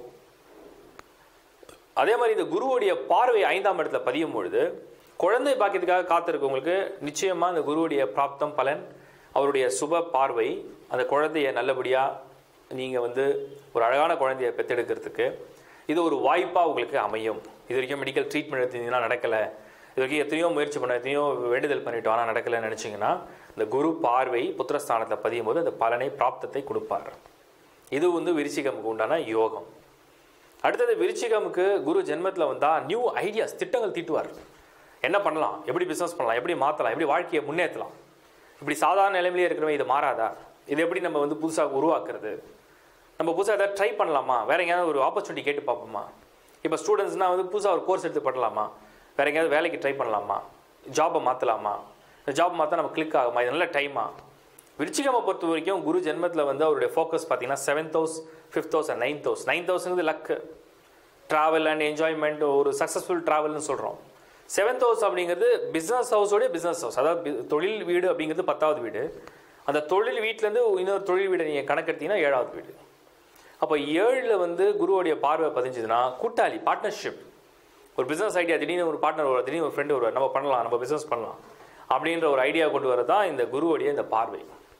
அதே மாதிரி இந்த குருவுடைய பார்வை ஐந்தாம் இடத்துல பதியும் பொழுது குழந்தை பாக்கியத்துக்காக காத்திருக்கவங்களுக்கு நிச்சயமாக இந்த குருவுடைய பிராப்தம் பலன் அவருடைய சுப பார்வை அந்த குழந்தைய நல்லபடியாக நீங்கள் வந்து ஒரு அழகான குழந்தைய பெற்றெடுக்கிறதுக்கு இது ஒரு வாய்ப்பாக உங்களுக்கு அமையும் இது வரைக்கும் மெடிக்கல் ட்ரீட்மெண்ட் எடுத்தீங்கன்னா நடக்கலை இது வரைக்கும் எத்தனையோ முயற்சி பண்ண எத்தனையோ வேண்டுதல் பண்ணிட்டோம் ஆனால் நடக்கலைன்னு நினச்சிங்கன்னா இந்த குரு பார்வை புத்திரஸ்தானத்தில் பதியும் போது அந்த பலனை பிராப்தத்தை கொடுப்பார் இது வந்து விருச்சிகமுக்கு உண்டான யோகம் அடுத்தது விருச்சிகமுக்கு குரு ஜென்மத்தில் வந்தால் நியூ ஐடியாஸ் திட்டங்கள் தீட்டுவார் என்ன பண்ணலாம் எப்படி பிஸ்னஸ் பண்ணலாம் எப்படி மாற்றலாம் எப்படி வாழ்க்கையை முன்னேற்றலாம் இப்படி சாதாரண நிலைமையிலே இருக்கிறவங்க இது மாறாதா இது எப்படி நம்ம வந்து புதுசாக உருவாக்குறது நம்ம புதுசாக ஏதாவது ட்ரை பண்ணலாமா வேற எங்கேயாவது ஒரு ஆப்பர்ச்சுனிட்டி கேட்டு பார்ப்போமா இப்போ ஸ்டூடெண்ட்ஸ்னால் வந்து புதுசாக ஒரு கோர்ஸ் எடுத்து பண்ணலாமா வேற எங்கேயாவது வேலைக்கு ட்ரை பண்ணலாமா ஜாபை மாற்றலாமா இந்த ஜாப் மாற்றா நம்ம கிளிக் ஆகுமா இது நல்ல டைமா விருச்சிகமை பொறுத்த வரைக்கும் குரு ஜென்மத்தில் வந்து அவருடைய ஃபோக்கஸ் பார்த்தீங்கன்னா seventh house fifth house and ninth house ninth ஹவுஸ்ங்கிறது லக்கு ட்ராவல் அண்ட் என்ஜாய்மெண்ட் ஒரு சக்ஸஸ்ஃபுல் ட்ராவல்னு சொல்கிறோம் செவன்த் ஹவுஸ் அப்படிங்கிறது பிஸ்னஸ் ஹவுஸோடைய பிஸ்னஸ் ஹவுஸ் அதாவது பி- தொழில் வீடு அப்படிங்கிறது பத்தாவது வீடு அந்த தொழில் வீட்டிலேருந்து இன்னொரு தொழில் வீடை நீங்கள் கணக்கெடுத்தீங்கன்னா ஏழாவது வீடு அப்போ ஏழில் வந்து குருவோடைய பார்வை பதிஞ்சதுன்னா கூட்டாளி பார்ட்னர்ஷிப் ஒரு பிஸ்னஸ் ஐடியா திடீர்னு ஒரு பார்ட்னர் வருவார் திடீர்னு ஒரு ஃப்ரெண்டு வருவார் நம்ம பண்ணலாம் நம்ம பிஸ்னஸ் பண்ணலாம் அப்படின்ற ஒரு ஐடியா கொண்டு வரது தான் இந்த குருவோடைய இந்த பார்வை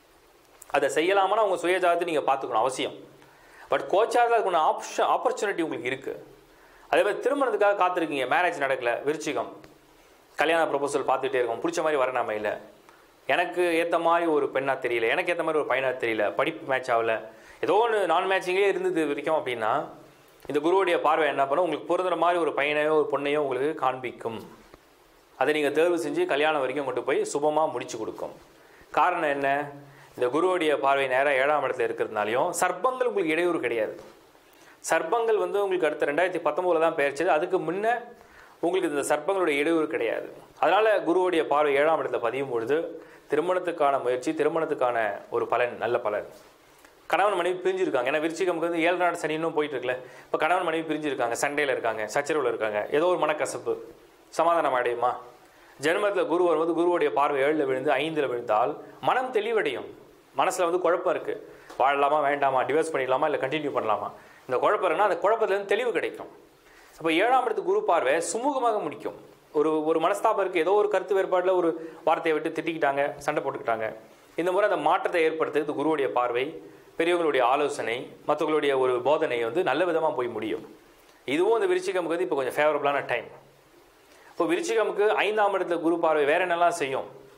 அதை செய்யலாமான்னு அவங்க சுயஜாதத்தை நீங்கள் பார்த்துக்கணும் அவசியம் பட் கோச்சாரில் அதுக்கு ஆப்ஷன் ஆப்பர்ச்சுனிட்டி உங்களுக்கு இருக்குது அதே மாதிரி திருமணத்துக்காக காத்திருக்கீங்க மேரேஜ் நடக்கல விருச்சிகம் கல்யாண ப்ரொபோசல் பார்த்துட்டே இருக்கோம் பிடிச்ச மாதிரி வர நம்ம இல்லை எனக்கு ஏற்ற மாதிரி ஒரு பெண்ணாக தெரியல எனக்கு ஏற்ற மாதிரி ஒரு பையனாக தெரியல படிப்பு மேட்ச் ஆகல ஏதோ ஒன்று நான் மேட்சிங்கே இருந்தது வரைக்கும் அப்படின்னா இந்த குருவுடைய பார்வை என்ன பண்ணும் உங்களுக்கு பொருந்துற மாதிரி ஒரு பையனையோ ஒரு பொண்ணையோ உங்களுக்கு காண்பிக்கும் அதை நீங்கள் தேர்வு செஞ்சு கல்யாணம் வரைக்கும் கொண்டு போய் சுபமாக முடிச்சு கொடுக்கும் காரணம் என்ன இந்த குருவுடைய பார்வை நேராக ஏழாம் இடத்துல இருக்கிறதுனாலையும் சர்ப்பங்கள் உங்களுக்கு இடையூறு கிடையாது சர்ப்பங்கள் வந்து உங்களுக்கு அடுத்த ரெண்டாயிரத்தி பத்தொம்போதில் தான் பெயர்ச்சது அதுக்கு முன்ன உங்களுக்கு இந்த சர்ப்பங்களுடைய இடையூறு கிடையாது அதனால் குருவுடைய பார்வை ஏழாம் இடத்துல பதியும் பொழுது திருமணத்துக்கான முயற்சி திருமணத்துக்கான ஒரு பலன் நல்ல பலன் கணவன் மனைவி பிரிஞ்சிருக்காங்க ஏன்னா விருச்சிகமுக்கு வந்து ஏழு நாடு சனின்னும் போயிட்டு இருக்குல்ல இப்போ கணவன் மனைவி பிரிஞ்சிருக்காங்க சண்டையில் இருக்காங்க சச்சரவில் இருக்காங்க ஏதோ ஒரு மனக்கசப்பு சமாதானம் அடையுமா ஜென்மத்தில் குரு வரும்போது குருவுடைய பார்வை ஏழில் விழுந்து ஐந்தில் விழுந்தால் மனம் தெளிவடையும் மனசில் வந்து குழப்பம் இருக்குது வாழலாமா வேண்டாமா டிவோர்ஸ் பண்ணிடலாமா இல்லை கண்டினியூ பண்ணலாமா இந்த குழப்பம் இருக்குன்னா அந்த குழப்பத்துலேருந்து தெளிவு கிடைக்கும் அப்போ ஏழாம் இடத்து குரு பார்வை சுமூகமாக முடிக்கும் ஒரு ஒரு மனஸ்தாபம் இருக்குது ஏதோ ஒரு கருத்து வேறுபாட்டில் ஒரு வார்த்தையை விட்டு திட்டிக்கிட்டாங்க சண்டை போட்டுக்கிட்டாங்க இந்த முறை அந்த மாற்றத்தை ஏற்படுத்துறது குருவுடைய பார்வை பெரியவங்களுடைய ஆலோசனை மற்றவங்களுடைய ஒரு போதனை வந்து நல்ல விதமாக போய் முடியும் இதுவும் இந்த விருச்சிகமுக்கு வந்து இப்போ கொஞ்சம் ஃபேவரபுளான டைம் இப்போ விருச்சிகமுக்கு ஐந்தாம் இடத்துல குரு பார்வை வேற என்னெல்லாம் செய்யும்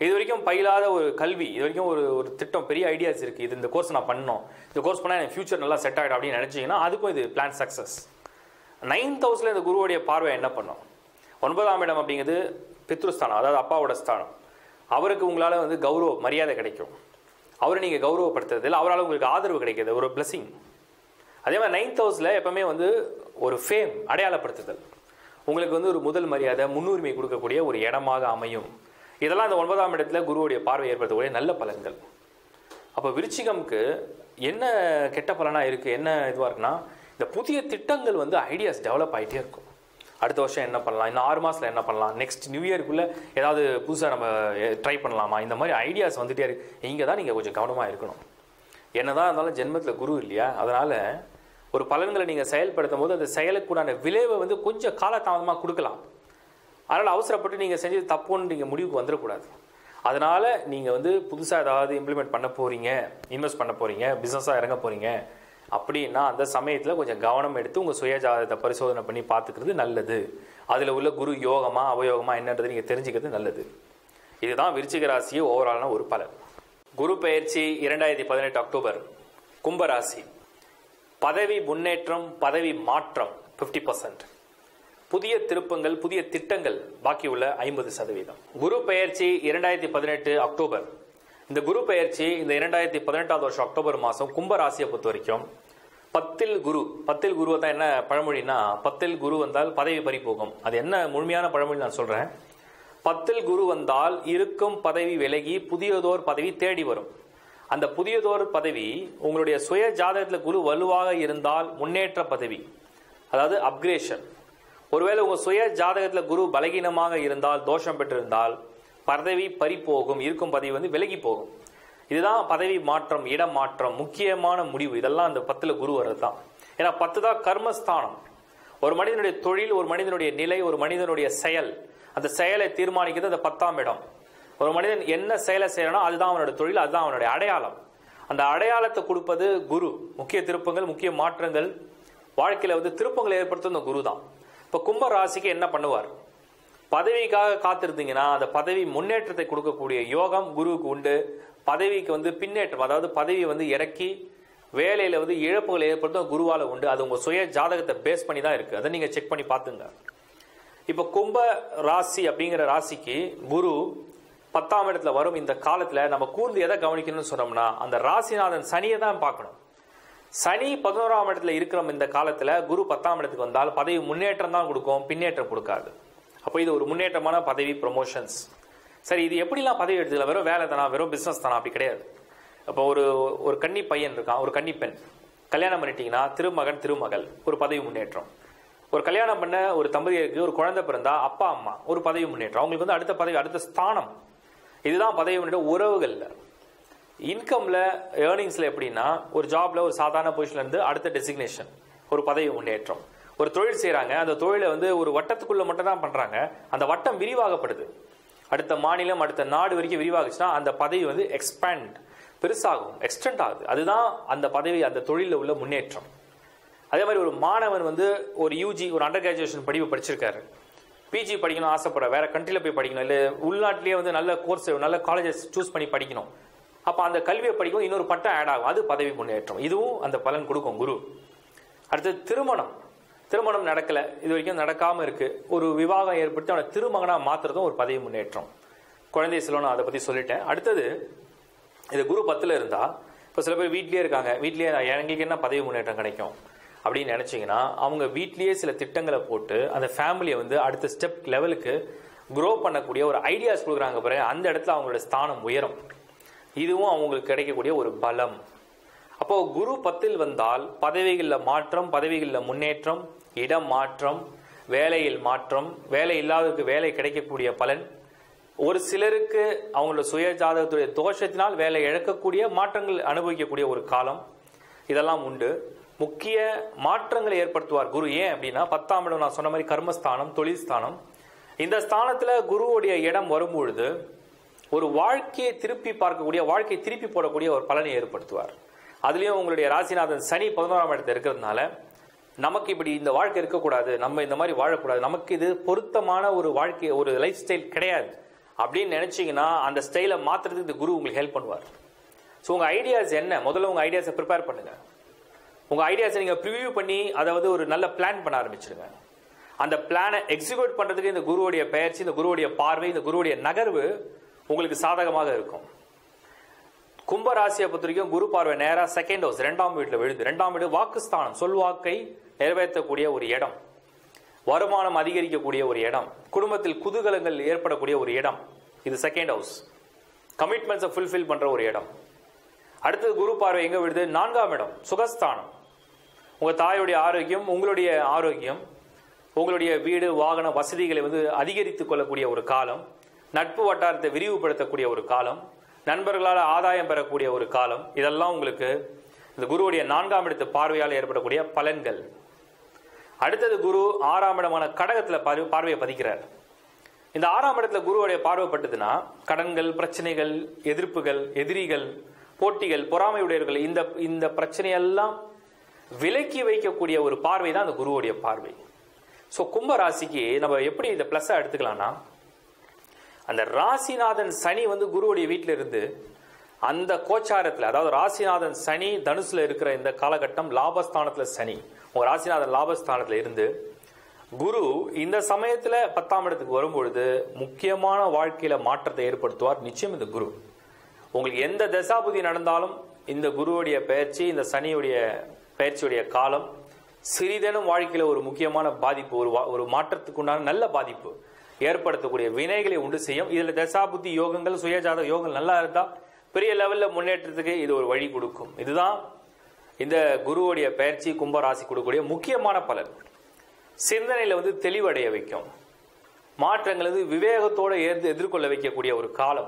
இது வரைக்கும் பயிலாத ஒரு கல்வி இது வரைக்கும் ஒரு ஒரு திட்டம் பெரிய ஐடியாஸ் இருக்குது இது இந்த கோர்ஸ் நான் பண்ணணும் இந்த கோர்ஸ் பண்ணால் என் ஃபியூச்சர் நல்லா செட் ஆகிடும் அப்படின்னு நினச்சிங்கன்னா அதுக்கும் இது பிளான் சக்ஸஸ் நைன்த் ஹவுஸில் இந்த குருவுடைய பார்வை என்ன பண்ணும் ஒன்பதாம் இடம் அப்படிங்கிறது பித்ருஸ்தானம் அதாவது அப்பாவோட ஸ்தானம் அவருக்கு உங்களால் வந்து கௌரவ மரியாதை கிடைக்கும் அவரை நீங்கள் கௌரவப்படுத்துறது இல்லை அவரால் உங்களுக்கு ஆதரவு கிடைக்கிது ஒரு blessing அதே மாதிரி நைன்த் ஹவுஸில் எப்பவுமே வந்து ஒரு ஃபேம் அடையாளப்படுத்துதல் உங்களுக்கு வந்து ஒரு முதல் மரியாதை முன்னுரிமை கொடுக்கக்கூடிய ஒரு இடமாக அமையும் இதெல்லாம் அந்த ஒன்பதாம் இடத்துல குருவுடைய பார்வை ஏற்படுத்தக்கூடிய நல்ல பலன்கள் அப்போ விருச்சிகம்க்கு என்ன கெட்ட பலனாக இருக்குது என்ன இதுவாக இருக்குன்னா இந்த புதிய திட்டங்கள் வந்து ஐடியாஸ் டெவலப் ஆகிட்டே இருக்கும் அடுத்த வருஷம் என்ன பண்ணலாம் இன்னும் ஆறு மாதத்தில் என்ன பண்ணலாம் நெக்ஸ்ட் நியூ இயருக்குள்ளே ஏதாவது புதுசாக நம்ம ட்ரை பண்ணலாமா இந்த மாதிரி ஐடியாஸ் வந்துட்டே இருக்கு இங்கே தான் நீங்கள் கொஞ்சம் கவனமாக இருக்கணும் என்னதான் இருந்தாலும் ஜென்மத்தில் குரு இல்லையா அதனால் ஒரு பலன்களை நீங்கள் செயல்படுத்தும் போது அந்த செயலுக்குடான விளைவை வந்து கொஞ்சம் காலதாமதமாக கொடுக்கலாம் அதனால் அவசரப்பட்டு நீங்கள் செஞ்சது தப்புன்னு நீங்கள் முடிவுக்கு வந்துடக்கூடாது அதனால் நீங்கள் வந்து புதுசாக ஏதாவது இம்ப்ளிமெண்ட் பண்ண போகிறீங்க இன்வெஸ்ட் பண்ண போகிறீங்க பிஸ்னஸாக இறங்க போகிறீங்க அப்படின்னா அந்த சமயத்தில் கொஞ்சம் கவனம் எடுத்து உங்கள் சுயஜாதகத்தை பரிசோதனை பண்ணி பார்த்துக்கிறது நல்லது அதில் உள்ள குரு யோகமா அவயோகமா என்னன்றது நீங்கள் தெரிஞ்சுக்கிறது நல்லது இதுதான் விருச்சிக ராசியை ஓவராலான ஒரு பலன் குரு பெயர்ச்சி இரண்டாயிரத்தி பதினெட்டு அக்டோபர் கும்பராசி பதவி முன்னேற்றம் பதவி மாற்றம் 50% புதிய திருப்பங்கள் புதிய திட்டங்கள் பாக்கி உள்ள ஐம்பது சதவீதம் குரு பெயர்ச்சி இரண்டாயிரத்தி பதினெட்டு அக்டோபர் இந்த குரு பெயர்ச்சி இந்த இரண்டாயிரத்தி பதினெட்டாவது வருஷம் அக்டோபர் மாதம் கும்ப ராசியை பொறுத்த வரைக்கும் பத்தில் குரு பத்தில் குரு தான் என்ன பழமொழினா பத்தில் குரு வந்தால் பதவி பறி போகும் அது என்ன முழுமையான பழமொழி நான் சொல்றேன் பத்தில் குரு வந்தால் இருக்கும் பதவி விலகி புதியதோர் பதவி தேடி வரும் அந்த புதியதோர் பதவி உங்களுடைய சுய ஜாதகத்தில் குரு வலுவாக இருந்தால் முன்னேற்ற பதவி அதாவது அப்கிரேஷன் ஒருவேளை உங்க சுய ஜாதகத்தில் குரு பலகீனமாக இருந்தால் தோஷம் பெற்றிருந்தால் பதவி பறி போகும் இருக்கும் பதவி வந்து விலகி போகும் இதுதான் பதவி மாற்றம் இடம் மாற்றம் முக்கியமான முடிவு இதெல்லாம் அந்த பத்துல குரு வர்றது தான் ஏன்னா பத்து தான் கர்மஸ்தானம் ஒரு மனிதனுடைய தொழில் ஒரு மனிதனுடைய நிலை ஒரு மனிதனுடைய செயல் அந்த செயலை தீர்மானிக்கிறது அந்த பத்தாம் இடம் ஒரு மனிதன் என்ன செயலை செய்யறானோ அதுதான் அவனோட தொழில் அதுதான் அவனுடைய அடையாளம் அந்த அடையாளத்தை கொடுப்பது குரு முக்கிய திருப்பங்கள் முக்கிய மாற்றங்கள் வாழ்க்கையில வந்து திருப்பங்களை ஏற்படுத்தும் அந்த குரு தான் இப்ப கும்ப ராசிக்கு என்ன பண்ணுவார் பதவிக்காக காத்திருந்தீங்கன்னா அந்த பதவி முன்னேற்றத்தை கொடுக்கக்கூடிய யோகம் குருவுக்கு உண்டு பதவிக்கு வந்து பின்னேற்றம் அதாவது பதவி வந்து இறக்கி வேலையில வந்து இழப்புகள் ஏற்படுத்தும் குருவால உண்டு அது உங்க சுய ஜாதகத்தை பேஸ் பண்ணி தான் இருக்கு அதை நீங்க செக் பண்ணி பார்த்துங்க இப்ப கும்ப ராசி அப்படிங்கிற ராசிக்கு குரு பத்தாம் இடத்துல வரும் இந்த காலத்துல நம்ம கூர்ந்து எதை கவனிக்கணும்னு சொன்னோம்னா அந்த ராசிநாதன் சனியை தான் பார்க்கணும் சனி பதினோராம் இடத்துல இருக்கிற இந்த காலத்துல குரு பத்தாம் இடத்துக்கு வந்தால் பதவி முன்னேற்றம் தான் கொடுக்கும் பின்னேற்றம் கொடுக்காது அப்போ இது ஒரு முன்னேற்றமான பதவி ப்ரொமோஷன்ஸ் சரி இது எப்படிலாம் பதவி எடுத்துக்கலாம் வெறும் வேலை தானா வெறும் பிசினஸ் தானா அப்படி கிடையாது அப்போ ஒரு ஒரு கன்னி பையன் இருக்கான் ஒரு கன்னி பெண் கல்யாணம் பண்ணிட்டீங்கன்னா திருமகன் திருமகள் ஒரு பதவி முன்னேற்றம் ஒரு கல்யாணம் பண்ண ஒரு தம்பதியருக்கு ஒரு குழந்தை பிறந்தா அப்பா அம்மா ஒரு பதவி முன்னேற்றம் அவங்களுக்கு வந்து அடுத்த பதவி அடுத்த ஸ்தானம் இதுதான் பதவி முன்னேற்றம் உறவுகள்ல இன்கம்ல ஏர்னிங்ஸ்ல எப்படின்னா ஒரு ஜாப்ல ஒரு சாதாரண பொசிஷன்ல இருந்து அடுத்த டெசிக்னேஷன் ஒரு பதவி முன்னேற்றம் ஒரு தொழில் செய்றாங்க அந்த தொழிலை வந்து ஒரு வட்டத்துக்குள்ள மட்டும் தான் பண்றாங்க அந்த வட்டம் விரிவாகப்படுது அடுத்த மாநிலம் அடுத்த நாடு வரைக்கும் விரிவாகுச்சுன்னா அந்த பதவி வந்து எக்ஸ்பேண்ட் பெருசாகும் எக்ஸ்டெண்ட் ஆகுது அதுதான் அந்த பதவி அந்த தொழிலில் உள்ள முன்னேற்றம் அதே மாதிரி ஒரு மாணவன் வந்து ஒரு யூஜி ஒரு அண்டர் கிராஜுவேஷன் படிப்பு படிச்சிருக்காரு பிஜி படிக்கணும் ஆசைப்படுற வேற கண்ட்ரியில் போய் படிக்கணும் இல்லை உள்நாட்டிலேயே வந்து நல்ல கோர்ஸ் நல்ல காலேஜஸ் சூஸ் பண்ணி படிக்கணும் அப்போ அந்த கல்வியை படிக்கும் இன்னொரு பட்டம் ஆட் ஆகும் அது பதவி முன்னேற்றம் இதுவும் அந்த பலன் கொடுக்கும் குரு அடுத்து திருமணம் திருமணம் நடக்கல இது வரைக்கும் நடக்காம இருக்கு ஒரு விவாகம் ஏற்படுத்தி அவனை திருமகனா மாத்துறதும் ஒரு பதவி முன்னேற்றம் குழந்தை செல்வம் நான் அதை பத்தி சொல்லிட்டேன் அடுத்தது இது குரு பத்துல இருந்தா இப்போ சில பேர் வீட்லயே இருக்காங்க வீட்லயே நான் எங்களுக்கு என்ன பதவி முன்னேற்றம் கிடைக்கும் அப்படின்னு நினைச்சீங்கன்னா அவங்க வீட்லயே சில திட்டங்களை போட்டு அந்த ஃபேமிலியை வந்து அடுத்த ஸ்டெப் லெவலுக்கு க்ரோ பண்ணக்கூடிய ஒரு ஐடியாஸ் கொடுக்குறாங்க பாருங்க அந்த இடத்துல அவங்களோட ஸ்தானம் உயரும் இதுவும் அவங்களுக்கு கிடைக்கக்கூடிய ஒரு பலம் அப்போ குரு பத்தில் வந்தால் பதவிகளில் மாற்றம் பதவிகளில் முன்னேற்றம் இடம் மாற்றம் வேலையில் மாற்றம் வேலை இல்லாதவருக்கு வேலை கிடைக்கக்கூடிய பலன் ஒரு சிலருக்கு அவங்களோட சுய ஜாதகத்துடைய தோஷத்தினால் வேலை இழக்கக்கூடிய மாற்றங்கள் அனுபவிக்கக்கூடிய ஒரு காலம் இதெல்லாம் உண்டு முக்கிய மாற்றங்களை ஏற்படுத்துவார் குரு ஏன் அப்படின்னா பத்தாம் இடம் நான் சொன்ன மாதிரி கர்மஸ்தானம் தொழில் ஸ்தானம் இந்த ஸ்தானத்துல குருவுடைய இடம் வரும்பொழுது ஒரு வாழ்க்கையை திருப்பி பார்க்கக்கூடிய வாழ்க்கையை திருப்பி போடக்கூடிய ஒரு பலனை ஏற்படுத்துவார் அதுலயும் உங்களுடைய ராசிநாதன் சனி பதினோராம் இடத்துல இருக்கிறதுனால நமக்கு இப்படி இந்த வாழ்க்கை இருக்கக்கூடாது நம்ம இந்த மாதிரி வாழக்கூடாது நமக்கு இது பொருத்தமான ஒரு வாழ்க்கை ஒரு லைஃப் ஸ்டைல் கிடையாது அப்படின்னு நினைச்சீங்கன்னா அந்த ஸ்டைலை மாத்துறதுக்கு இந்த குரு உங்களுக்கு ஹெல்ப் பண்ணுவார் ஸோ உங்க ஐடியாஸ் என்ன முதல்ல உங்க ஐடியாஸை ப்ரிப்பேர் பண்ணுங்க உங்க ஐடியாஸை நீங்க ப்ரிவியூ பண்ணி அதை வந்து ஒரு நல்ல பிளான் பண்ண ஆரம்பிச்சிருங்க அந்த பிளானை எக்ஸிக்யூட் பண்றதுக்கு இந்த குருவுடைய பயிற்சி இந்த குருவுடைய பார்வை இந்த குருவுடைய நகர்வு உங்களுக்கு சாதகமாக இருக்கும் கும்ப ராசியை பொறுத்த வரைக்கும் குரு பார்வை நேரா செகண்ட் ஹவுஸ் ரெண்டாம் வீட்டுல விழுது ரெண்டாம் வீடு வாக்குஸ்தானம் சொல்வாக்கை நிறைவேற்றக்கூடிய ஒரு இடம் வருமானம் அதிகரிக்கக்கூடிய ஒரு இடம் குடும்பத்தில் குதூகலங்கள் ஏற்படக்கூடிய ஒரு இடம் இது செகண்ட் ஹவுஸ் கமிட்மெண்ட்ஸை ஃபுல்ஃபில் பண்ற ஒரு இடம் அடுத்தது குரு பார்வை எங்க விழுது நான்காம் இடம் சுகஸ்தானம் உங்க தாயுடைய ஆரோக்கியம் உங்களுடைய ஆரோக்கியம் உங்களுடைய வீடு வாகன வசதிகளை வந்து அதிகரித்துக் கொள்ளக்கூடிய ஒரு காலம் நட்பு வட்டாரத்தை விரிவுபடுத்தக்கூடிய ஒரு காலம் நண்பர்களால் ஆதாயம் பெறக்கூடிய ஒரு காலம் இதெல்லாம் உங்களுக்கு இந்த குருவுடைய நான்காம் இடத்து பார்வையால் ஏற்படக்கூடிய பலன்கள் அடுத்தது குரு ஆறாம் இடமான கடகத்துல பார்வை- பார்வையை பதிக்கிறார் இந்த ஆறாம் இடத்துல குருவுடைய பார்வை பட்டதுன்னா கடன்கள் பிரச்சனைகள் எதிர்ப்புகள் எதிரிகள் போட்டிகள் பொறாமையுடையவர்கள் இந்த இந்த பிரச்சனையெல்லாம் விலக்கி வைக்கக்கூடிய ஒரு பார்வை தான் அந்த குருவுடைய பார்வை ஸோ கும்ப ராசிக்கு நம்ம எப்படி இந்த ப்ளஸ்ஸை எடுத்துக்கலாம்னா அந்த ராசிநாதன் சனி வந்து குருவுடைய வீட்டில் இருந்து அந்த கோச்சாரத்தில் அதாவது ராசிநாதன் சனி தனுசுல இருக்கிற இந்த காலகட்டம் லாபஸ்தானத்துல சனி உங்க ராசிநாதன் லாபஸ்தானத்துல இருந்து குரு இந்த சமயத்துல பத்தாம் இடத்துக்கு வரும்பொழுது முக்கியமான வாழ்க்கையில மாற்றத்தை ஏற்படுத்துவார் நிச்சயம் இந்த குரு உங்களுக்கு எந்த தசாபுதி நடந்தாலும் இந்த குருவுடைய பயிற்சி இந்த சனியுடைய பயிற்சியுடைய காலம் சிறிதேனும் வாழ்க்கையில ஒரு முக்கியமான பாதிப்பு ஒரு வா- ஒரு மாற்றத்துக்குண்டான நல்ல பாதிப்பு ஏற்படுத்தக்கூடிய வினைகளை உண்டு செய்யும் இதுல தசாபுத்தி யோகங்கள் சுயஜாத யோகங்கள் நல்லா இருந்தா பெரிய லெவல்ல முன்னேற்றத்துக்கு இது ஒரு வழி கொடுக்கும் இதுதான் இந்த குருவுடைய பயிற்சி கும்பராசி கொடுக்கக்கூடிய முக்கியமான பலன் சிந்தனையில வந்து தெளிவடைய வைக்கும் மாற்றங்கள் வந்து விவேகத்தோட ஏற்று எதிர்கொள்ள வைக்கக்கூடிய ஒரு காலம்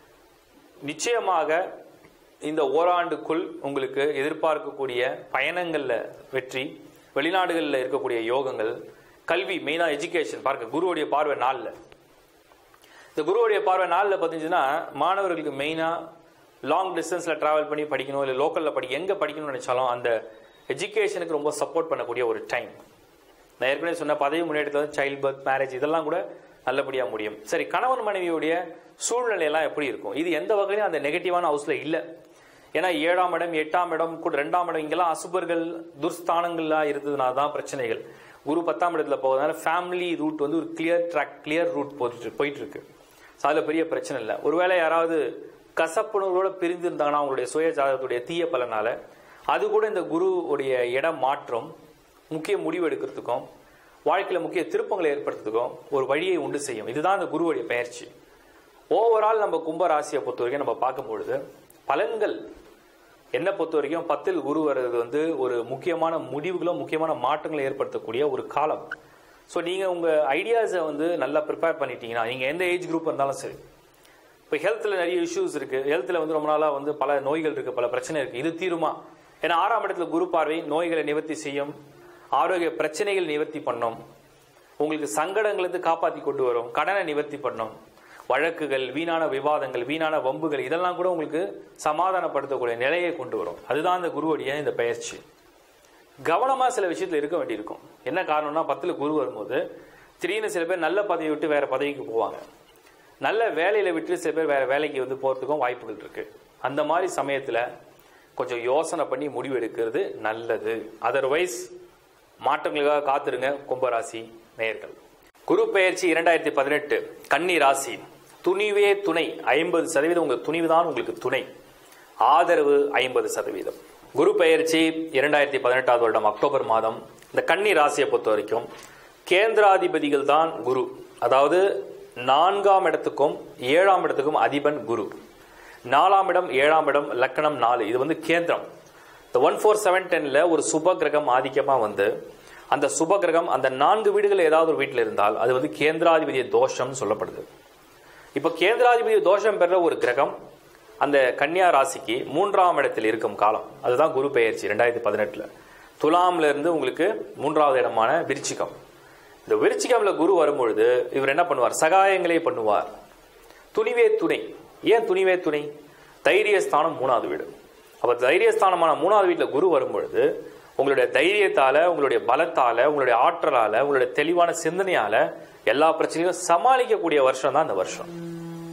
நிச்சயமாக இந்த ஓராண்டுக்குள் உங்களுக்கு எதிர்பார்க்கக்கூடிய பயணங்கள்ல வெற்றி வெளிநாடுகளில் இருக்கக்கூடிய யோகங்கள் கல்வி மெயினா எஜுகேஷன் பார்க்க குருவுடைய பார்வை நாளில் இந்த குருவுடைய பார்வை நாளில் பார்த்தீங்கன்னா மாணவர்களுக்கு மெயினா லாங் டிஸ்டன்ஸ்ல டிராவல் பண்ணி படிக்கணும் இல்லை லோக்கல்ல படி எங்க படிக்கணும்னு நினைச்சாலும் அந்த எஜுகேஷனுக்கு ரொம்ப சப்போர்ட் பண்ணக்கூடிய ஒரு டைம் நான் ஏற்கனவே சொன்ன பதவி முன்னேற்றத்தில் வந்து சைல்ட் பர்த் மேரேஜ் இதெல்லாம் கூட நல்லபடியா முடியும் சரி கணவன் மனைவியுடைய சூழ்நிலை எல்லாம் எப்படி இருக்கும் இது எந்த வகையிலும் அந்த நெகட்டிவான ஹவுஸ்ல இல்ல ஏன்னா ஏழாம் இடம் எட்டாம் இடம் கூட ரெண்டாம் இடம் இங்கெல்லாம் அசுபர்கள் துர்ஸ்தானங்கள்ல இருந்ததுனால தான் பிரச்சனைகள் குரு பத்தாம் இடத்துல போகிறதுனால ஃபேமிலி ரூட் வந்து ஒரு கிளியர் ட்ராக் கிளியர் ரூட் போயிட்டு போயிட்டு இருக்கு ஸோ அதில் பெரிய பிரச்சனை இல்லை ஒருவேளை யாராவது கசப்புணர்வோட பிரிந்து இருந்தாங்கன்னா அவங்களுடைய சுய ஜாதகத்துடைய தீய பலனால அது கூட இந்த குருவுடைய இடம் மாற்றம் முக்கிய முடிவு எடுக்கிறதுக்கும் வாழ்க்கையில முக்கிய திருப்பங்களை ஏற்படுத்துறதுக்கும் ஒரு வழியை உண்டு செய்யும் இதுதான் இந்த குருவுடைய பயிற்சி ஓவரால் நம்ம கும்ப ராசியை பொறுத்த வரைக்கும் நம்ம பார்க்கும் பொழுது பலன்கள் என்ன பொறுத்த வரைக்கும் பத்தில் குரு வர்றது வந்து ஒரு முக்கியமான முடிவுகளும் முக்கியமான மாற்றங்களை ஏற்படுத்தக்கூடிய ஒரு காலம் ஸோ நீங்கள் உங்கள் ஐடியாஸை வந்து நல்லா ப்ரிப்பேர் பண்ணிட்டீங்கன்னா நீங்கள் எந்த ஏஜ் குரூப் இருந்தாலும் சரி இப்போ ஹெல்த்தில் நிறைய இஷ்யூஸ் இருக்கு ஹெல்த்தில் வந்து ரொம்ப நாளாக வந்து பல நோய்கள் இருக்கு பல பிரச்சனை இருக்கு இது தீருமா ஏன்னா ஆறாம் இடத்துல குரு பார்வை நோய்களை நிவர்த்தி செய்யும் ஆரோக்கிய பிரச்சனைகள் நிவர்த்தி பண்ணும் உங்களுக்கு சங்கடங்களுக்கு காப்பாற்றி கொண்டு வரும் கடனை நிவர்த்தி பண்ணும் வழக்குகள் வீணான விவாதங்கள் வீணான வம்புகள் இதெல்லாம் கூட உங்களுக்கு சமாதானப்படுத்தக்கூடிய நிலையை கொண்டு வரும் அதுதான் இந்த குருவுடைய இந்த பயிற்சி கவனமா சில விஷயத்துல இருக்க வேண்டியிருக்கும் என்ன காரணம்னா பத்துல குரு வரும்போது திடீர்னு சில பேர் நல்ல பதவி விட்டு வேற பதவிக்கு போவாங்க நல்ல வேலையில விட்டு சில பேர் வேற வேலைக்கு வந்து போறதுக்கும் வாய்ப்புகள் இருக்கு அந்த மாதிரி சமயத்துல கொஞ்சம் யோசனை பண்ணி முடிவு எடுக்கிறது நல்லது அதர்வைஸ் மாற்றங்களுக்காக காத்திருங்க கும்பராசி நேயர்கள் குரு பெயர்ச்சி இரண்டாயிரத்தி பதினெட்டு கன்னி ராசி துணிவே துணை ஐம்பது சதவீதம் உங்க துணிவு தான் உங்களுக்கு துணை ஆதரவு ஐம்பது சதவீதம் குரு பெயர்ச்சி இரண்டாயிரத்தி பதினெட்டாவது வருடம் அக்டோபர் மாதம் இந்த கன்னி ராசியை பொறுத்த வரைக்கும் கேந்திராதிபதிகள் தான் குரு அதாவது நான்காம் இடத்துக்கும் ஏழாம் இடத்துக்கும் அதிபன் குரு நாலாம் இடம் ஏழாம் இடம் லக்கணம் நாலு இது வந்து கேந்திரம் இந்த ஒன் ஃபோர் செவன் டென்ல ஒரு சுப கிரகம் ஆதிக்கமா வந்து அந்த சுப கிரகம் அந்த நான்கு வீடுகள் ஏதாவது ஒரு வீட்டில் இருந்தால் அது வந்து கேந்திராதிபதிய தோஷம்னு சொல்லப்படுது இப்போ கேந்திராதிபதி தோஷம் பெற ஒரு கிரகம் அந்த கன்னியா ராசிக்கு மூன்றாம் இடத்தில் இருக்கும் காலம் அதுதான் குரு பெயர்ச்சி ரெண்டாயிரத்தி பதினெட்டுல துலாம்ல இருந்து உங்களுக்கு மூன்றாவது இடமான விருச்சிகம் இந்த விருச்சிகம்ல குரு வரும்பொழுது இவர் என்ன பண்ணுவார் சகாயங்களே பண்ணுவார் துணிவே துணை ஏன் துணிவே துணை தைரியஸ்தானம் மூணாவது வீடு அப்ப தைரியஸ்தானமான மூணாவது வீட்டுல குரு வரும்பொழுது உங்களுடைய தைரியத்தால உங்களுடைய பலத்தால உங்களுடைய ஆற்றலால உங்களுடைய தெளிவான சிந்தனையால எல்லா பிரச்சனையும் சமாளிக்கக்கூடிய வருஷம் தான் இந்த வருஷம்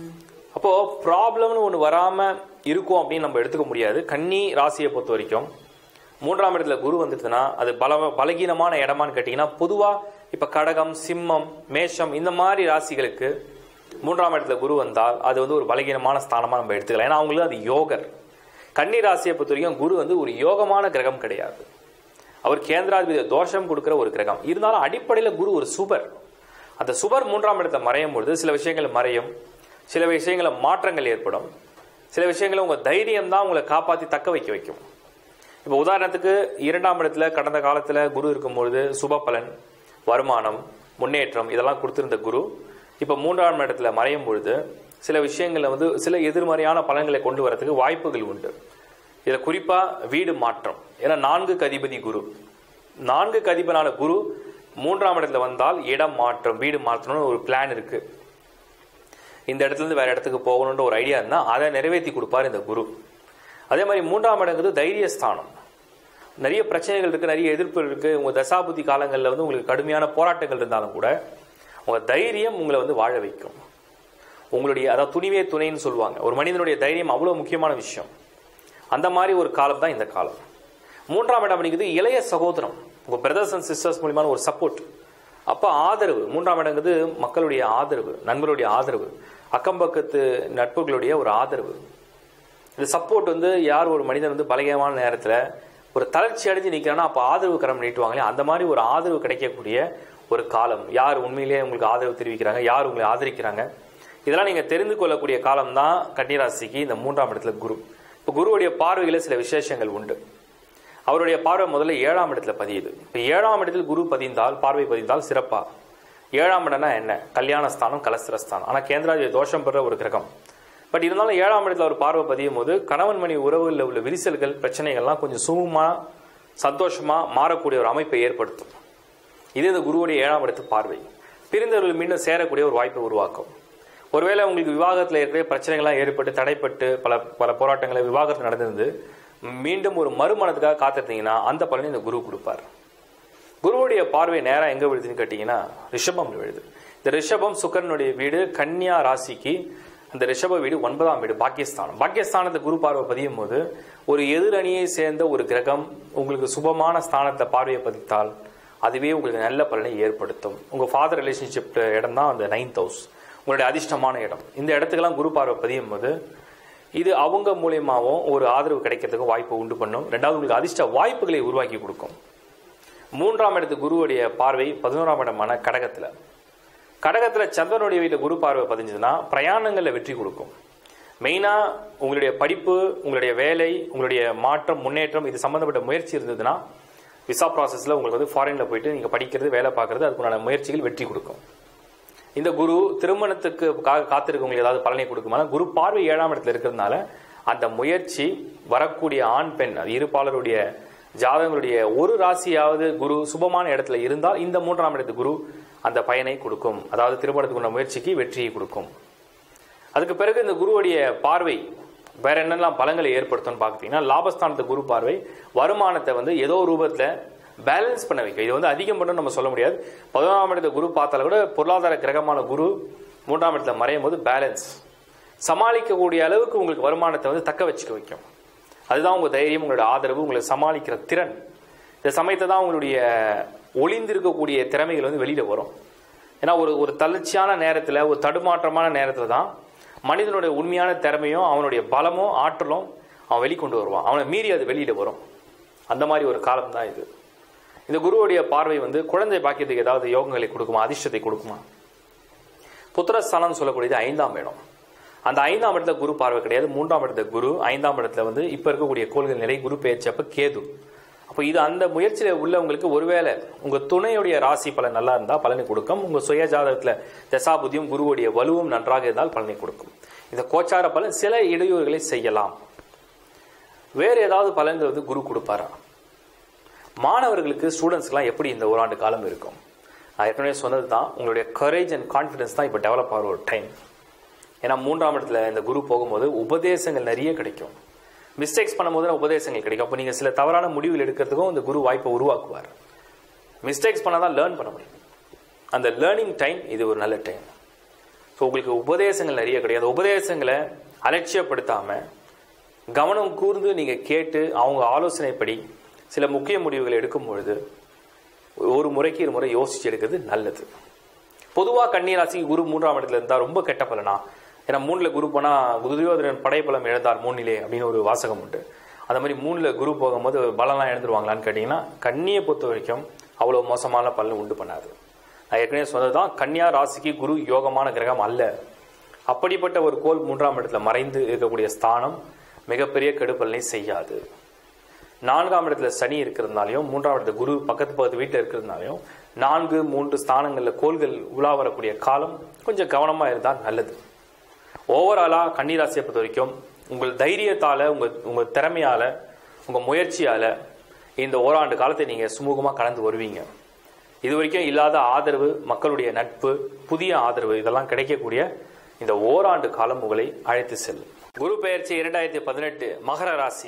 அப்போ ப்ராப்ளம்னு ஒன்று வராம இருக்கும் அப்படின்னு நம்ம எடுத்துக்க முடியாது கன்னி ராசியை பொறுத்த வரைக்கும் மூன்றாம் இடத்துல குரு வந்துட்டுதுன்னா அது பல பலகீனமான இடமான்னு கேட்டிங்கன்னா பொதுவாக இப்போ கடகம் சிம்மம் மேஷம் இந்த மாதிரி ராசிகளுக்கு மூன்றாம் இடத்துல குரு வந்தால் அது வந்து ஒரு பலகீனமான ஸ்தானமாக நம்ம எடுத்துக்கலாம் ஏன்னா அவங்களுக்கு அது யோகர் கன்னி ராசியை பொறுத்த வரைக்கும் குரு வந்து ஒரு யோகமான கிரகம் கிடையாது அவர் கேந்திராதிபதி தோஷம் கொடுக்கிற ஒரு கிரகம் இருந்தாலும் அடிப்படையில் குரு ஒரு சுபர் அந்த சுபர் மூன்றாம் இடத்துல மறையும் பொழுது சில விஷயங்கள் மறையும் சில விஷயங்கள மாற்றங்கள் ஏற்படும் சில விஷயங்களை உங்கள் தைரியம் தான் உங்களை காப்பாற்றி தக்க வைக்க வைக்கும் இப்போ உதாரணத்துக்கு இரண்டாம் இடத்துல கடந்த காலத்தில் குரு இருக்கும்பொழுது சுப பலன் வருமானம் முன்னேற்றம் இதெல்லாம் கொடுத்திருந்த குரு இப்போ மூன்றாம் இடத்துல மறையும் பொழுது சில விஷயங்களில் வந்து சில எதிர்மறையான பலன்களை கொண்டு வரதுக்கு வாய்ப்புகள் உண்டு இதில் குறிப்பாக வீடு மாற்றம் ஏன்னா நான்கு கதிபதி குரு நான்கு கதிபனான குரு மூன்றாம் இடத்துல வந்தால் இடம் மாற்றம் வீடு மாற்றணும்னு ஒரு பிளான் இருக்கு இந்த இடத்துல இருந்து வேற இடத்துக்கு போகணுன்ற ஒரு ஐடியா இருந்தால் அதை நிறைவேற்றி கொடுப்பார் இந்த குரு அதே மாதிரி மூன்றாம் இடங்கிறது தைரியஸ்தானம் நிறைய பிரச்சனைகள் இருக்கு நிறைய எதிர்ப்பு இருக்கு உங்க தசாபுத்தி காலங்களில் வந்து உங்களுக்கு கடுமையான போராட்டங்கள் இருந்தாலும் கூட உங்க தைரியம் உங்களை வந்து வாழ வைக்கும் உங்களுடைய அதாவது துணிவே துணைன்னு சொல்லுவாங்க ஒரு மனிதனுடைய தைரியம் அவ்வளோ முக்கியமான விஷயம் அந்த மாதிரி ஒரு காலம் தான் இந்த காலம் மூன்றாம் இடம் அப்படிங்கிறது இளைய சகோதரம் உங்க பிரதர்ஸ் அண்ட் சிஸ்டர்ஸ் மூலியமான ஒரு சப்போர்ட் அப்போ ஆதரவு மூன்றாம் இடங்கிறது மக்களுடைய ஆதரவு நண்பர்களுடைய ஆதரவு அக்கம் பக்கத்து நட்புகளுடைய ஒரு ஆதரவு இந்த சப்போர்ட் வந்து யார் ஒரு மனிதன் வந்து பலகீனமான நேரத்தில் ஒரு தளர்ச்சி அடைஞ்சு நிற்கிறான்னா அப்போ ஆதரவு கரம் நீட்டுவாங்களே அந்த மாதிரி ஒரு ஆதரவு கிடைக்கக்கூடிய ஒரு காலம் யார் உண்மையிலேயே உங்களுக்கு ஆதரவு தெரிவிக்கிறாங்க யார் உங்களை ஆதரிக்கிறாங்க இதெல்லாம் நீங்கள் தெரிந்து கொள்ளக்கூடிய காலம் தான் கன்னிராசிக்கு இந்த மூன்றாம் இடத்துல குரு இப்போ குருவுடைய பார்வையில் சில விசேஷங்கள் உண்டு அவருடைய பார்வை முதல்ல ஏழாம் இடத்துல பதியுது இப்போ ஏழாம் இடத்தில் குரு பதிந்தால் பார்வை பதிந்தால் சிறப்பா ஏழாம் இடம்னா என்ன கல்யாணஸ்தானம் கலஸ்திரஸ்தானம் ஆனால் கேந்திராதிபதி தோஷம் பெற ஒரு கிரகம் பட் இருந்தாலும் ஏழாம் இடத்துல ஒரு பார்வை பதியும் போது கணவன் மணி உறவுகளில் உள்ள விரிசல்கள் பிரச்சனைகள்லாம் கொஞ்சம் சுமூகமா சந்தோஷமா மாறக்கூடிய ஒரு அமைப்பை ஏற்படுத்தும் இது இந்த குருவுடைய ஏழாம் இடத்து பார்வை பிரிந்தவர்கள் மீண்டும் சேரக்கூடிய ஒரு வாய்ப்பை உருவாக்கும் ஒருவேளை உங்களுக்கு விவாகத்தில் ஏற்கனவே பிரச்சனைகள்லாம் ஏற்பட்டு தடைப்பட்டு பல பல போராட்டங்களை விவாகரத்து நடந்திருந்து மீண்டும் ஒரு மறுமணத்துக்காக காத்திருந்தீங்கன்னா அந்த பலனை இந்த குரு கொடுப்பார் குருவுடைய பார்வை நேரா எங்க விழுதுன்னு கேட்டீங்கன்னா ரிஷபம் விழுது இந்த ரிஷபம் சுக்கரனுடைய வீடு கன்னியா ராசிக்கு அந்த ரிஷப வீடு ஒன்பதாம் வீடு பாக்கியஸ்தானம் பாக்கியஸ்தானத்தை குரு பார்வை பதியும் போது ஒரு எதிரணியை சேர்ந்த ஒரு கிரகம் உங்களுக்கு சுபமான ஸ்தானத்தை பார்வையை பதித்தால் அதுவே உங்களுக்கு நல்ல பலனை ஏற்படுத்தும் உங்க ஃபாதர் ரிலேஷன்ஷிப் இடம் தான் அந்த நைன்த் ஹவுஸ் உங்களுடைய அதிர்ஷ்டமான இடம் இந்த இடத்துக்கெல்லாம் குரு பார்வை பதியும் போது இது அவங்க மூலியமாகவும் ஒரு ஆதரவு கிடைக்கிறதுக்கு வாய்ப்பு உண்டு பண்ணும் ரெண்டாவது உங்களுக்கு அதிர்ஷ்ட வாய்ப்புகளை உருவாக்கி கொடுக்கும் மூன்றாம் இடத்து குருவுடைய பார்வை பதினோராம் இடமான கடகத்துல கடகத்துல சந்திரனுடைய வீட்டில் குரு பார்வை பதிஞ்சதுன்னா பிரயாணங்களில் வெற்றி கொடுக்கும் மெயினா உங்களுடைய படிப்பு உங்களுடைய வேலை உங்களுடைய மாற்றம் முன்னேற்றம் இது சம்பந்தப்பட்ட முயற்சி இருந்ததுன்னா விசா ப்ராசஸ்ல உங்களுக்கு வந்து ஃபாரின்ல போயிட்டு நீங்க படிக்கிறது வேலை பார்க்கறது அதுக்குண்டான முயற்சிகள் வெற்றி கொடுக்கும் இந்த குரு திருமணத்துக்கு கா- காத்திருக்கவங்களுக்கு ஏதாவது பலனை கொடுக்குமா குரு பார்வை ஏழாம் இடத்துல இருக்கிறதுனால அந்த முயற்சி வரக்கூடிய ஆண் பெண் அது இருப்பாளருடைய ஜாதகங்களுடைய ஒரு ராசியாவது குரு சுபமான இடத்துல இருந்தால் இந்த மூன்றாம் இடத்து குரு அந்த பயனை கொடுக்கும் அதாவது திருமணத்துக்குள்ள முயற்சிக்கு வெற்றியை கொடுக்கும் அதுக்கு பிறகு இந்த குருவுடைய பார்வை வேற என்னெல்லாம் பலங்களை ஏற்படுத்தும்னு பார்த்தீங்கன்னா லாபஸ்தானத்து குரு பார்வை வருமானத்தை வந்து ஏதோ ஒரு ரூபத்தில் பேலன்ஸ் பண்ண வைக்கும் இது வந்து அதிகம் பண்ணணும் நம்ம சொல்ல முடியாது பதினொன்றாம் இடத்த குரு பார்த்தால கூட பொருளாதார கிரகமான குரு மூன்றாம் இடத்துல மறையும் போது பேலன்ஸ் சமாளிக்கக்கூடிய அளவுக்கு உங்களுக்கு வருமானத்தை வந்து தக்க வச்சுக்க வைக்கும் அதுதான் உங்க தைரியம் உங்களோட ஆதரவு உங்களை சமாளிக்கிற திறன் இந்த சமயத்தை தான் உங்களுடைய ஒளிந்திருக்கக்கூடிய திறமைகள் வந்து வெளியில வரும் ஏன்னா ஒரு ஒரு தளர்ச்சியான நேரத்தில் ஒரு தடுமாற்றமான நேரத்தில் தான் மனிதனுடைய உண்மையான திறமையும் அவனுடைய பலமும் ஆற்றலும் அவன் வெளிக்கொண்டு வருவான் அவனை மீறி அது வெளியில வரும் அந்த மாதிரி ஒரு காலம் தான் இது இந்த குருவுடைய பார்வை வந்து குழந்தை பாக்கியத்துக்கு ஏதாவது யோகங்களை கொடுக்குமா அதிர்ஷ்டத்தை கொடுக்குமா புத்திரஸ்தானம் சொல்லக்கூடியது ஐந்தாம் இடம் அந்த ஐந்தாம் இடத்துல குரு பார்வை கிடையாது மூன்றாம் இடத்துல குரு ஐந்தாம் இடத்துல வந்து இப்ப இருக்கக்கூடிய கோள்கள் நிலை குரு பெயர்ச்சி அப்ப கேது அப்போ இது அந்த முயற்சியில உள்ளவங்களுக்கு ஒருவேளை உங்க துணையுடைய ராசி பலன் நல்லா இருந்தா பலனை கொடுக்கும் உங்க சுய ஜாதகத்துல தசாபுதியும் குருவுடைய வலுவும் நன்றாக இருந்தால் பலனை கொடுக்கும் இந்த கோச்சார பலன் சில இடையூறுகளை செய்யலாம் வேற ஏதாவது பலன்கள் வந்து குரு கொடுப்பாரா மாணவர்களுக்கு ஸ்டூடெண்ட்ஸ்க்குலாம் எப்படி இந்த ஓராண்டு காலம் இருக்கும் நான் ஏற்கனவே சொன்னது தான் உங்களுடைய கரேஜ் அண்ட் கான்ஃபிடன்ஸ் தான் இப்போ டெவலப் ஆகிற ஒரு டைம் ஏன்னா மூன்றாம் இடத்துல இந்த குரு போகும்போது உபதேசங்கள் நிறைய கிடைக்கும் மிஸ்டேக்ஸ் பண்ணும்போது தான் உபதேசங்கள் கிடைக்கும் அப்போ நீங்கள் சில தவறான முடிவுகள் எடுக்கிறதுக்கும் இந்த குரு வாய்ப்பை உருவாக்குவார் மிஸ்டேக்ஸ் பண்ணால் தான் லேர்ன் பண்ண முடியும் அந்த லேர்னிங் டைம் இது ஒரு நல்ல டைம் ஸோ உங்களுக்கு உபதேசங்கள் நிறைய கிடையாது உபதேசங்களை அலட்சியப்படுத்தாம கவனம் கூர்ந்து நீங்க கேட்டு அவங்க ஆலோசனைப்படி சில முக்கிய முடிவுகளை எடுக்கும் பொழுது ஒரு முறைக்கு ஒரு முறை யோசிச்சு எடுக்கிறது நல்லது பொதுவா கன்னிராசிக்கு குரு மூன்றாம் இடத்துல இருந்தா ரொம்ப கெட்ட பலனா ஏன்னா மூணுல குரு போனா துரியோதனன் படைபலம் இழந்தார் மூணிலே அப்படின்னு ஒரு வாசகம் உண்டு அந்த மாதிரி மூணுல குரு போகும்போது பலம்லாம் இழந்துருவாங்களான்னு கேட்டீங்கன்னா கன்னியை பொறுத்த வரைக்கும் அவ்வளவு மோசமான பலன் உண்டு பண்ணாது நான் ஏற்கனவே சொன்னதுதான் கன்னியா ராசிக்கு குரு யோகமான கிரகம் அல்ல அப்படிப்பட்ட ஒரு கோல் மூன்றாம் இடத்துல மறைந்து இருக்கக்கூடிய ஸ்தானம் மிகப்பெரிய கெடுபலனை செய்யாது நான்காம் இடத்துல சனி இருக்கிறதுனாலையும் மூன்றாம் இடத்துல குரு பக்கத்து பக்கத்து வீட்டில் இருக்கிறதுனாலையும் நான்கு மூன்று ஸ்தானங்களில் கோள்கள் உலா வரக்கூடிய காலம் கொஞ்சம் கவனமா இருந்தால் நல்லது ஓவராலா கன்னிராசியை பொறுத்த வரைக்கும் உங்கள் தைரியத்தால உங்க உங்க திறமையால உங்க முயற்சியால இந்த ஓராண்டு காலத்தை நீங்க சுமூகமா கடந்து வருவீங்க இது வரைக்கும் இல்லாத ஆதரவு மக்களுடைய நட்பு புதிய ஆதரவு இதெல்லாம் கிடைக்கக்கூடிய இந்த ஓராண்டு காலம் உங்களை அழைத்து செல்லும் குரு பெயர்ச்சி இரண்டாயிரத்தி பதினெட்டு மகர ராசி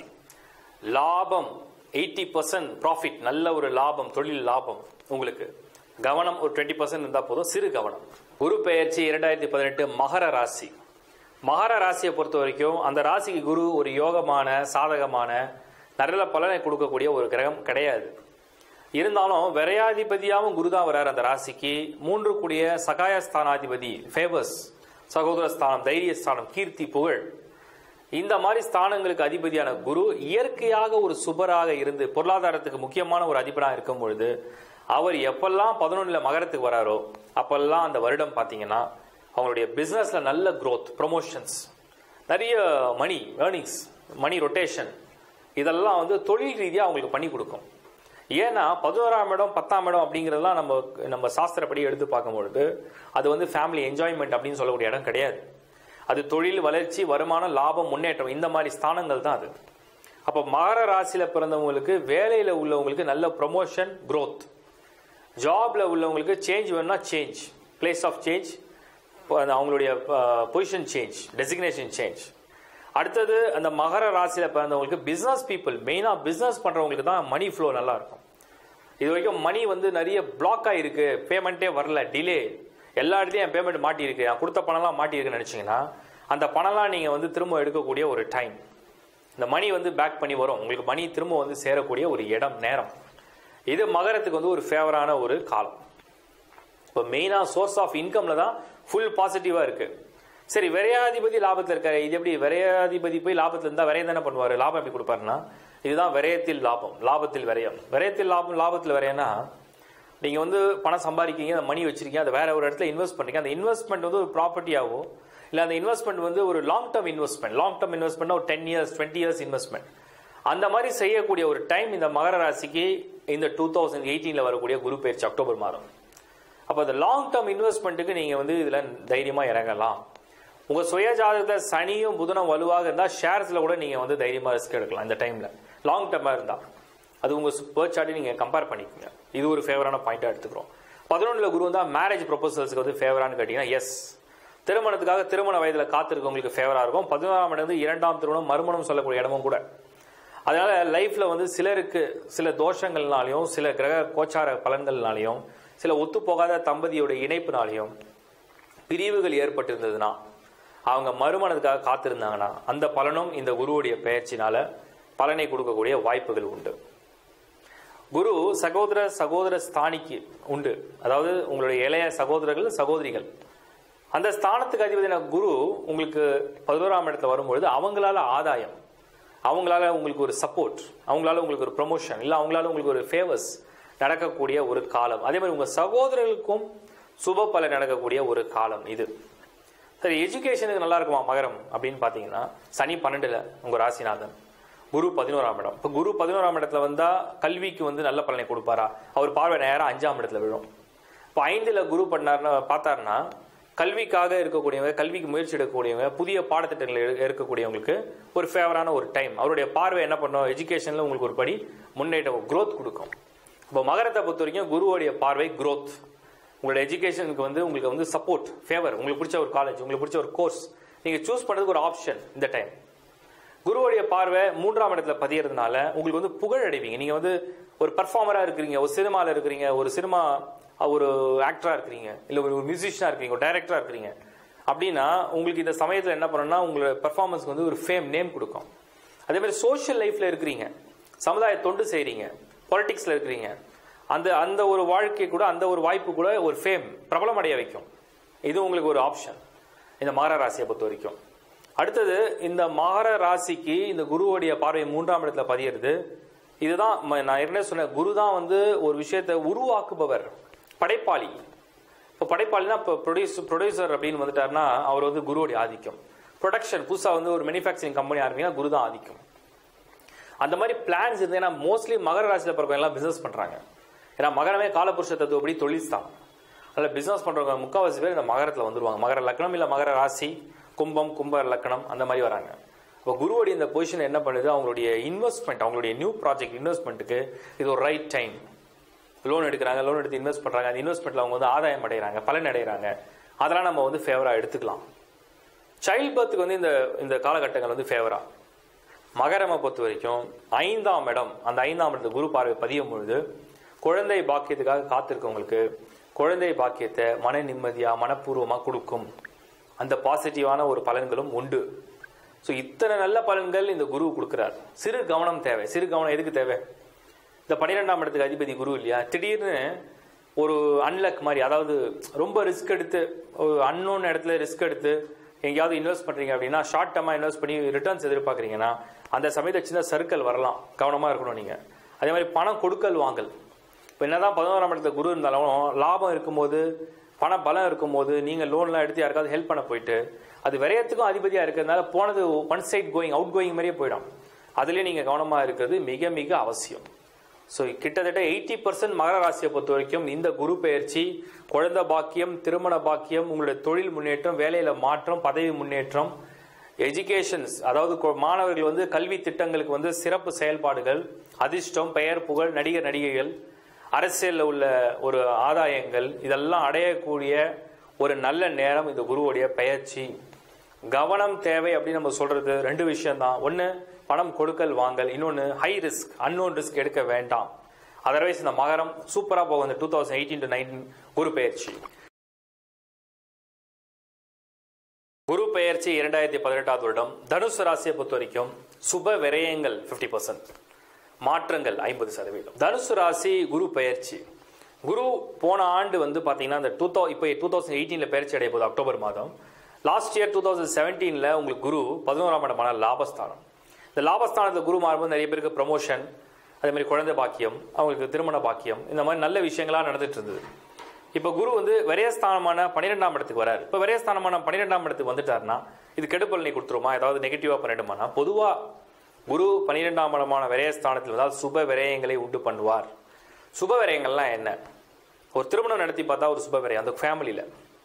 லாபம் எயிட்டி பர்சன்ட் ப்ராஃபிட் நல்ல ஒரு லாபம் தொழில் லாபம் உங்களுக்கு கவனம் ஒரு டுவெண்ட்டி பர்சன்ட் இருந்தால் போதும் சிறு கவனம் குரு பெயர்ச்சி இரண்டாயிரத்தி பதினெட்டு மகர ராசி மகர ராசியை பொறுத்த வரைக்கும் அந்த ராசிக்கு குரு ஒரு யோகமான சாதகமான நல்ல பலனை கொடுக்கக்கூடிய ஒரு கிரகம் கிடையாது இருந்தாலும் விரையாதிபதியாகவும் குரு தான் வர்றார் அந்த ராசிக்கு மூன்று கூடிய சகாயஸ்தானாதிபதி ஃபேவர்ஸ் சகோதர ஸ்தானம் தைரிய ஸ்தானம் கீர்த்தி புகழ் இந்த மாதிரி ஸ்தானங்களுக்கு அதிபதியான குரு இயற்கையாக ஒரு சுபராக இருந்து பொருளாதாரத்துக்கு முக்கியமான ஒரு அதிபராக இருக்கும் பொழுது அவர் எப்பெல்லாம் பதினொன்னுல மகரத்துக்கு வராரோ அப்பெல்லாம் அந்த வருடம் பார்த்தீங்கன்னா அவங்களுடைய பிசினஸ்ல நல்ல growth ப்ரொமோஷன்ஸ் நிறைய மணி ஏர்னிங்ஸ் மணி ரொட்டேஷன் இதெல்லாம் வந்து தொழில் ரீதியாக அவங்களுக்கு பண்ணி கொடுக்கும் ஏன்னா பதினோராம் இடம் பத்தாம் இடம் அப்படிங்கிறதெல்லாம் நம்ம நம்ம சாஸ்திரப்படி எடுத்து பார்க்கும்பொழுது அது வந்து ஃபேமிலி என்ஜாய்மெண்ட் அப்படின்னு சொல்லக்கூடிய இடம் கிடையாது அது தொழில் வளர்ச்சி வருமானம் லாபம் முன்னேற்றம் இந்த மாதிரி ஸ்தானங்கள் தான் அது அப்போ மகர ராசியில பிறந்தவங்களுக்கு வேலையில உள்ளவங்களுக்கு நல்ல ப்ரொமோஷன் growth ஜாப்ல உள்ளவங்களுக்கு சேஞ்ச் வேணும்னா சேஞ்ச் பிளேஸ் ஆஃப் சேஞ்ச் அவங்களுடைய பொசிஷன் சேஞ்ச் டெசிக்னேஷன் சேஞ்ச் அடுத்தது அந்த மகர ராசியில பிறந்தவங்களுக்கு பிசினஸ் பீப்புள் மெயினா பிசினஸ் பண்றவங்களுக்கு தான் மணி ஃப்ளோ நல்லா இருக்கும் இது வரைக்கும் மணி வந்து நிறைய பிளாக் ஆயிருக்கு பேமெண்ட்டே வரல டிலே எல்லா இடத்துலையும் என் பேமெண்ட் மாட்டியிருக்கு நான் கொடுத்த பணம்லாம் மாட்டியிருக்குன்னு நினைச்சீங்கன்னா அந்த பணம்லாம் நீங்க வந்து திரும்ப எடுக்கக்கூடிய ஒரு டைம் இந்த மணி வந்து பேக் பண்ணி வரும் உங்களுக்கு மணி திரும்ப வந்து சேரக்கூடிய ஒரு இடம் நேரம் இது மகரத்துக்கு வந்து ஒரு ஃபேவரான ஒரு காலம் இப்போ மெயினாக சோர்ஸ் ஆஃப் இன்கம்ல தான் ஃபுல் பாசிட்டிவாக இருக்கு சரி விரையாதிபதி லாபத்தில் இருக்காரு இது எப்படி விரையாதிபதி போய் லாபத்தில் இருந்தால் விரையம் தானே பண்ணுவார் லாபம் எப்படி கொடுப்பாருன்னா இதுதான் விரயத்தில் லாபம் லாபத்தில் விரயம் விரயத்தில் லாபம் லாபத்தில் விரயம்னா நீங்கள் வந்து பணம் சம்பாதிக்கீங்க அந்த மணி வச்சிருக்கீங்க அதை வேற ஒரு இடத்துல இன்வெஸ்ட் பண்ணுறீங்க அந்த இன்வெஸ்ட்மெண்ட் வந்து ஒரு ப்ராப்பர்ட்டியாகவோ இல்லை அந்த இன்வெஸ்ட்மெண்ட் வந்து ஒரு long term investment long term investment ஒரு ten years twenty years investment அந்த மாதிரி செய்யக்கூடிய ஒரு டைம் இந்த மகர ராசிக்கு இந்த டூ தௌசண்ட் எயிட்டீனில் வரக்கூடிய குரு பயிற்சி அக்டோபர் மாதம் அப்போ அந்த லாங் டேர்ம் இன்வெஸ்ட்மெண்ட்டுக்கு நீங்கள் வந்து இதில் தைரியமாக இறங்கலாம் உங்கள் சுய ஜாதகத்தில் சனியும் புதனும் வலுவாக இருந்தால் ஷேர்ஸில் கூட நீங்கள் வந்து தைரியமாக ரிஸ்க் எடுக்கலாம் இந்த டைமில் லாங் டேர்மாக இருந்தால் அது உங்கள் பேர்த் சார்ட்டை நீங்கள் கம்பேர் பண்ணிக்கோங்க இது ஒரு ஃபேவரான பாயிண்டாக எடுத்துக்கிறோம் பதினொன்றில் குரு வந்தால் மேரேஜ் ப்ரொபோசல்ஸ்க்கு வந்து ஃபேவரானு கேட்டிங்கன்னா எஸ் திருமணத்துக்காக திருமண வயதில் காத்திருக்கவங்களுக்கு ஃபேவராக இருக்கும் பதினோராம் இடம் வந்து இரண்டாம் திருமணம் மறுமணம் சொல்லக்கூடிய இடமும் கூட அதனால லைஃப்ல வந்து சிலருக்கு சில தோஷங்கள்னாலையும் சில கிரக கோச்சார பலன்கள்னாலையும் சில ஒத்து போகாத தம்பதியோட இணைப்புனாலையும் பிரிவுகள் ஏற்பட்டிருந்ததுன்னா அவங்க மறுமணத்துக்காக காத்திருந்தாங்கன்னா அந்த பலனும் இந்த குருவுடைய பெயர்ச்சினால பலனை கொடுக்கக்கூடிய வாய்ப்புகள் உண்டு குரு சகோதர சகோதர ஸ்தானிக்கு உண்டு அதாவது உங்களுடைய இளைய சகோதரர்கள் சகோதரிகள் அந்த ஸ்தானத்துக்கு அதிபதியான குரு உங்களுக்கு பதினோராம் இடத்துல வரும்பொழுது அவங்களால ஆதாயம் அவங்களால உங்களுக்கு ஒரு சப்போர்ட் அவங்களால உங்களுக்கு ஒரு ப்ரொமோஷன் இல்லை அவங்களால உங்களுக்கு ஒரு ஃபேவர்ஸ் நடக்கக்கூடிய ஒரு காலம் அதே மாதிரி உங்க சகோதரர்களுக்கும் சுப பலன் நடக்கக்கூடிய ஒரு காலம் இது சரி எஜுகேஷனுக்கு நல்லா இருக்குமா மகரம் அப்படின்னு பார்த்தீங்கன்னா சனி பன்னெண்டுல உங்க ராசிநாதன் குரு பதினோராம் இடம் இப்போ குரு பதினோராம் இடத்துல வந்தா கல்விக்கு வந்து நல்ல பலனை கொடுப்பாரா அவர் பார்வை நேரம் அஞ்சாம் இடத்துல விழும் இப்போ ஐந்துல குரு பண்ணாருன்னா பார்த்தாருன்னா கல்விக்காக இருக்கக்கூடியவங்க கல்விக்கு முயற்சி எடுக்கக்கூடியவங்க புதிய பாடத்திட்டங்கள் எடு- இருக்கக்கூடியவங்களுக்கு ஒரு ஃபேவரான ஒரு டைம் அவருடைய பார்வை என்ன பண்ணும் எஜுகேஷன்ல உங்களுக்கு ஒரு படி முன்னேற்றம் growth கொடுக்கும் இப்போ மகரத்தை பொறுத்த வரைக்கும் குருவுடைய பார்வை growth உங்களோட எஜுகேஷனுக்கு வந்து உங்களுக்கு வந்து சப்போர்ட் ஃபேவர் உங்களுக்கு பிடிச்ச ஒரு காலேஜ் உங்களுக்கு பிடிச்ச ஒரு கோர்ஸ் நீங்க சூஸ் பண்றதுக்கு ஒரு ஆப்ஷன் இந்த டைம் குருவுடைய பார்வை மூன்றாம் இடத்துல பதியறதுனால உங்களுக்கு வந்து புகழ் அடைவீங்க நீங்க வந்து ஒரு பர்ஃபார்மரா இருக்கிறீங்க ஒரு சினிமால இருக்கிறீங்க ஒரு சினிமா ஒரு ஆக்டரா இருக்கிறீங்க இல்ல ஒரு மியூசிஷியனா இருக்கிறீங்க ஒரு டைரக்டரா இருக்கிறீங்க அப்படின்னா உங்களுக்கு இந்த சமயத்தில் என்ன பண்ணணும்னா உங்களோட பெர்ஃபார்மன்ஸ்க்கு வந்து ஒரு ஃபேம் நேம் கொடுக்கும் அதே மாதிரி சோஷியல் லைஃப்ல இருக்கிறீங்க சமுதாய தொண்டு செய்றீங்க பொலிட்டிக்ஸ்ல இருக்கிறீங்க அந்த அந்த ஒரு வாழ்க்கை கூட அந்த ஒரு வாய்ப்பு கூட ஒரு ஃபேம் பிரபலம் அடைய வைக்கும் இது உங்களுக்கு ஒரு ஆப்ஷன் இந்த மகர ராசியை பொறுத்த வரைக்கும் அடுத்தது இந்த மகர ராசிக்கு இந்த குருவுடைய பார்வை மூன்றாம் இடத்துல பதியிறது இதுதான் ம- நான் ஏற்கனவே சொன்னேன் குரு தான் வந்து ஒரு விஷயத்தை உருவாக்குபவர் படைப்பாளி இப்போ படைப்பாளினா இப்போ ப்ரொடியூஸ் ப்ரொடியூசர் அப்படின்னு வந்துட்டாருன்னா அவர் வந்து குருவுடைய ஆதிக்கம் ப்ரொடக்ஷன் புதுசாக வந்து ஒரு மேனுஃபேக்சரிங் கம்பெனி ஆரம்பிங்கன்னா குரு தான் ஆதிக்கம் அந்த மாதிரி பிளான்ஸ் இருந்து ஏன்னா மோஸ்ட்லி மகர ராசியில் பிறகு எல்லாம் பிசினஸ் பண்றாங்க ஏன்னா மகரமே காலபுருஷ தத்துவப்படி தொழில் தான் அதில் பிசினஸ் பண்றவங்க முக்கால்வாசி பேர் இந்த மகரத்தில் வந்துருவாங்க மகர லக்னம் இல்லை மகர ராசி கும்பம் கும்ப லக்னம் அந்த மாதிரி வராங்க இப்போ குருவோடைய இந்த பொசிஷன் என்ன பண்ணுது அவங்களுடைய இன்வெஸ்ட்மெண்ட் அவங்களுடைய நியூ ப்ராஜெக்ட் இன்வெஸ்ட்மெண்ட்டுக்கு இது ஒரு ரைட் டைம் லோன் எடுக்கிறாங்க லோன் எடுத்து இன்வெஸ்ட் பண்றாங்க அந்த இன்வெஸ்ட்மெண்ட்ல அவங்க வந்து ஆதாயம் அடைகிறாங்க பலன் அடைகிறாங்க அதெல்லாம் நம்ம வந்து ஃபேவரா எடுத்துக்கலாம் சைல்ட் பர்த்துக்கு வந்து இந்த இந்த காலகட்டங்கள் வந்து ஃபேவரா மகரமை பொறுத்த வரைக்கும் ஐந்தாம் இடம் அந்த ஐந்தாம் இடத்து குரு பார்வை பதியும் பொழுது குழந்தை பாக்கியத்துக்காக காத்திருக்கவங்களுக்கு குழந்தை பாக்கியத்தை மன நிம்மதியா மனப்பூர்வமா கொடுக்கும் அந்த பாசிட்டிவான ஒரு பலன்களும் உண்டு ஸோ இத்தனை நல்ல பலன்கள் இந்த குரு கொடுக்கிறார் சிறு கவனம் தேவை சிறு கவனம் எதுக்கு தேவை இந்த பன்னிரெண்டாம் இடத்துக்கு அதிபதி குரு இல்லையா திடீர்னு ஒரு அன்லக் மாதிரி அதாவது ரொம்ப ரிஸ்க் எடுத்து ஒரு அன்னோன் இடத்துல ரிஸ்க் எடுத்து எங்கேயாவது இன்வெஸ்ட் பண்றீங்க அப்படின்னா ஷார்ட் டர்மா இன்வெஸ்ட் பண்ணி ரிட்டர்ன்ஸ் எதிர்பார்க்குறீங்கன்னா அந்த சமயத்தில் சின்ன சர்க்கிள் வரலாம் கவனமா இருக்கணும் நீங்க அதே மாதிரி பணம் கொடுக்கல் வாங்கல் இப்போ என்னதான் பதினோராம் இடத்துல குரு இருந்தாலும் லாபம் இருக்கும்போது பண பலம் இருக்கும்போது நீங்க லோன்லாம் எடுத்து யாருக்காவது ஹெல்ப் பண்ண போயிட்டு அது விரயத்துக்கும் அதிபதியா இருக்கிறதுனால போனது one side going out going மாதிரியே போயிடும் அதுலயே நீங்க கவனமா இருக்கிறது மிக மிக அவசியம் ஸோ கிட்டத்தட்ட எயிட்டி பர்சன்ட் மகர ராசியை பொறுத்த வரைக்கும் இந்த குரு பெயர்ச்சி குழந்தை பாக்கியம் திருமண பாக்கியம் உங்களுடைய தொழில் முன்னேற்றம் வேலையில மாற்றம் பதவி முன்னேற்றம் எஜுகேஷன்ஸ் அதாவது கொ- மாணவர்கள் வந்து கல்வி திட்டங்களுக்கு வந்து சிறப்பு செயல்பாடுகள் அதிர்ஷ்டம் பெயர் புகழ் நடிகர் நடிகைகள் அரசியலில் உள்ள ஒரு ஆதாயங்கள் இதெல்லாம் அடையக்கூடிய ஒரு நல்ல நேரம் இந்த குருவுடைய பெயர்ச்சி கவனம் தேவை அப்படின்னு நம்ம சொல்றது ரெண்டு விஷயம் தான் ஒன்னு பணம் கொடுக்கல் வாங்கல் இன்னொன்னு ஹை ரிஸ்க் அன்னோன் ரிஸ்க் எடுக்க வேண்டாம் அதர்வைஸ் இந்த மகரம் சூப்பரா போகும் இந்த two thousand eighteen to nineteen குரு பெயர்ச்சி குரு பெயர்ச்சி இரண்டாயிரத்தி பதினெட்டாவது வருடம் தனுசு ராசியை பொறுத்த வரைக்கும் சுப விரயங்கள் 50% பர்சன்ட் மாற்றங்கள் ஐம்பது சதவீதம் தனுசு ராசி குரு பெயர்ச்சி குரு போன ஆண்டு வந்து பாத்தீங்கன்னா இந்த டூ தௌ இப்போ டூ தௌசண்ட் எயிட்டீன்ல பெயர்ச்சி அடைய போகுது அக்டோபர் மாதம் லாஸ்ட் இயர் டூ தௌசண்ட் செவன்டீன்ல உங்களுக்கு குரு பதினோராம் இடமான லாபஸ்தானம் இந்த லாபஸ்தானத்தில் குரு மாறும்போது நிறைய பேருக்கு ப்ரமோஷன் அதே மாதிரி குழந்தை பாக்கியம் அவங்களுக்கு திருமண பாக்கியம் இந்த மாதிரி நல்ல விஷயங்களா நடந்துட்டு இருந்தது இப்போ குரு வந்து விரயஸ்தானமான பன்னிரெண்டாம் இடத்துக்கு வராரு இப்போ விரயஸ்தானமான பன்னிரெண்டாம் இடத்துக்கு வந்துட்டாருன்னா இது கெடுபலனை கொடுத்துருமா ஏதாவது நெகட்டிவா பண்ணிடுமானா பொதுவா குரு பன்னிரெண்டாம் இடமான விரயஸ்தானத்தில் வந்தால் சுப விரயங்களை உண்டு பண்ணுவார் சுப விரயங்கள்லாம் என்ன ஒரு திருமணம் நடத்தி பார்த்தா ஒரு சுப விரயம் அந்த ஃபேமிலியில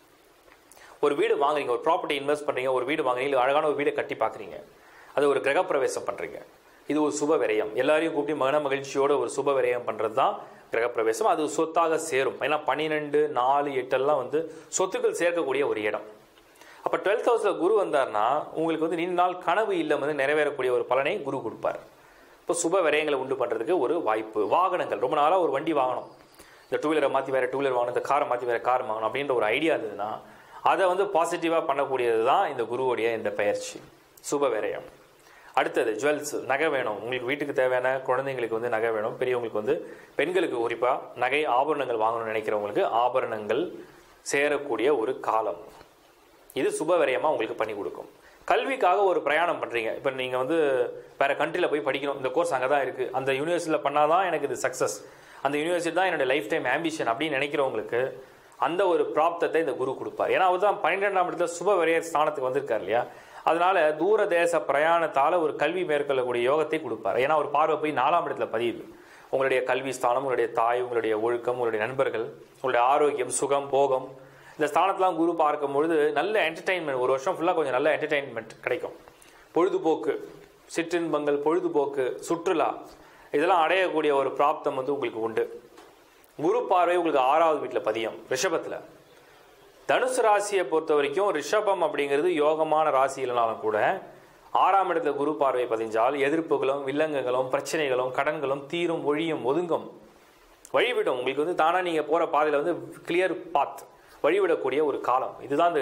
ஒரு வீடு வாங்குறீங்க ஒரு ப்ராப்பர்ட்டி இன்வெஸ்ட் பண்றீங்க ஒரு வீடு வாங்குறீங்க இல்ல அழகான ஒரு வீடை கட்டி பார்க்குறீங்க அது ஒரு கிரகப்பிரவேசம் பண்றீங்க இது ஒரு சுப விரயம் எல்லாரையும் கூப்பிட்டு மகன மகிழ்ச்சியோட ஒரு சுப விரயம் பண்றது தான் கிரகப்பிரவேசம் அது சொத்தாக சேரும் ஏன்னா பன்னிரெண்டு நாலு எட்டெல்லாம் வந்து சொத்துக்கள் சேர்க்கக்கூடிய ஒரு இடம் அப்ப டுவெல்த் ஹவுஸ்ல குரு வந்தார்னா உங்களுக்கு வந்து நீண்ட நாள் கனவு இல்லம் வந்து நிறைவேறக்கூடிய ஒரு பலனை குரு கொடுப்பார் இப்போ சுப விரயங்களை உண்டு பண்றதுக்கு ஒரு வாய்ப்பு வாகனங்கள் ரொம்ப நாளா ஒரு வண்டி வாங்கணும் இந்த டூ வீலரை மாற்றி வேற டூ வீலர் வாங்கணும் இந்த காரை மாற்றி வேற கார் வாங்கணும் அப்படின்ற ஒரு ஐடியா இருந்ததுன்னா அதை வந்து பாசிட்டிவாக பண்ணக்கூடியது தான் இந்த குருவுடைய இந்த பயிற்சி சுப விரயம் அடுத்தது ஜுவல்ஸ் நகை வேணும் உங்களுக்கு வீட்டுக்கு தேவையான குழந்தைங்களுக்கு வந்து நகை வேணும் பெரியவங்களுக்கு வந்து பெண்களுக்கு குறிப்பாக நகை ஆபரணங்கள் வாங்கணும்னு நினைக்கிறவங்களுக்கு ஆபரணங்கள் சேரக்கூடிய ஒரு காலம் இது சுப விரயமா உங்களுக்கு பண்ணி கொடுக்கும் கல்விக்காக ஒரு பிரயாணம் பண்றீங்க இப்போ நீங்க வந்து வேற கண்ட்ரில போய் படிக்கணும் இந்த கோர்ஸ் அங்கே தான் இருக்கு அந்த யூனிவர்சிட்டியில் பண்ணாதான் எனக்கு இது சக்சஸ் அந்த யூனிவர்சிட்டி தான் என்னோட லைஃப் டைம் ஆம்பிஷன் அப்படின்னு நினைக்கிறவங்களுக்கு அந்த ஒரு பிராப்தத்தை இந்த குரு கொடுப்பார் ஏன்னா அவர் தான் பன்னிரெண்டாம் இடத்துல சுப விரய ஸ்தானத்துக்கு வந்திருக்கார் இல்லையா அதனால தூர தேச பிரயாணத்தால ஒரு கல்வி மேற்கொள்ளக்கூடிய யோகத்தை கொடுப்பார் ஏன்னா ஒரு பார்வை போய் நாலாம் இடத்துல பதியுது உங்களுடைய கல்வி ஸ்தானம் உங்களுடைய தாய் உங்களுடைய ஒழுக்கம் உங்களுடைய நண்பர்கள் உங்களுடைய ஆரோக்கியம் சுகம் போகம் இந்த ஸ்தானத்தெலாம் குரு பார்க்கும் பொழுது நல்ல என்டர்டைன்மெண்ட் ஒரு வருஷம் ஃபுல்லாக கொஞ்சம் நல்ல என்டர்டைன்மெண்ட் கிடைக்கும் பொழுதுபோக்கு சிற்றின்பங்கள் பொழுதுபோக்கு சுற்றுலா இதெல்லாம் அடையக்கூடிய ஒரு பிராப்தம் வந்து உங்களுக்கு உண்டு குரு பார்வை உங்களுக்கு ஆறாவது வீட்டில் பதியும் ரிஷபத்தில் தனுசு ராசியை பொறுத்த வரைக்கும் ரிஷபம் அப்படிங்கிறது யோகமான ராசி இல்லைனாலும் கூட ஆறாம் இடத்துல குரு பார்வை பதிஞ்சால் எதிர்ப்புகளும் வில்லங்கங்களும் பிரச்சனைகளும் கடன்களும் தீரும் ஒழியும் ஒதுங்கும் வழிவிடும் உங்களுக்கு வந்து தானா நீங்க போற பாதையில வந்து கிளியர் பாத் வழிவிடக்கூடிய ஒரு காலம் இதுதான் இந்த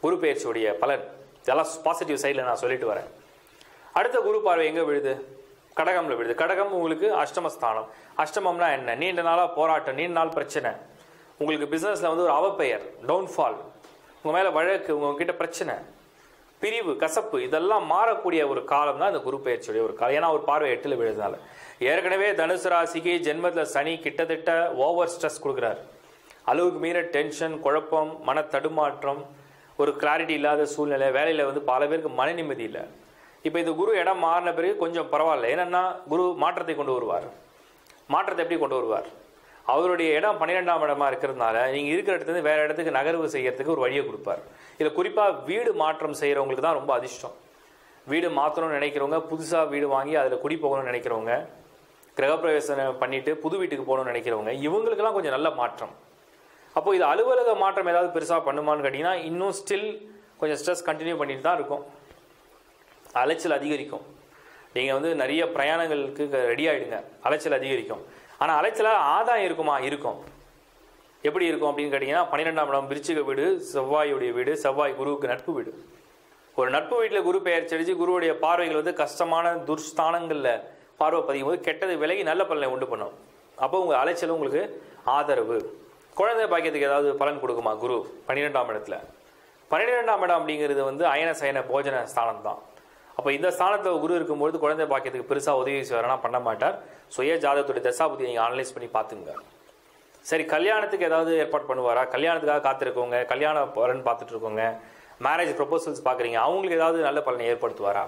குரு பயிற்சியுடைய பலன் இதெல்லாம் பாசிட்டிவ் சைடில் நான் சொல்லிட்டு வரேன் அடுத்த குரு பார்வை எங்கே விழுது கடகம்ல விழுது கடகம் உங்களுக்கு அஷ்டமஸ்தானம் அஷ்டமம்னா என்ன நீண்ட நாளாக போராட்டம் நீண்ட நாள் பிரச்சனை உங்களுக்கு பிஸ்னஸில் வந்து ஒரு அவப்பெயர் டவுன்ஃபால் உங்கள் மேலே வழக்கு உங்ககிட்ட பிரச்சனை பிரிவு கசப்பு இதெல்லாம் மாறக்கூடிய ஒரு காலம் தான் இந்த குரு பயிற்சியுடைய ஒரு காலம் ஏன்னா ஒரு பார்வை எட்டில் விழுதுனால ஏற்கனவே தனுசு ராசிக்கு ஜென்மத்தில் சனி கிட்டத்தட்ட ஓவர் ஸ்ட்ரெஸ் கொடுக்குறாரு அளவுக்கு மீற டென்ஷன் குழப்பம் மன தடுமாற்றம் ஒரு கிளாரிட்டி இல்லாத சூழ்நிலை வேலையில் வந்து பல பேருக்கு மன நிம்மதி இல்லை இப்போ இந்த குரு இடம் மாறின பிறகு கொஞ்சம் பரவாயில்ல என்னன்னா குரு மாற்றத்தை கொண்டு வருவார் மாற்றத்தை எப்படி கொண்டு வருவார் அவருடைய இடம் பன்னிரெண்டாம் இடமா இருக்கிறதுனால நீங்கள் இருக்கிற இடத்துல வேற இடத்துக்கு நகர்வு செய்யறதுக்கு ஒரு வழியை கொடுப்பார் இதில் குறிப்பாக வீடு மாற்றம் செய்கிறவங்களுக்கு தான் ரொம்ப அதிர்ஷ்டம் வீடு மாற்றணும்னு நினைக்கிறவங்க புதுசாக வீடு வாங்கி அதில் குடி போகணும்னு நினைக்கிறவங்க கிரகப்பிரவேசம் பண்ணிட்டு புது வீட்டுக்கு போகணும்னு நினைக்கிறவங்க இவங்களுக்கெல்லாம் கொஞ்சம் நல்ல மாற்றம் அப்போ இது அலுவலக மாற்றம் ஏதாவது பெருசாக பண்ணுமான்னு கேட்டிங்கன்னா இன்னும் ஸ்டில் கொஞ்சம் ஸ்ட்ரெஸ் கண்டினியூ பண்ணிட்டு தான் இருக்கும் அலைச்சல் அதிகரிக்கும் நீங்கள் வந்து நிறைய பிரயாணங்களுக்கு ரெடி ஆகிடுங்க அலைச்சல் அதிகரிக்கும் ஆனால் அலைச்சலால் ஆதாயம் இருக்குமா இருக்கும் எப்படி இருக்கும் அப்படின்னு கேட்டிங்கன்னா பன்னிரெண்டாம் இடம் விருச்சிக வீடு செவ்வாயுடைய வீடு செவ்வாய் குருவுக்கு நட்பு வீடு ஒரு நட்பு வீட்டில் குரு பெயர் செடிச்சு குருவுடைய பார்வைகள் வந்து கஷ்டமான துர்ஸ்தானங்களில் பார்வை பதியும் போது கெட்டது விலகி நல்ல பலனை உண்டு பண்ணும் அப்போ உங்கள் அலைச்சல் உங்களுக்கு ஆதரவு குழந்தை பாக்கியத்துக்கு ஏதாவது பலன் கொடுக்குமா குரு பன்னிரெண்டாம் இடத்துல பன்னிரெண்டாம் இடம் அப்படிங்கிறது வந்து அயன சயன போஜன ஸ்தானம் தான் அப்போ இந்த ஸ்தானத்தில் குரு இருக்கும்போது குழந்தை பாக்கியத்துக்கு பெருசாக உதவி செய்வாரனா பண்ண மாட்டார் சுய ஜாதகத்துடைய தசாபுத்தி நீங்கள் அனலைஸ் பண்ணி பார்த்துங்க சரி கல்யாணத்துக்கு ஏதாவது ஏற்பாடு பண்ணுவாரா கல்யாணத்துக்காக காத்திருக்கவங்க கல்யாண பலன் பார்த்துட்டு இருக்கவங்க மேரேஜ் ப்ரொபோசல்ஸ் பார்க்குறீங்க அவங்களுக்கு ஏதாவது நல்ல பலனை ஏற்படுத்துவாரா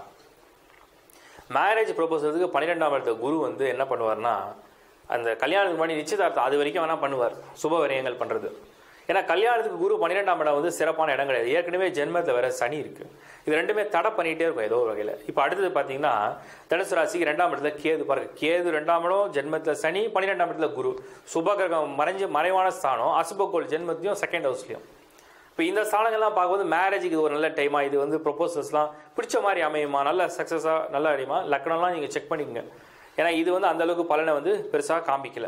மேரேஜ் ப்ரொபோசலுக்கு பன்னிரெண்டாம் இடத்த குரு வந்து என்ன பண்ணுவார்னா அந்த கல்யாணத்துக்கு முன்னாடி நிச்சயதார்த்தம் அது வரைக்கும் வேணால் பண்ணுவார் சுப விரயங்கள் பண்ணுறது ஏன்னா கல்யாணத்துக்கு குரு பன்னிரெண்டாம் இடம் வந்து சிறப்பான இடம் கிடையாது ஏற்கனவே ஜென்மத்தில் வேற சனி இருக்கு இது ரெண்டுமே தடை பண்ணிகிட்டே இருக்கும் ஏதோ ஒரு வகையில் இப்போ அடுத்தது பார்த்தீங்கன்னா தனுசு ராசிக்கு ரெண்டாம் இடத்துல கேது பாருங்க கேது ரெண்டாம் இடம் ஜென்மத்தில் சனி பன்னிரெண்டாம் இடத்துல குரு சுபகிரகம் மறைஞ்சு மறைவான ஸ்தானம் அசுபகோள் ஜென்மத்தையும் செகண்ட் ஹவுஸ்லையும் இப்போ இந்த ஸ்தானங்கள்லாம் பார்க்கும்போது மேரேஜுக்கு இது ஒரு நல்ல டைமா இது வந்து ப்ரொபோசல்ஸ்லாம் பிடிச்ச மாதிரி அமையுமா நல்ல சக்ஸஸாக நல்லா அடையுமா லக்கணம்லாம் நீங்கள் செக் பண்ணிக்கங்க ஏன்னா இது வந்து அந்த அளவுக்கு பலனை வந்து பெருசாக காமிக்கல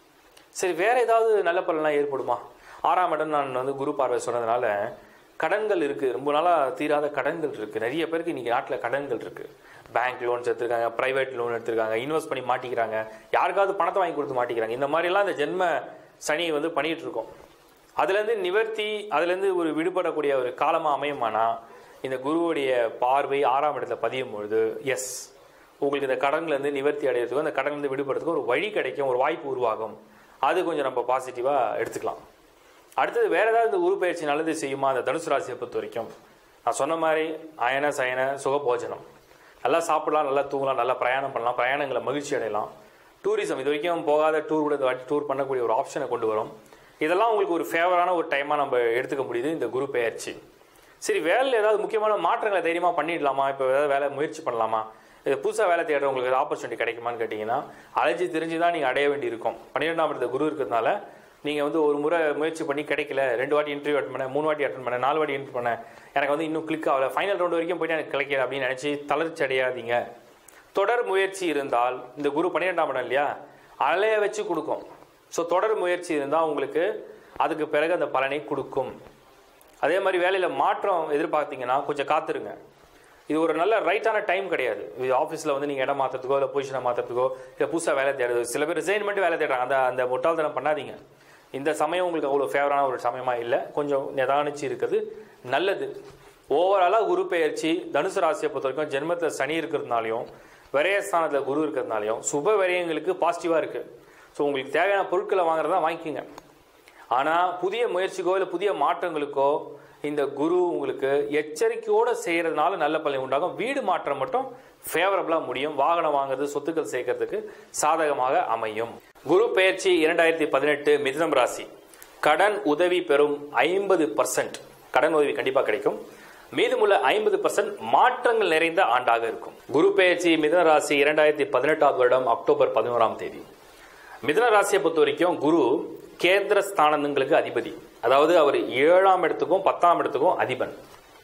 சரி வேற ஏதாவது நல்ல பலன்லாம் ஏற்படுமா ஆறாம் இடம் நான் வந்து குரு பார்வை சொன்னதுனால கடன்கள் இருக்கு ரொம்ப நாளாக தீராத கடன்கள் இருக்கு நிறைய பேருக்கு இன்னைக்கு நாட்டில் கடன்கள் இருக்கு பேங்க் லோன்ஸ் எடுத்திருக்காங்க பிரைவேட் லோன் எடுத்திருக்காங்க இன்வெஸ்ட் பண்ணி மாட்டிக்கிறாங்க யாருக்காவது பணத்தை வாங்கி கொடுத்து மாட்டிக்கிறாங்க இந்த மாதிரிலாம் இந்த ஜென்ம சனி வந்து பண்ணிட்டு இருக்கோம் அதுலேருந்து நிவர்த்தி அதுலேருந்து ஒரு விடுபடக்கூடிய ஒரு காலமாக அமையுமானா இந்த குருவுடைய பார்வை ஆறாம் இடத்துல பதியும் பொழுது எஸ் உங்களுக்கு இந்த கடன்லேருந்து நிவர்த்தி அடையிறதுக்கும் அந்த கடன்லேருந்து விடுபடுறதுக்கும் ஒரு வழி கிடைக்கும் ஒரு வாய்ப்பு உருவாகும் அது கொஞ்சம் நம்ம பாசிட்டிவாக எடுத்துக்கலாம் அடுத்தது வேற ஏதாவது இந்த குரு பயிற்சி நல்லது செய்யுமா அந்த தனுசு ராசியை பொறுத்த வரைக்கும் நான் சொன்ன மாதிரி அயன சயன சுகபோஜனம் நல்லா சாப்பிடலாம் நல்லா தூங்கலாம் நல்லா பிரயாணம் பண்ணலாம் பிரயாணங்களை மகிழ்ச்சி அடையலாம் டூரிசம் இது வரைக்கும் போகாத டூர் கூட இந்த வாட்டி டூர் பண்ணக்கூடிய ஒரு ஆப்ஷனை கொண்டு வரும் இதெல்லாம் உங்களுக்கு ஒரு ஃபேவரான ஒரு டைமாக நம்ம எடுத்துக்க முடியுது இந்த குரு பெயர்ச்சி சரி வேலையில் ஏதாவது முக்கியமான மாற்றங்களை தைரியமாக பண்ணிடலாமா இப்போ ஏதாவது வேலை முயற்சி பண்ணலாமா இது புதுசாக வேலை தேடுறவங்களுக்கு ஆப்பர்ச்சுனிட்டி கிடைக்குமான்னு கேட்டிங்கன்னா அலைஞ்சு தெரிஞ்சு தான் நீங்கள் அடைய வேண்டியிருக்கும் பன்னிரெண்டாம் இடத்துல குரு இருக்கிறதுனால நீங்கள் வந்து ஒரு முறை முயற்சி பண்ணி கிடைக்கல ரெண்டு வாட்டி இன்டர்வியூ அட்டன் பண்ணேன் மூணு வாட்டி அட்டன் பண்ணேன் நாலு வாட்டி இன்டர் பண்ணேன் எனக்கு வந்து இன்னும் கிளிக் ஆகல ஃபைனல் ரவுண்ட் வரைக்கும் போயிட்டு எனக்கு கிடைக்கல அப்படின்னு நினச்சி தளர்ச்சி அடையாதீங்க தொடர் முயற்சி இருந்தால் இந்த குரு பன்னிரெண்டாம் இடம் இல்லையா அலைய வச்சு கொடுக்கும் ஸோ தொடர் முயற்சி இருந்தால் உங்களுக்கு அதுக்கு பிறகு அந்த பலனை கொடுக்கும் அதே மாதிரி வேலையில் மாற்றம் எதிர்பார்த்தீங்கன்னா கொஞ்சம் காத்துருங்க இது ஒரு நல்ல ரைட்டான டைம் கிடையாது இது ஆஃபீஸில் வந்து நீங்கள் இடம் மாற்றுறதுக்கோ இல்லை பொசிஷனை மாற்றுறதுக்கோ இல்லை புதுசாக வேலை தேடுறது சில பேர் ரிசைன் பண்ணிட்டு வேலை தேடுறாங்க அந்த அந்த முட்டாள்தனம் பண்ணாதீங்க இந்த சமயம் உங்களுக்கு அவ்வளோ ஃபேவரான ஒரு சமயமாக இல்லை கொஞ்சம் நிதானிச்சு இருக்கிறது நல்லது ஓவராலாக குரு பெயர்ச்சி தனுசு ராசியை பொறுத்த வரைக்கும் ஜென்மத்தில் சனி இருக்கிறதுனாலையும் விரயஸ்தானத்தில் குரு இருக்கிறதுனாலையும் சுப விரயங்களுக்கு பாசிட்டிவாக இருக்குது ஸோ உங்களுக்கு தேவையான பொருட்களை வாங்குறதா வாங்கிக்கோங்க ஆனால் புதிய முயற்சிக்கோ இல்லை புதிய மாற்றங்களுக்கோ இந்த குரு உங்களுக்கு எச்சரிக்கையோடு செய்கிறதுனால நல்ல பலன் உண்டாகும் வீடு மாற்றம் மட்டும் ஃபேவரபுளாக முடியும் வாகனம் வாங்குறது சொத்துக்கள் சேர்க்கறதுக்கு சாதகமாக அமையும் குரு பெயர்ச்சி இரண்டாயிரத்தி பதினெட்டு மிதுனம் ராசி கடன் உதவி பெறும் ஐம்பது பர்சன்ட் கடன் உதவி கண்டிப்பாக கிடைக்கும் மீதமுள்ள ஐம்பது பர்சன்ட் மாற்றங்கள் நிறைந்த ஆண்டாக இருக்கும் குரு பெயர்ச்சி மிதுன ராசி இரண்டாயிரத்தி பதினெட்டாவது வருடம் அக்டோபர் பதினோராம் தேதி மிதுன ராசியை பொறுத்த வரைக்கும் குரு கேந்திர ஸ்தானங்களுக்கு அதிபதி அதாவது அவர் ஏழாம் இடத்துக்கும் பத்தாம் இடத்துக்கும் அதிபன்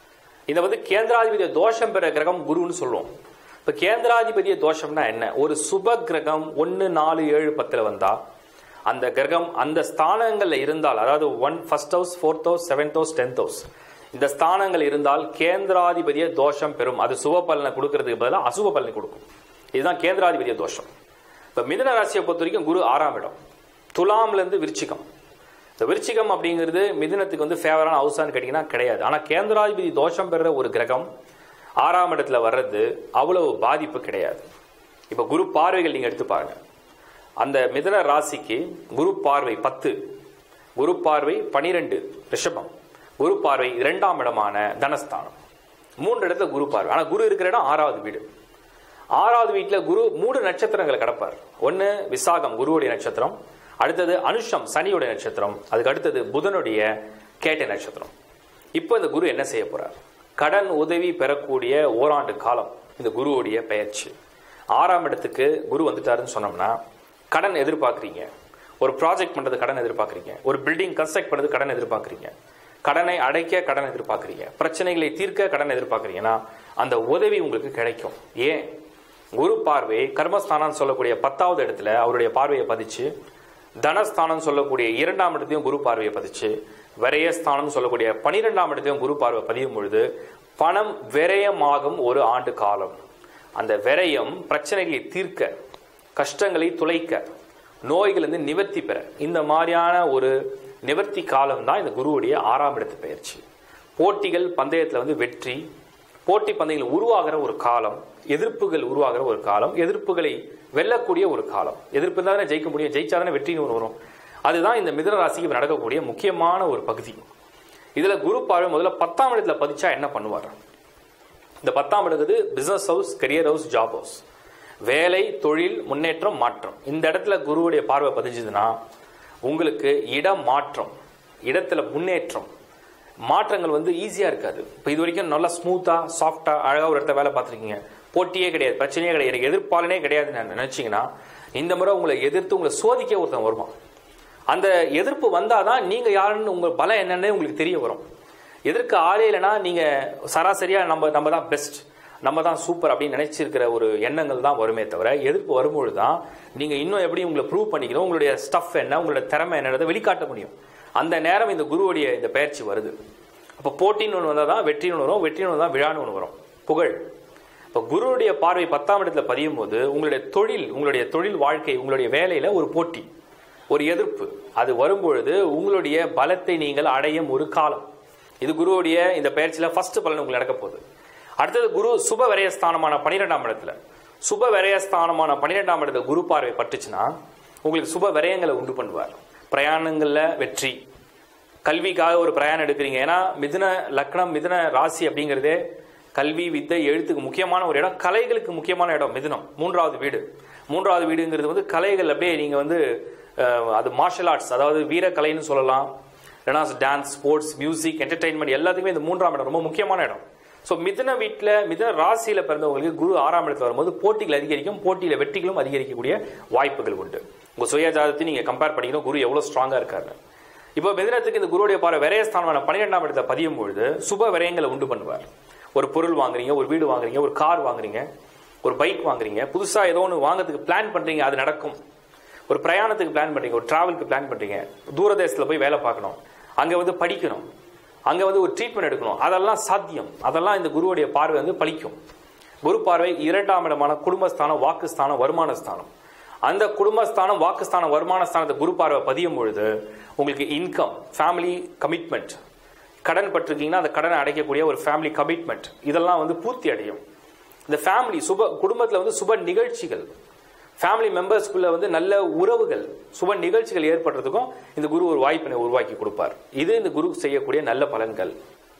இதை வந்து கேந்திராதிபதிய தோஷம் பெற கிரகம் குருன்னு சொல்லுவோம் இப்போ கேந்திராதிபதிய தோஷம்னா என்ன ஒரு சுப கிரகம் ஒன்று நாலு ஏழு பத்தில் வந்தா அந்த கிரகம் அந்த ஸ்தானங்களில் இருந்தால் அதாவது one first house fourth house seventh house tenth house இந்த ஸ்தானங்கள் இருந்தால் கேந்திராதிபதிய தோஷம் பெறும் அது சுப பலனை கொடுக்கறதுக்கு பதிலாக அசுப பலனை கொடுக்கும் இதுதான் கேந்திராதிபதிய தோஷம் இப்ப மிதுன ராசியை பொறுத்த வரைக்கும் குரு ஆறாம் இடம் துலாம்ல இருந்து விருச்சிகம் இந்த விருச்சிகம் அப்படிங்கிறது மிதுனத்துக்கு வந்து ஃபேவரான ஹவுஸான்னு கேட்டீங்கன்னா கிடையாது ஆனா கேந்திராதிபதி தோஷம் பெற ஒரு கிரகம் ஆறாம் இடத்துல வர்றது அவ்வளவு பாதிப்பு கிடையாது இப்ப குரு பார்வைகள் நீங்க எடுத்து பாருங்க அந்த மிதுன ராசிக்கு குரு பார்வை பத்து குரு பார்வை பனிரெண்டு ரிஷபம் குரு பார்வை இரண்டாம் இடமான தனஸ்தானம் மூன்று இடத்துல குரு பார்வை ஆனா குரு இருக்கிற இடம் ஆறாவது வீடு ஆறாவது வீட்டுல குரு மூணு நட்சத்திரங்களை கடப்பார் ஒன்னு விசாகம் குருவுடைய நட்சத்திரம் அடுத்தது அனுஷம் சனியுடைய நட்சத்திரம் அதுக்கு அடுத்தது புதனுடைய கேட்டை நட்சத்திரம் இப்போ இந்த குரு என்ன செய்ய போறார் கடன் உதவி பெறக்கூடிய ஓராண்டு காலம் இந்த குருவுடைய பெயர்ச்சி ஆறாம் இடத்துக்கு குரு வந்துட்டாருன்னு சொன்னோம்னா கடன் எதிர்பார்க்குறீங்க ஒரு ப்ராஜெக்ட் பண்றது கடன் எதிர்பார்க்குறீங்க ஒரு பில்டிங் கன்ஸ்ட்ரக்ட் பண்றது கடன் எதிர்பார்க்குறீங்க கடனை அடைக்க கடன் எதிர்பார்க்குறீங்க பிரச்சனைகளை தீர்க்க கடன் எதிர்பார்க்குறீங்கன்னா அந்த உதவி உங்களுக்கு கிடைக்கும் ஏன் குரு பார்வை கர்மஸ்தானம் சொல்லக்கூடிய பத்தாவது இடத்துல அவருடைய பார்வையை பதிச்சு தனஸ்தானம் சொல்லக்கூடிய இரண்டாம் இடத்தையும் குரு பார்வையை பதிச்சு விரயஸ்தானம் சொல்லக்கூடிய பனிரெண்டாம் இடத்தையும் குரு பார்வை பதியும் பொழுது பணம் விரயமாகும் ஒரு ஆண்டு காலம் அந்த விரயம் பிரச்சனைகளை தீர்க்க கஷ்டங்களை துளைக்க நோய்கள் வந்து நிவர்த்தி பெற இந்த மாதிரியான ஒரு நிவர்த்தி காலம் தான் இந்த குருவுடைய ஆறாம் இடத்து பயிற்சி போட்டிகள் பந்தயத்தில் வந்து வெற்றி போட்டி பந்தயங்கள் உருவாகிற ஒரு காலம் எதிர்ப்புகள் உருவாகிற ஒரு காலம் எதிர்ப்புகளை வெல்லக்கூடிய ஒரு காலம் எதிர்ப்பு இருந்தால் தானே ஜெயிக்க முடியும் ஜெயிச்சாதானே வெற்றின்னு ஒன்று வரும் அதுதான் இந்த மிதுன ராசிக்கு நடக்கக்கூடிய முக்கியமான ஒரு பகுதி இதுல குரு பார்வை முதல்ல பத்தாம் இடத்துல பதிச்சா என்ன பண்ணுவார் இந்த பத்தாம் இடத்துக்கு business house career house job house வேலை தொழில் முன்னேற்றம் மாற்றம் இந்த இடத்துல குருவுடைய பார்வை பதிஞ்சதுன்னா உங்களுக்கு இடம் மாற்றம் இடத்துல முன்னேற்றம் மாற்றங்கள் வந்து ஈஸியா இருக்காது இப்போ இது வரைக்கும் நல்லா ஸ்மூத்தா சாஃப்டா அழகா ஒரு இடத்துல வேலை பார்த்துருக்கீங்க போட்டியே கிடையாது பிரச்சனையே கிடையாது எனக்கு எதிர்ப்பாளனே கிடையாதுன்னு நினைச்சீங்கன்னா இந்த முறை உங்களை எதிர்த்து உங்களை சோதிக்க ஒருத்தன் வருவான் அந்த எதிர்ப்பு வந்தாதான் நீங்க யாருன்னு உங்க பலம் என்னன்னு உங்களுக்கு தெரிய வரும் எதிர்க்க ஆளே இல்லைன்னா நீங்க சராசரியா நம்ம நம்ம தான் பெஸ்ட் நம்ம தான் சூப்பர் அப்படின்னு நினைச்சிருக்கிற ஒரு எண்ணங்கள் தான் வருமே தவிர எதிர்ப்பு வரும்பொழுது தான் நீங்க இன்னும் எப்படி உங்களை ப்ரூவ் பண்ணிக்கணும் உங்களுடைய ஸ்டஃப் என்ன உங்களுடைய திறமை என்னன்றதை வெளிக்காட்ட முடியும் அந்த நேரம் இந்த குருவுடைய இந்த பயிற்சி வருது அப்போ போட்டின்னு ஒன்று வந்தால் தான் வெற்றின்னு ஒன்று வரும் வெற்றின்னு ஒன்று தான் விழான்னு ஒன்று வரும் புகழ் இப்போ குருவுடைய பார்வை பத்தாம் இடத்துல பதியும் போது உங்களுடைய தொழில் உங்களுடைய தொழில் வாழ்க்கை உங்களுடைய வேலையில ஒரு போட்டி ஒரு எதிர்ப்பு அது வரும்பொழுது உங்களுடைய பலத்தை நீங்கள் அடையும் ஒரு காலம் இது குருவுடைய இந்த பயிற்சியில ஃபர்ஸ்ட் பலன் உங்களுக்கு நடக்க போகுது அடுத்தது குரு சுப விரயஸ்தானமான பனிரெண்டாம் இடத்துல சுப விரயஸ்தானமான பனிரெண்டாம் இடத்துல குரு பார்வை பட்டுச்சுன்னா உங்களுக்கு சுப விரயங்களை உண்டு பண்ணுவார் பிரயாணங்கள்ல வெற்றி கல்விக்காக ஒரு பிரயாணம் எடுக்கிறீங்க ஏன்னா மிதுன லக்னம் மிதுன ராசி அப்படிங்கிறதே கல்வி வித்தை எழுத்துக்கு முக்கியமான ஒரு இடம் கலைகளுக்கு முக்கியமான இடம் மிதுனம் மூன்றாவது வீடு மூன்றாவது வீடுங்கிறது வந்து கலைகள் அப்படியே நீங்க வந்து அஹ், அது மார்ஷல் ஆர்ட்ஸ் அதாவது வீரக்கலைன்னு சொல்லலாம் இல்லைனா டான்ஸ் ஸ்போர்ட்ஸ் மியூசிக் என்டர்டைன்மெண்ட் எல்லாத்துக்குமே இந்த மூன்றாம் இடம் ரொம்ப முக்கியமான இடம் ஸோ மிதுன வீட்டில் மிதுன ராசியில பிறந்தவங்களுக்கு குரு ஆறாம் இடத்துல வரும்போது போட்டிகள் அதிகரிக்கும் போட்டியில வெற்றிகளும் அதிகரிக்கக்கூடிய வாய்ப்புகள் உண்டு உங்க சுய ஜாதகத்தை நீங்க கம்பேர் பண்ணிக்கணும் குரு எவ்வளவு ஸ்ட்ராங்கா இருக்காரு இப்போ மிதுனத்துக்கு இந்த குருவுடைய பார்வை விரயஸ்தானமான பன்னிரெண்டாம் இடத்துல பதியும் பொழுது சுப விரயங்களை உண்டு பண்ணுவார் ஒரு பொருள் வாங்குறீங்க ஒரு வீடு வாங்குறீங்க ஒரு கார் வாங்குறீங்க ஒரு பைக் வாங்குறீங்க புதுசா ஏதோ ஒன்று வாங்குறதுக்கு பிளான் பண்றீங்க அது நடக்கும் ஒரு பிரயாணத்துக்கு பிளான் பண்றீங்க ஒரு டிராவலுக்கு பிளான் பண்றீங்க தூரதேசத்துல போய் வேலை பார்க்கணும் அங்க வந்து படிக்கணும் அங்க வந்து ஒரு ட்ரீட்மெண்ட் எடுக்கணும் அதெல்லாம் சாத்தியம் அதெல்லாம் இந்த குருவுடைய பார்வை வந்து பலிக்கும் குரு பார்வை இரண்டாம் இடமான குடும்பஸ்தானம் வாக்குஸ்தானம் வருமான ஸ்தானம் அந்த குடும்பஸ்தானம் வாக்குஸ்தானம் வருமான ஸ்தானத்தை குரு பார்வை பதியும் பொழுது உங்களுக்கு இன்கம் ஃபேமிலி கமிட்மெண்ட் கடன் பட்டிருக்கீங்கன்னா அந்த கடனை அடைக்கக்கூடிய ஒரு ஃபேமிலி கமிட்மெண்ட் இதெல்லாம் வந்து பூர்த்தி அடையும் இந்த ஃபேமிலி சுப குடும்பத்தில் வந்து சுப நிகழ்ச்சிகள் ஃபேமிலி மெம்பர்ஸ்குள்ள வந்து நல்ல உறவுகள் சுப நிகழ்ச்சிகள் ஏற்படுறதுக்கும் இந்த குரு ஒரு வாய்ப்பினை உருவாக்கி கொடுப்பார் இது இந்த குரு செய்யக்கூடிய நல்ல பலன்கள்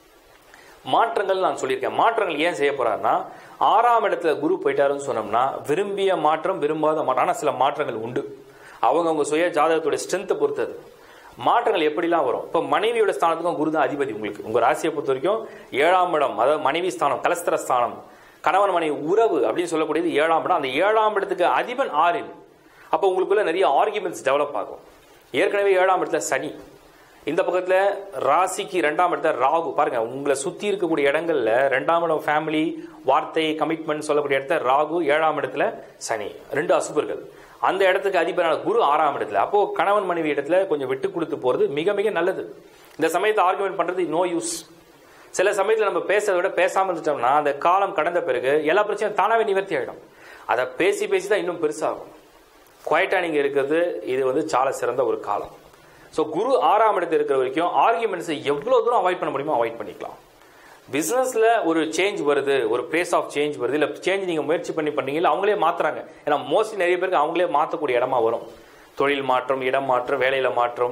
மாற்றங்கள் நான் சொல்லியிருக்கேன் மாற்றங்கள் ஏன் செய்ய போறாருன்னா ஆறாம் இடத்துல குரு போயிட்டாருன்னு சொன்னோம்னா விரும்பிய மாற்றம் விரும்பாத மாற்றம் ஆனா சில மாற்றங்கள் உண்டு அவங்கவங்க சுய ஜாதகத்துடைய ஸ்ட்ரென்த்தை பொறுத்தது மாற்றங்கள் எப்படிலாம் வரும் இப்போ மனைவியோட ஸ்தானத்துக்கும் குரு தான் அதிபதி உங்களுக்கு உங்க ராசியை பொறுத்த வரைக்கும் ஏழாம் இடம் அதாவது மனைவி ஸ்தானம் கலஸ்தர ஸ்தானம் கணவன் மனைவி உறவு அப்படின்னு சொல்லக்கூடியது ஏழாம் இடம் அந்த ஏழாம் இடத்துக்கு அதிபன் ஆறில் அப்போ உங்களுக்குள்ள நிறைய ஆர்குமெண்ட்ஸ் டெவலப் ஆகும் ஏற்கனவே ஏழாம் இடத்துல சனி இந்த பக்கத்துல ராசிக்கு ரெண்டாம் இடத்துல ராகு பாருங்க உங்களை சுத்தி இருக்கக்கூடிய இடங்கள்ல ரெண்டாம் இடம் ஃபேமிலி வார்த்தை கமிட்மெண்ட் சொல்லக்கூடிய இடத்துல ராகு ஏழாம் இடத்துல சனி ரெண்டு அசுபர்கள் அந்த இடத்துக்கு அதிபரான குரு ஆறாம் இடத்துல அப்போ கணவன் மனைவி இடத்துல கொஞ்சம் விட்டு கொடுத்து போறது மிக மிக நல்லது இந்த சமயத்தை ஆர்குமெண்ட் பண்றது நோ யூஸ் சில சமயத்தில் நம்ம பேசுறதை விட பேசாமல் இருந்துட்டோம்னா அந்த காலம் கடந்த பிறகு எல்லா பிரச்சனையும் தானாவே நிவர்த்தி ஆயிடும் அதை பேசி பேசி தான் இன்னும் பெருசாகும் குவைட்டா நீங்க இருக்கிறது இது வந்து சால சிறந்த ஒரு காலம் ஸோ குரு ஆறாம் இடத்துல இருக்கிற வரைக்கும் ஆர்குமெண்ட்ஸை எவ்வளவு தூரம் அவாய்ட் பண்ண முடியுமோ அவாய்ட் பண்ணிக்கலாம் பிசினஸ்ல ஒரு சேஞ்ச் வருது ஒரு பேஸ் ஆஃப் சேஞ்ச் வருது இல்ல சேஞ்ச் நீங்க முயற்சி பண்ணி பண்ணீங்க இல்ல அவங்களே மாத்துறாங்க ஏன்னா மோஸ்ட்லி நிறைய பேருக்கு அவங்களே மாத்தக்கூடிய இடமா வரும் தொழில் மாற்றம் இடம் மாற்றம் வேலையில மாற்றம்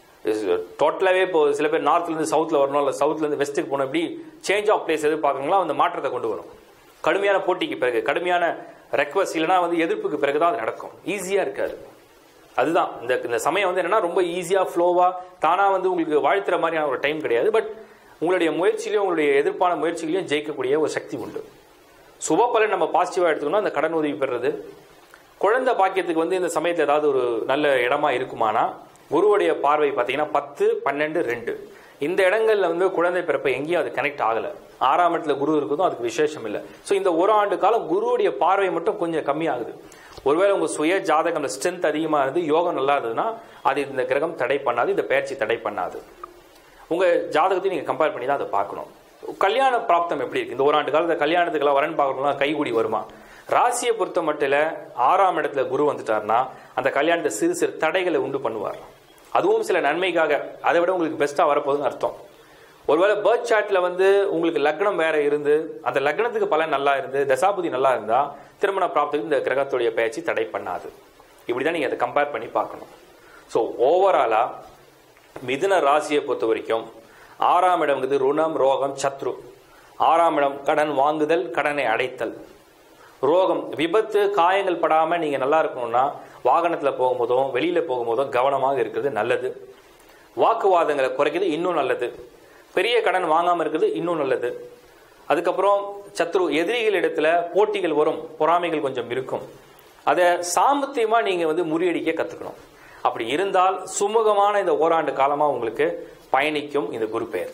டோட்டலாவே இப்போ சில பேர் நார்த்ல இருந்து சவுத்ல வரணும் இல்ல சவுத்ல இருந்து வெஸ்ட்டுக்கு போகணும் இப்படி சேஞ்ச் ஆஃப் பிளேஸ் எதிர்பார்க்கறீங்களோ அந்த மாற்றத்தை கொண்டு வரும் கடுமையான போட்டிக்கு பிறகு கடுமையான ரெக்வஸ்ட் இல்லைன்னா வந்து எதிர்ப்புக்கு பிறகு தான் அது நடக்கும் ஈஸியா இருக்காது அதுதான் இந்த இந்த சமயம் வந்து என்னன்னா ரொம்ப ஈஸியா ஃப்ளோவா தானா வந்து உங்களுக்கு வாழ்த்துற மாதிரியான ஒரு டைம் கிடையாது பட் உங்களுடைய முயற்சியிலையும் உங்களுடைய எதிர்ப்பான முயற்சிகளையும் ஜெயிக்கக்கூடிய ஒரு சக்தி உண்டு சுப பலன் நம்ம பாசிட்டிவா எடுத்துக்கணும் அந்த கடன் உதவி பெறுறது குழந்தை பாக்கியத்துக்கு வந்து இந்த சமயத்தில் ஏதாவது ஒரு நல்ல இடமா இருக்குமானா குருவுடைய பார்வை பார்த்தீங்கன்னா பத்து பன்னெண்டு ரெண்டு இந்த இடங்கள்ல வந்து குழந்தை பிறப்பை எங்கேயும் அது கனெக்ட் ஆகல ஆறாம் இடத்துல குரு இருக்குதும் அதுக்கு விசேஷம் இல்லை ஸோ இந்த ஒரு ஆண்டு காலம் குருவுடைய பார்வை மட்டும் கொஞ்சம் கம்மியாகுது ஒருவேளை உங்க சுய ஜாதகம் ஸ்ட்ரென்த் அதிகமா இருந்து யோகம் நல்லா இருந்ததுன்னா அது இந்த கிரகம் தடை பண்ணாது இந்த பயிற்சி தடை பண்ணாது உங்க ஜாதகத்தையும் நீங்க கம்பேர் பண்ணி தான் அதை பார்க்கணும் கல்யாண பிராப்தம் எப்படி இருக்கு இந்த ஓராண்டு காலத்துல கல்யாணத்துக்கெல்லாம் வரன் பார்க்கணும்னா கைகூடி வருமா ராசியை பொறுத்த மட்டும் ஆறாம் இடத்துல குரு வந்துட்டாருன்னா அந்த கல்யாணத்தை சிறு சிறு தடைகளை உண்டு பண்ணுவார் அதுவும் சில நன்மைக்காக அதை விட உங்களுக்கு பெஸ்டா வரப்போகுதுன்னு அர்த்தம் ஒருவேளை பேர்த் சார்ட்ல வந்து உங்களுக்கு லக்னம் வேற இருந்து அந்த லக்னத்துக்கு பலன் நல்லா இருந்து தசாபுதி நல்லா இருந்தா திருமண பிராப்தத்துக்கு இந்த கிரகத்துடைய பயிற்சி தடை பண்ணாது இப்படிதான் நீங்க அதை கம்பேர் பண்ணி பார்க்கணும் ஸோ ஓவராலா மிதுன ராசியை பொறுத்த வரைக்கும் ஆறாம் இடம் வந்து ருணம் ரோகம் சத்ரு ஆறாம் இடம் கடன் வாங்குதல் கடனை அடைத்தல் ரோகம் விபத்து காயங்கள் படாம நீங்க நல்லா இருக்கணும்னா வாகனத்துல போகும்போதும் வெளியில போகும்போதும் கவனமாக இருக்கிறது நல்லது வாக்குவாதங்களை குறைக்கிறது இன்னும் நல்லது பெரிய கடன் வாங்காம இருக்கிறது இன்னும் நல்லது அதுக்கப்புறம் சத்ரு எதிரிகள் இடத்துல போட்டிகள் வரும் பொறாமைகள் கொஞ்சம் இருக்கும் அதை சாமர்த்தியமா நீங்க வந்து முறியடிக்க கத்துக்கணும் அப்படி இருந்தால் சுமூகமான இந்த ஓராண்டு காலமா உங்களுக்கு பயணிக்கும் இந்த குரு பெயர்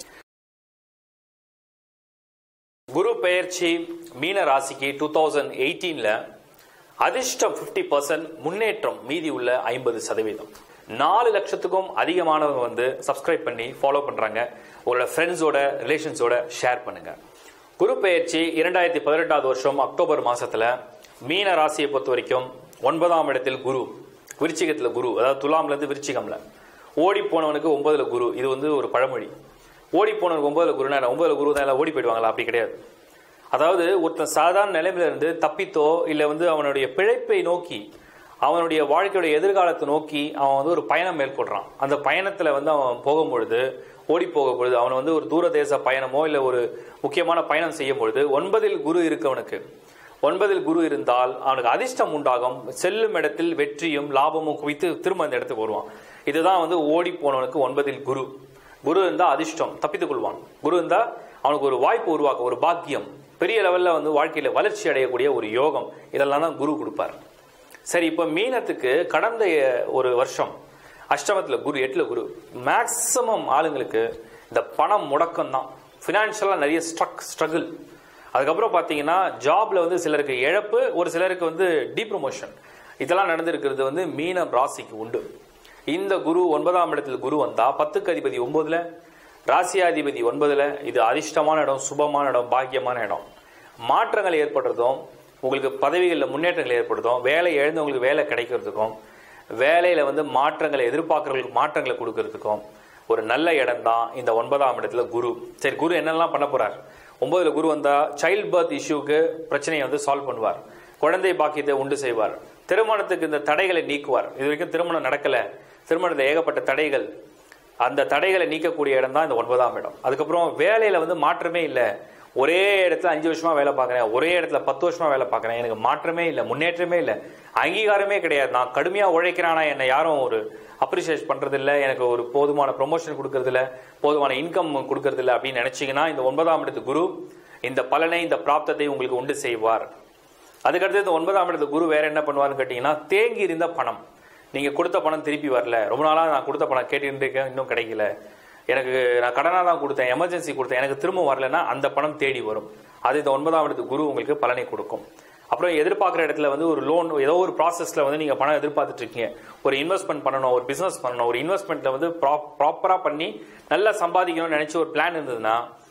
குரு பெயர்ச்சி மீன ராசிக்கு டூ தௌசண்ட் எயிட்டீன்ல அதிர்ஷ்டம் பிப்டி பர்சன்ட் முன்னேற்றம் மீதி உள்ள ஐம்பது சதவீதம் நாலு லட்சத்துக்கும் அதிகமானவங்க வந்து சப்ஸ்கிரைப் பண்ணி ஃபாலோ பண்றாங்க உங்களோட ஃப்ரெண்ட்ஸோட ரிலேஷன்ஸோட ஷேர் பண்ணுங்க குரு பெயர்ச்சி இரண்டாயிரத்தி பதினெட்டாவது வருஷம் அக்டோபர் மாசத்துல மீன ராசியை பொறுத்த வரைக்கும் ஒன்பதாம் இடத்தில் குரு விருச்சிகத்துல குரு அதாவது துலாம்ல இருந்து விருச்சிகம்ல ஓடி போனவனுக்கு ஒன்பதுல குரு இது வந்து ஒரு பழமொழி ஓடி போனவனுக்கு ஒன்பதுல குருனா என்ன? ஒன்பதுல குரு தான் எல்லாம் ஓடி போயிடுவாங்களா அப்படி கிடையாது அதாவது ஒருத்தன் சாதாரண நிலைமையில இருந்து தப்பித்தோ இல்ல வந்து அவனுடைய பிழைப்பை நோக்கி அவனுடைய வாழ்க்கையுடைய எதிர்காலத்தை நோக்கி அவன் வந்து ஒரு பயணம் மேற்கொள்றான் அந்த பயணத்துல வந்து அவன் போகும்பொழுது ஓடி போகும் பொழுது அவன் வந்து ஒரு தூரதேச பயணமோ இல்ல ஒரு முக்கியமான பயணம் செய்யும் பொழுது ஒன்பதில் குரு இருக்கவனுக்கு ஒன்பதில் குரு இருந்தால் அவனுக்கு அதிர்ஷ்டம் உண்டாகும் செல்லும் இடத்தில் வெற்றியும் லாபமும் குவித்து திரும்ப அந்த இடத்துக்கு வருவான் இதுதான் வந்து ஓடி போனவனுக்கு ஒன்பதில் குரு குரு இருந்தா அதிர்ஷ்டம் தப்பித்துக் கொள்வான் குரு இருந்தா அவனுக்கு ஒரு வாய்ப்பு உருவாக்க ஒரு பாக்கியம் பெரிய லெவல்ல வந்து வாழ்க்கையில வளர்ச்சி அடையக்கூடிய ஒரு யோகம் இதெல்லாம் தான் குரு கொடுப்பார் சரி இப்ப மீனத்துக்கு கடந்த ஒரு வருஷம் அஷ்டமத்துல குரு எட்டுல குரு மேக்சிமம் ஆளுங்களுக்கு இந்த பணம் முடக்கம் தான் பினான்சியலா நிறைய ஸ்ட்ரக் ஸ்ட்ரகிள் அதுக்கப்புறம் பாத்தீங்கன்னா ஜாப்ல வந்து சிலருக்கு இழப்பு ஒரு சிலருக்கு வந்து டிப்ரமோஷன் இதெல்லாம் நடந்திருக்கிறது வந்து மீன ராசிக்கு உண்டு இந்த குரு ஒன்பதாம் இடத்துல குரு வந்தா பத்துக்கு அதிபதி ஒன்பதுல ராசியாதிபதி ஒன்பதுல இது அதிர்ஷ்டமான இடம் சுபமான இடம் பாக்கியமான இடம் மாற்றங்கள் ஏற்படுறதும் உங்களுக்கு பதவிகளில் முன்னேற்றங்கள் ஏற்படுத்தும் வேலை எழுந்தவங்களுக்கு வேலை கிடைக்கிறதுக்கும் வேலையில வந்து மாற்றங்களை எதிர்பார்க்கறவங்களுக்கு மாற்றங்களை கொடுக்கறதுக்கும் ஒரு நல்ல இடம் தான் இந்த ஒன்பதாம் இடத்துல குரு சரி குரு என்னெல்லாம் பண்ண போறார் ஒன்பதுல குரு வந்தா சைல்ட் பர்த் இஷ்யூக்கு பிரச்சனையை வந்து சால்வ் பண்ணுவார் குழந்தை பாக்கியத்தை உண்டு செய்வார் திருமணத்துக்கு இந்த தடைகளை நீக்குவார் இது வரைக்கும் திருமணம் நடக்கல திருமணத்தில் ஏகப்பட்ட தடைகள் அந்த தடைகளை நீக்கக்கூடிய இடம் தான் இந்த ஒன்பதாம் இடம் அதுக்கப்புறம் வேலையில வந்து மாற்றமே இல்லை ஒரே இடத்துல அஞ்சு வருஷமா வேலை பார்க்கறேன் ஒரே இடத்துல பத்து வருஷமா வேலை பார்க்கறேன் எனக்கு மாற்றமே இல்லை முன்னேற்றமே இல்லை அங்கீகாரமே கிடையாது நான் கடுமையா உழைக்கிறேன் ஆனா என்னை யாரும் ஒரு அப்ரிசியேட் பண்றது இல்ல எனக்கு ஒரு போதுமான ப்ரொமோஷன் கொடுக்கறது இல்ல போதுமான இன்கம் கொடுக்கறது இல்ல அப்படின்னு நினைச்சீங்கன்னா இந்த ஒன்பதாம் இடத்து குரு இந்த பலனை இந்த பிராப்தத்தை உங்களுக்கு உண்டு செய்வார் அதுக்கடுத்து இந்த ஒன்பதாம் இடத்து குரு வேற என்ன பண்ணுவார்னு கேட்டீங்கன்னா தேங்கி இருந்த பணம் நீங்க கொடுத்த பணம் திருப்பி வரல ரொம்ப நாளா நான் கொடுத்த பணம் கேட்டுட்டு இருக்கேன் இன்னும் கிடைக்கல எனக்கு நான் கடனாக தான் கொடுத்தேன் எமர்ஜென்சி கொடுத்தேன் எனக்கு திரும்ப வரலன்னா அந்த பணம் தேடி வரும் அது இந்த ஒன்பதாம் இடத்து குரு உங்களுக்கு பலனை கொடுக்கும் அப்புறம் எதிர்பார்க்குற இடத்துல வந்து ஒரு லோன் ஏதோ ஒரு ப்ராசஸ்ல வந்து நீங்க பணம் எதிர்பார்த்துட்டு இருக்கீங்க ஒரு இன்வெஸ்ட்மெண்ட் பண்ணணும் ஒரு பிசினஸ் பண்ணணும் ஒரு இன்வெஸ்ட்மெண்ட்ல வந்து ப்ராப்பரா பண்ணி நல்லா சம்பாதிக்கணும்னு நினைச்சு ஒரு பிளான் இருந்ததுன்னா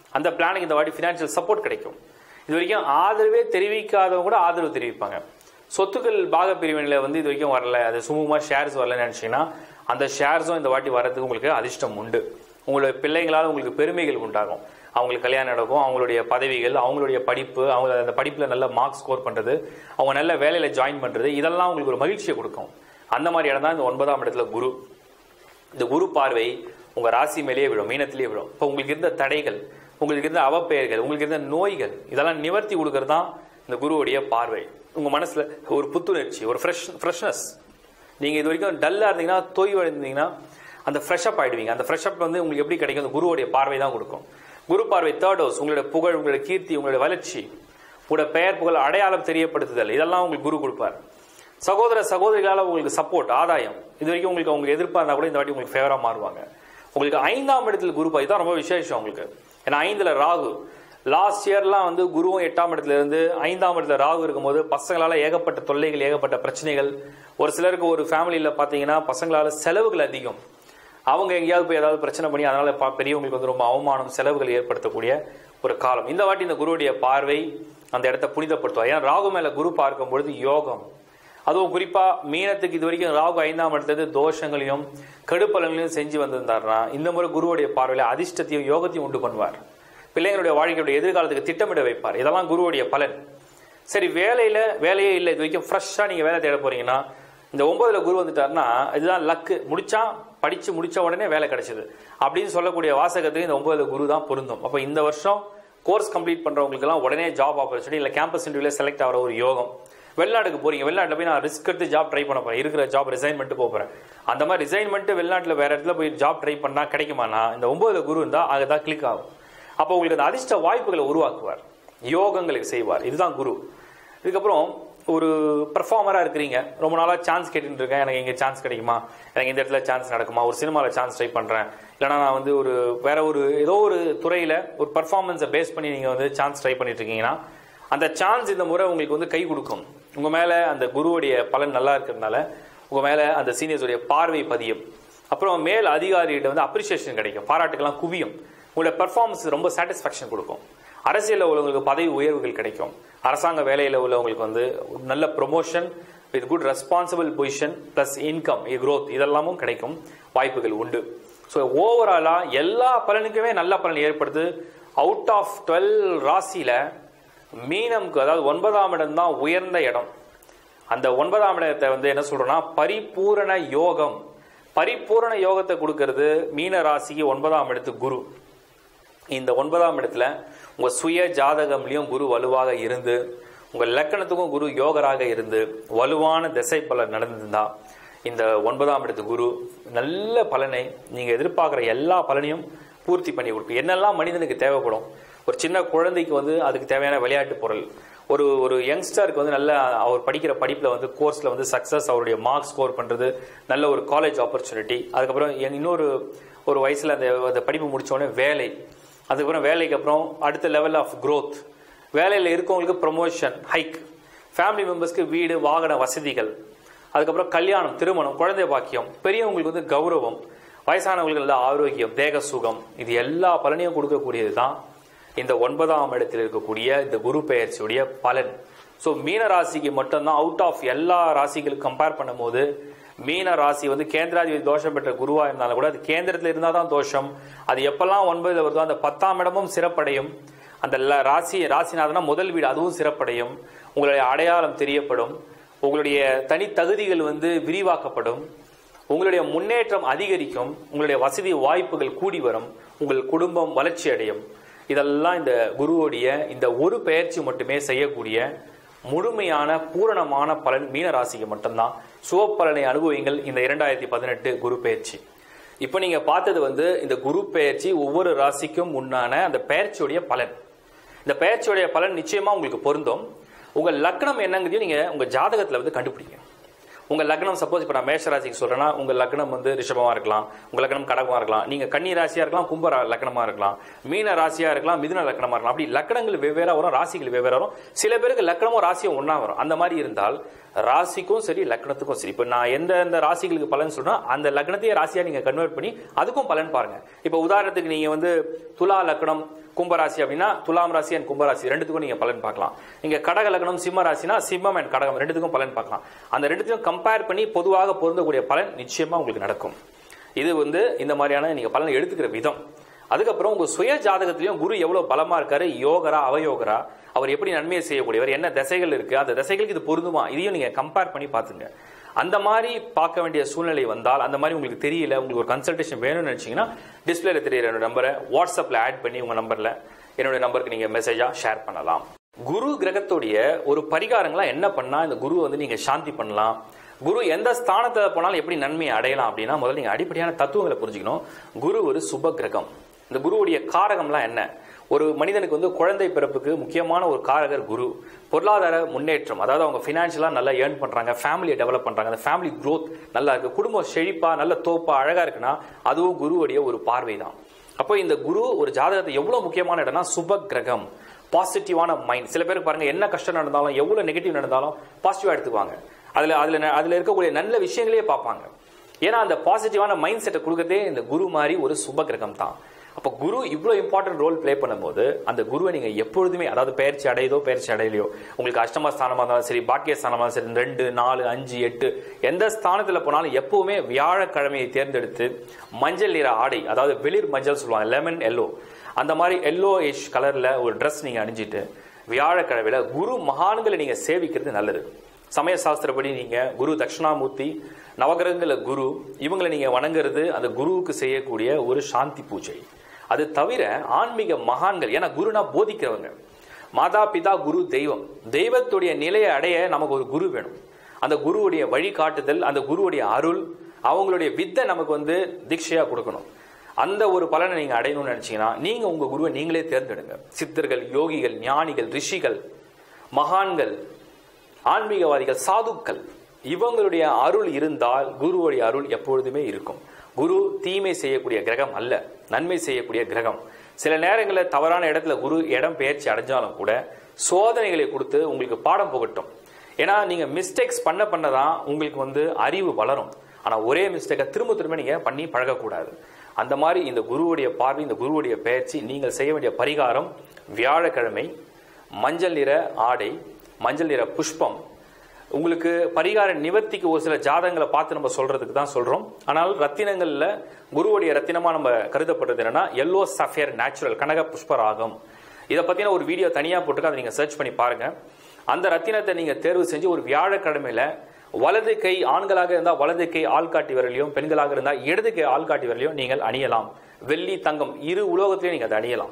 அந்த பிளானுக்கு இந்த வாட்டி ஃபினான்ஷியல் சப்போர்ட் கிடைக்கும் இது வரைக்கும் ஆதரவே தெரிவிக்காதவங்க கூட ஆதரவு தெரிவிப்பாங்க சொத்துக்கள் பாக பிரிவினையில் வந்து இது வரைக்கும் வரல அது சுமூகமாக ஷேர்ஸ் வரலன்னு நினச்சிங்கன்னா அந்த ஷேர்ஸும் இந்த வாட்டி வர்றதுக்கு உங்களுக்கு அதிர்ஷ்டம் உண்டு உங்களுடைய பிள்ளைங்களால் உங்களுக்கு பெருமைகள் உண்டாகும் அவங்களுக்கு கல்யாணம் நடக்கும் அவங்களுடைய பதவிகள் அவங்களுடைய படிப்பு அவங்க அந்த படிப்பில் நல்ல மார்க் ஸ்கோர் பண்ணுறது அவங்க நல்ல வேலையில் ஜாயின் பண்ணுறது இதெல்லாம் உங்களுக்கு ஒரு மகிழ்ச்சியை கொடுக்கும் அந்த மாதிரி இடம் தான் இந்த ஒன்பதாம் இடத்துல குரு இந்த குரு பார்வை உங்க ராசி மேலேயே விழும் மீனத்திலேயே விழும் இப்போ உங்களுக்கு இருந்த தடைகள் உங்களுக்கு இருந்த அவப்பெயர்கள் உங்களுக்கு இருந்த நோய்கள் இதெல்லாம் நிவர்த்தி கொடுக்கறது தான் இந்த குருவுடைய பார்வை உங்க மனசுல ஒரு புத்துணர்ச்சி ஒரு ஃப்ரெஷ் ஃப்ரெஷ்னஸ் நீங்க இது வரைக்கும் டல்லா இருந்தீங்கன்னா தொய்வு இருந்தீங்கன்னா அந்த ஃப்ரெஷ் அப் ஆயிடுவீங்க அந்த ஃப்ரெஷ் அப் வந்து உங்களுக்கு எப்படி கிடைக்கும் அந்த குருவுடைய பார்வை தான் கொடுக்கும் குரு பார்வை தேர்ட் ஹவுஸ் உங்களுடைய புகழ் உங்களுடைய கீர்த்தி உங்களுடைய வளர்ச்சி உங்களுடைய பெயர் புகழ் அடையாளம் தெரியப்படுத்துதல் இதெல்லாம் உங்களுக்கு குரு கொடுப்பார் சகோதர சகோதரிகளால் உங்களுக்கு சப்போர்ட் ஆதாயம் இது வரைக்கும் உங்களுக்கு அவங்க எதிர்ப்பா இருந்தா கூட இந்த வாட்டி உங்களுக்கு ஃபேவரா மாறுவாங்க உங்களுக்கு ஐந்தாம் இடத்துல குரு பாய் தான் ரொம்ப விசேஷம் உங்களுக்கு ஏன்னா ஐந்துல ராகு லாஸ்ட் இயர்லாம் வந்து குருவும் எட்டாம் இடத்துல இருந்து ஐந்தாம் இடத்துல ராகு இருக்கும்போது பசங்களால ஏகப்பட்ட தொல்லைகள் ஏகப்பட்ட பிரச்சனைகள் ஒரு சிலருக்கு ஒரு ஃபேமிலியில பாத்தீங்கன்னா பசங்களால செலவுகள் அதிகம் அவங்க எங்கேயாவது போய் ஏதாவது பிரச்சனை பண்ணி அதனால பா- பெரியவங்களுக்கு வந்து ரொம்ப அவமானம் செலவுகள் ஏற்படுத்தக்கூடிய ஒரு காலம் இந்த வாட்டி இந்த குருவுடைய பார்வை அந்த இடத்த புனிதப்படுத்துவார் ஏன்னா ராகு மேல குரு பார்க்கும் பொழுது யோகம் அதுவும் குறிப்பா மீனத்துக்கு இது வரைக்கும் ராகு ஐந்தாம் இடத்துல தோஷங்களையும் கெடுப்பலங்களையும் செஞ்சு வந்திருந்தாருன்னா இந்த முறை குருவுடைய பார்வையில அதிர்ஷ்டத்தையும் யோகத்தையும் உண்டு பண்ணுவார் பிள்ளைங்களுடைய வாழ்க்கையுடைய எதிர்காலத்துக்கு திட்டமிட வைப்பார் இதெல்லாம் குருவுடைய பலன் சரி வேலையில வேலையே இல்லை இது வரைக்கும் ஃப்ரெஷ்ஷா நீங்க வேலை தேட போறீங்கன்னா இந்த ஒன்பதுல குரு வந்துட்டாருன்னா இதுதான் லக்கு முடிச்சா படிச்சு முடிச்ச உடனே வேலை கிடைச்சது அப்படின்னு சொல்லக்கூடிய வாசகத்துக்கு இந்த ஒன்பதுல குரு தான் பொருந்தும் அப்ப இந்த வருஷம் கோர்ஸ் கம்ப்ளீட் பண்றவங்களுக்கு எல்லாம் உடனே ஜாப் ஆப்பர்ச்சுனிட்டி இல்ல கேம்பஸ் இன்டர்வியூல செலக்ட் ஆகிற ஒரு யோகம் வெளிநாட்டுக்கு போறீங்க வெளிநாட்டுல போய் நான் ரிஸ்க் எடுத்து ஜாப் ட்ரை பண்ண போறேன் இருக்கிற ஜாப் ரிசைன் பண்ணிட்டு போப் போறேன் அந்த மாதிரி ரிசைன் பண்ணிட்டு வெளிநாட்டுல வேற இடத்துல போய் ஜாப் ட்ரை பண்ணா கிடைக்குமானா இந்த ஒன்பதுல குரு இருந்தா அதுதான் கிளிக் ஆகும் அப்போ உங்களுக்கு அந்த அதிர்ஷ்ட வாய்ப்புகளை உருவாக்குவார் யோகங்களுக்கு செய்வார் இதுதான் குரு இதுக்கப்புறம் ஒரு பெர்ஃபார்மரா இருக்கிறீங்க ரொம்ப நாளா சான்ஸ் கேட்டுட்டு இருக்கேன் எனக்கு இங்க சான்ஸ் கிடைக்குமா எனக்கு இந்த இடத்துல சான்ஸ் நடக்குமா ஒரு சினிமாவில் சான்ஸ் ட்ரை பண்றேன் இல்லைனா நான் வந்து ஒரு வேற ஒரு ஏதோ ஒரு துறையில ஒரு பர்ஃபார்மன்ஸை பேஸ் பண்ணி நீங்க வந்து சான்ஸ் ட்ரை பண்ணிட்டு இருக்கீங்கன்னா அந்த சான்ஸ் இந்த முறை உங்களுக்கு வந்து கை கொடுக்கும் உங்க மேல அந்த குருவுடைய பலன் நல்லா இருக்கிறதுனால உங்க மேல அந்த சீனியர்ஸுடைய பார்வை பதியும் அப்புறம் மேல் அதிகாரிகிட்ட வந்து அப்ரிசியேஷன் கிடைக்கும் பாராட்டுக்கெல்லாம் குவியும் உங்களோட பெர்ஃபார்மன்ஸ் ரொம்ப சாட்டிஸ்ஃபேக்ஷன் கொடுக்கும் அரசியலில் உள்ளவங்களுக்கு பதவி உயர்வுகள் கிடைக்கும் அரசாங்க வேலையில் உள்ளவங்களுக்கு வந்து நல்ல promotion with good responsible position plus income growth இதெல்லாமும் கிடைக்கும் வாய்ப்புகள் உண்டு ஸோ ஓவராலாக எல்லா பலனுக்குமே நல்ல பலன் ஏற்படுது அவுட் ஆஃப் டுவெல் ராசியில மீனம்க்கு அதாவது ஒன்பதாம் இடம் தான் உயர்ந்த இடம் அந்த ஒன்பதாம் இடத்தை வந்து என்ன சொல்றோம்னா பரிபூரண யோகம் பரிபூரண யோகத்தை கொடுக்கிறது மீன ராசிக்கு ஒன்பதாம் இடத்து குரு இந்த ஒன்பதாம் இடத்துல உங்க சுய ஜாதகம்லயும் குரு வலுவாக இருந்து உங்க லக்கணத்துக்கும் குரு யோகராக இருந்து வலுவான திசை பலன் நடந்திருந்தா இந்த ஒன்பதாம் இடத்து குரு நல்ல பலனை நீங்க எதிர்பார்க்குற எல்லா பலனையும் பூர்த்தி பண்ணி கொடுக்கும் என்னெல்லாம் மனிதனுக்கு தேவைப்படும் ஒரு சின்ன குழந்தைக்கு வந்து அதுக்கு தேவையான விளையாட்டு பொருள் ஒரு ஒரு யங்ஸ்டருக்கு வந்து நல்ல அவர் படிக்கிற படிப்பில் வந்து கோர்ஸில் வந்து சக்ஸஸ் அவருடைய மார்க் ஸ்கோர் பண்ணுறது நல்ல ஒரு காலேஜ் ஆப்பர்ச்சுனிட்டி அதுக்கப்புறம் எங்க- இன்னொரு ஒரு வயசில் அந்த அந்த படிப்பு முடிச்ச உடனே வேலை அதுக்கப்புறம் வேலைக்கு அப்புறம் அடுத்த லெவல் ஆஃப் growth வேலையில் இருக்கவங்களுக்கு ப்ரொமோஷன் ஹைக் ஃபேமிலி மெம்பர்ஸ்க்கு வீடு வாகன வசதிகள் அதுக்கப்புறம் கல்யாணம் திருமணம் குழந்தை பாக்கியம் பெரியவங்களுக்கு வந்து கௌரவம் வயசானவங்களுக்கு நல்ல ஆரோக்கியம் தேக சுகம் இது எல்லா பலனையும் கொடுக்கக்கூடியது தான் இந்த ஒன்பதாம் இடத்தில் இருக்கக்கூடிய இந்த குரு பெயர்ச்சியுடைய பலன் ஸோ மீன ராசிக்கு மட்டும்தான் அவுட் ஆஃப் எல்லா ராசிகளுக்கும் கம்பேர் பண்ணும்போது மீன ராசி வந்து கேந்திராதிபதி தோஷம் பெற்ற குருவா இருந்தாலும் கூட அது கேந்திரத்தில் இருந்தால் தான் தோஷம் அது எப்பெல்லாம் ஒன்பதுல வருதோ அந்த பத்தாம் இடமும் சிறப்படையும் அந்த ல- ராசி ராசிநாதனா முதல் வீடு அதுவும் சிறப்படையும் உங்களுடைய அடையாளம் தெரியப்படும் உங்களுடைய தனி தகுதிகள் வந்து விரிவாக்கப்படும் உங்களுடைய முன்னேற்றம் அதிகரிக்கும் உங்களுடைய வசதி வாய்ப்புகள் கூடி வரும் உங்கள் குடும்பம் வளர்ச்சி அடையும் இதெல்லாம் இந்த குருவுடைய இந்த ஒரு பெயர்ச்சி மட்டுமே செய்யக்கூடிய முழுமையான பூரணமான பலன் மீன ராசிக்கு மட்டும்தான் சுவப்பலனை அனுபவிங்கள் இந்த இரண்டாயிரத்தி பதினெட்டு குரு பெயர்ச்சி இப்போ நீங்க பார்த்தது வந்து இந்த குரு பெயர்ச்சி ஒவ்வொரு ராசிக்கும் உண்டான அந்த பெயர்ச்சியுடைய பலன் இந்த பெயர்ச்சியுடைய பலன் நிச்சயமா உங்களுக்கு பொருந்தும் உங்க லக்னம் என்னங்கிறதையும் நீங்க உங்க ஜாதகத்துல வந்து கண்டுபிடிங்க உங்க லக்னம் சப்போஸ் இப்ப நான் மேஷ ராசிக்கு சொல்றேன்னா உங்க லக்னம் வந்து ரிஷபமா இருக்கலாம் உங்க லக்னம் கடகமா இருக்கலாம் நீங்க கன்னி ராசியா இருக்கலாம் கும்ப ரா- லக்னமா இருக்கலாம் மீன ராசியா இருக்கலாம் மிதுன லக்னமா இருக்கலாம் அப்படி லக்னங்கள் வெவ்வேறா வரும் ராசிகள் வெவ்வேறா வரும் சில பேருக்கு லக்னமும் ராசியும் ஒண்ணா வரும் அந்த மாதிரி இருந்தால் ராசிக்கும் சரி லக்னத்துக்கும் சரி இப்ப நான் எந்த எந்த ராசிகளுக்கு பலன் சொல்றேன் அந்த லக்னத்தையே ராசியா நீங்க கன்வெர்ட் பண்ணி அதுக்கும் பலன் பாருங்க இப்ப உதாரணத்துக்கு நீங்க வந்து துலா லக்னம் கும்பராசி அப்படின்னா துலாம் ராசி அண்ட் கும்பராசி ரெண்டுத்துக்கும் நீங்க பலன் பார்க்கலாம் நீங்க கடக லக்னம் சிம்ம ராசினா சிம்மம் அண்ட் கடகம் ரெண்டுத்துக்கும் பலன் பார்க்கலாம் அந்த ரெண்டுத்தையும் கம்பேர் பண்ணி பொதுவாக பொருந்தக்கூடிய பலன் நிச்சயமா உங்களுக்கு நடக்கும் இது வந்து இந்த மாதிரியான நீங்க பலன் எடுத்துக்கிற விதம் அதுக்கப்புறம் உங்க சுய ஜாதகத்திலையும் குரு எவ்வளவு பலமா இருக்காரு யோகரா அவயோகரா அவர் எப்படி நன்மையை செய்யக்கூடியவர் என்ன திசைகள் இருக்கு அந்த திசைகளுக்கு இது பொருந்துமா இதையும் நீங்க கம்பேர் பண்ணி பாத்துங்க அந்த மாதிரி பார்க்க வேண்டிய சூழ்நிலை வந்தால் அந்த மாதிரி உங்களுக்கு தெரியல உங்களுக்கு ஒரு கன்சல்டேஷன் வேணும்னு நினைச்சீங்கன்னா டிஸ்பிளேல தெரியுற என்னோட நம்பரை வாட்ஸ்அப்ல ஆட் பண்ணி உங்க நம்பர்ல என்னோட நம்பருக்கு நீங்க மெசேஜா ஷேர் பண்ணலாம் குரு கிரகத்துடைய ஒரு பரிகாரங்களா என்ன பண்ணா இந்த குரு வந்து நீங்க சாந்தி பண்ணலாம் குரு எந்த ஸ்தானத்துல போனாலும் எப்படி நன்மையை அடையலாம் அப்படின்னா முதல்ல நீங்க அடிப்படையான தத்துவங்களை புரிஞ்சுக்கணும் குரு ஒரு சுப கிரகம் இந்த குருவுடைய காரகம்லாம் என்ன ஒரு மனிதனுக்கு வந்து குழந்தை பிறப்புக்கு முக்கியமான ஒரு காரகர் குரு பொருளாதார முன்னேற்றம் அதாவது அவங்க ஃபினான்ஷியலாக நல்லா ஏர்ன் பண்றாங்க ஃபேமிலியை டெவலப் பண்றாங்க அந்த ஃபேமிலி growth நல்லா இருக்கு குடும்பம் செழிப்பா நல்ல தோப்பா அழகா இருக்குன்னா அதுவும் குருவுடைய ஒரு பார்வை தான் அப்போ இந்த குரு ஒரு ஜாதகத்தை எவ்வளவு முக்கியமான இடம்னா சுப கிரகம் பாசிட்டிவான மைண்ட் சில பேருக்கு பாருங்க என்ன கஷ்டம் நடந்தாலும் எவ்வளவு நெகட்டிவ் நடந்தாலும் பாசிட்டிவா எடுத்துக்குவாங்க அதுல அதுல ந- அதுல இருக்கக்கூடிய நல்ல விஷயங்களே பார்ப்பாங்க ஏன்னா அந்த பாசிட்டிவான மைண்ட் செட்டை கொடுக்கறதே இந்த குரு மாதிரி ஒரு சுப கிரகம் தான் அப்போ குரு இவ்வளோ இம்பார்ட்டன்ட் ரோல் ப்ளே பண்ணும்போது அந்த குருவை நீங்க எப்பொழுதுமே அதாவது பயிற்சி அடையுதோ பயிற்சி அடையலையோ உங்களுக்கு அஷ்டம ஸ்தானமா இருந்தாலும் சரி பாக்கிய ஸ்தானமா இருந்தாலும் சரி ரெண்டு நாலு அஞ்சு எட்டு எந்த ஸ்தானத்துல போனாலும் எப்பவுமே வியாழக்கிழமையை தேர்ந்தெடுத்து மஞ்சள் நிற ஆடை அதாவது வெளிர் மஞ்சள் சொல்லுவாங்க லெமன் எல்லோ அந்த மாதிரி எல்லோ இஷ் கலர்ல ஒரு ட்ரெஸ் நீங்க அணிஞ்சிட்டு வியாழக்கிழமையில குரு மகான்களை நீங்க சேவிக்கிறது நல்லது சமய சாஸ்திரப்படி நீங்க குரு தட்சிணாமூர்த்தி நவகிரகங்கள குரு இவங்களை நீங்க வணங்குறது அந்த குருவுக்கு செய்யக்கூடிய ஒரு சாந்தி பூஜை அது தவிர ஆன்மீக மகான்கள் ஏன்னா குருனா போதிக்கிறவங்க மாதா பிதா குரு தெய்வம் தெய்வத்துடைய நிலையை அடைய நமக்கு ஒரு குரு வேணும் அந்த குருவுடைய வழிகாட்டுதல் அந்த குருவுடைய அருள் அவங்களுடைய வித்தை நமக்கு வந்து தீட்சையா கொடுக்கணும் அந்த ஒரு பலனை நீங்க அடையணும்னு நினைச்சீங்கன்னா நீங்க உங்க குருவை நீங்களே தேர்ந்தெடுங்க சித்தர்கள் யோகிகள் ஞானிகள் ரிஷிகள் மகான்கள் ஆன்மீகவாதிகள் சாதுக்கள் இவங்களுடைய அருள் இருந்தால் குருவுடைய அருள் எப்பொழுதுமே இருக்கும் குரு தீமை செய்யக்கூடிய கிரகம் அல்ல நன்மை செய்யக்கூடிய கிரகம் சில நேரங்களில் தவறான இடத்துல குரு இடம் பெயர்ச்சி அடைஞ்சாலும் கூட சோதனைகளை கொடுத்து உங்களுக்கு பாடம் புகட்டும் ஏன்னா நீங்க மிஸ்டேக்ஸ் பண்ண பண்ணதான் உங்களுக்கு வந்து அறிவு வளரும் ஆனா ஒரே மிஸ்டேக்கை திரும்ப திரும்ப நீங்க பண்ணி பழகக்கூடாது அந்த மாதிரி இந்த குருவுடைய பார்வை இந்த குருவுடைய பெயர்ச்சி நீங்கள் செய்ய வேண்டிய பரிகாரம் வியாழக்கிழமை மஞ்சள் நிற ஆடை மஞ்சள் நிற புஷ்பம் உங்களுக்கு பரிகார நிவர்த்திக்கு ஒரு சில ஜாதகங்களை பார்த்து நம்ம சொல்றதுக்கு தான் சொல்றோம் ஆனால் ரத்தினங்கள்ல குருவுடைய ரத்தினமா நம்ம கருதப்படுறது என்னன்னா எல்லோ சஃபியர் நேச்சுரல் கனக புஷ்பராகம் இதை பத்தின ஒரு வீடியோ தனியா போட்டுக்க அதை நீங்க சர்ச் பண்ணி பாருங்க அந்த ரத்தினத்தை நீங்க தேர்வு செஞ்சு ஒரு வியாழக்கிழமையில வலது கை ஆண்களாக இருந்தால் வலது கை ஆள்காட்டி விரலையும் பெண்களாக இருந்தால் இடது கை ஆள்காட்டி விரலையும் நீங்கள் அணியலாம் வெள்ளி தங்கம் இரு உலோகத்திலையும் நீங்க அதை அணியலாம்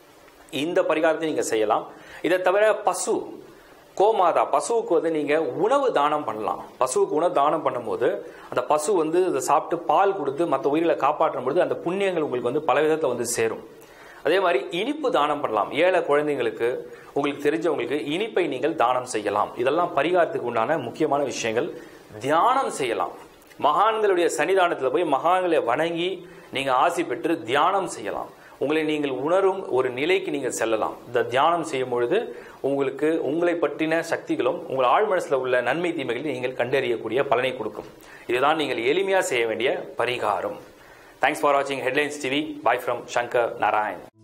இந்த பரிகாரத்தை நீங்க செய்யலாம் இதை தவிர பசு கோமாதா பசுவுக்கு வந்து நீங்க உணவு தானம் பண்ணலாம் பசுவுக்கு உணவு தானம் பண்ணும்போது அந்த பசு வந்து அதை சாப்பிட்டு பால் கொடுத்து மற்ற உயிர்களை காப்பாற்றும் பொழுது அந்த புண்ணியங்கள் உங்களுக்கு வந்து பல விதத்துல வந்து சேரும் அதே மாதிரி இனிப்பு தானம் பண்ணலாம் ஏழை குழந்தைங்களுக்கு உங்களுக்கு தெரிஞ்சவங்களுக்கு இனிப்பை நீங்கள் தானம் செய்யலாம் இதெல்லாம் பரிகாரத்துக்கு உண்டான முக்கியமான விஷயங்கள் தியானம் செய்யலாம் மகான்களுடைய சன்னிதானத்தில் போய் மகான்களை வணங்கி நீங்க ஆசி பெற்று தியானம் செய்யலாம் உங்களை நீங்கள் உணரும் ஒரு நிலைக்கு நீங்கள் செல்லலாம் இந்த தியானம் செய்யும் பொழுது உங்களுக்கு உங்களை பற்றின சக்திகளும் உங்கள் ஆழ்மனசில் உள்ள நன்மை தீமைகளை நீங்கள் கண்டறியக்கூடிய பலனை கொடுக்கும் இதுதான் நீங்கள் எளிமையா செய்ய வேண்டிய பரிகாரம் தேங்க்ஸ் ஃபார் வாட்சிங் headlines TV bye from Shankar Narayan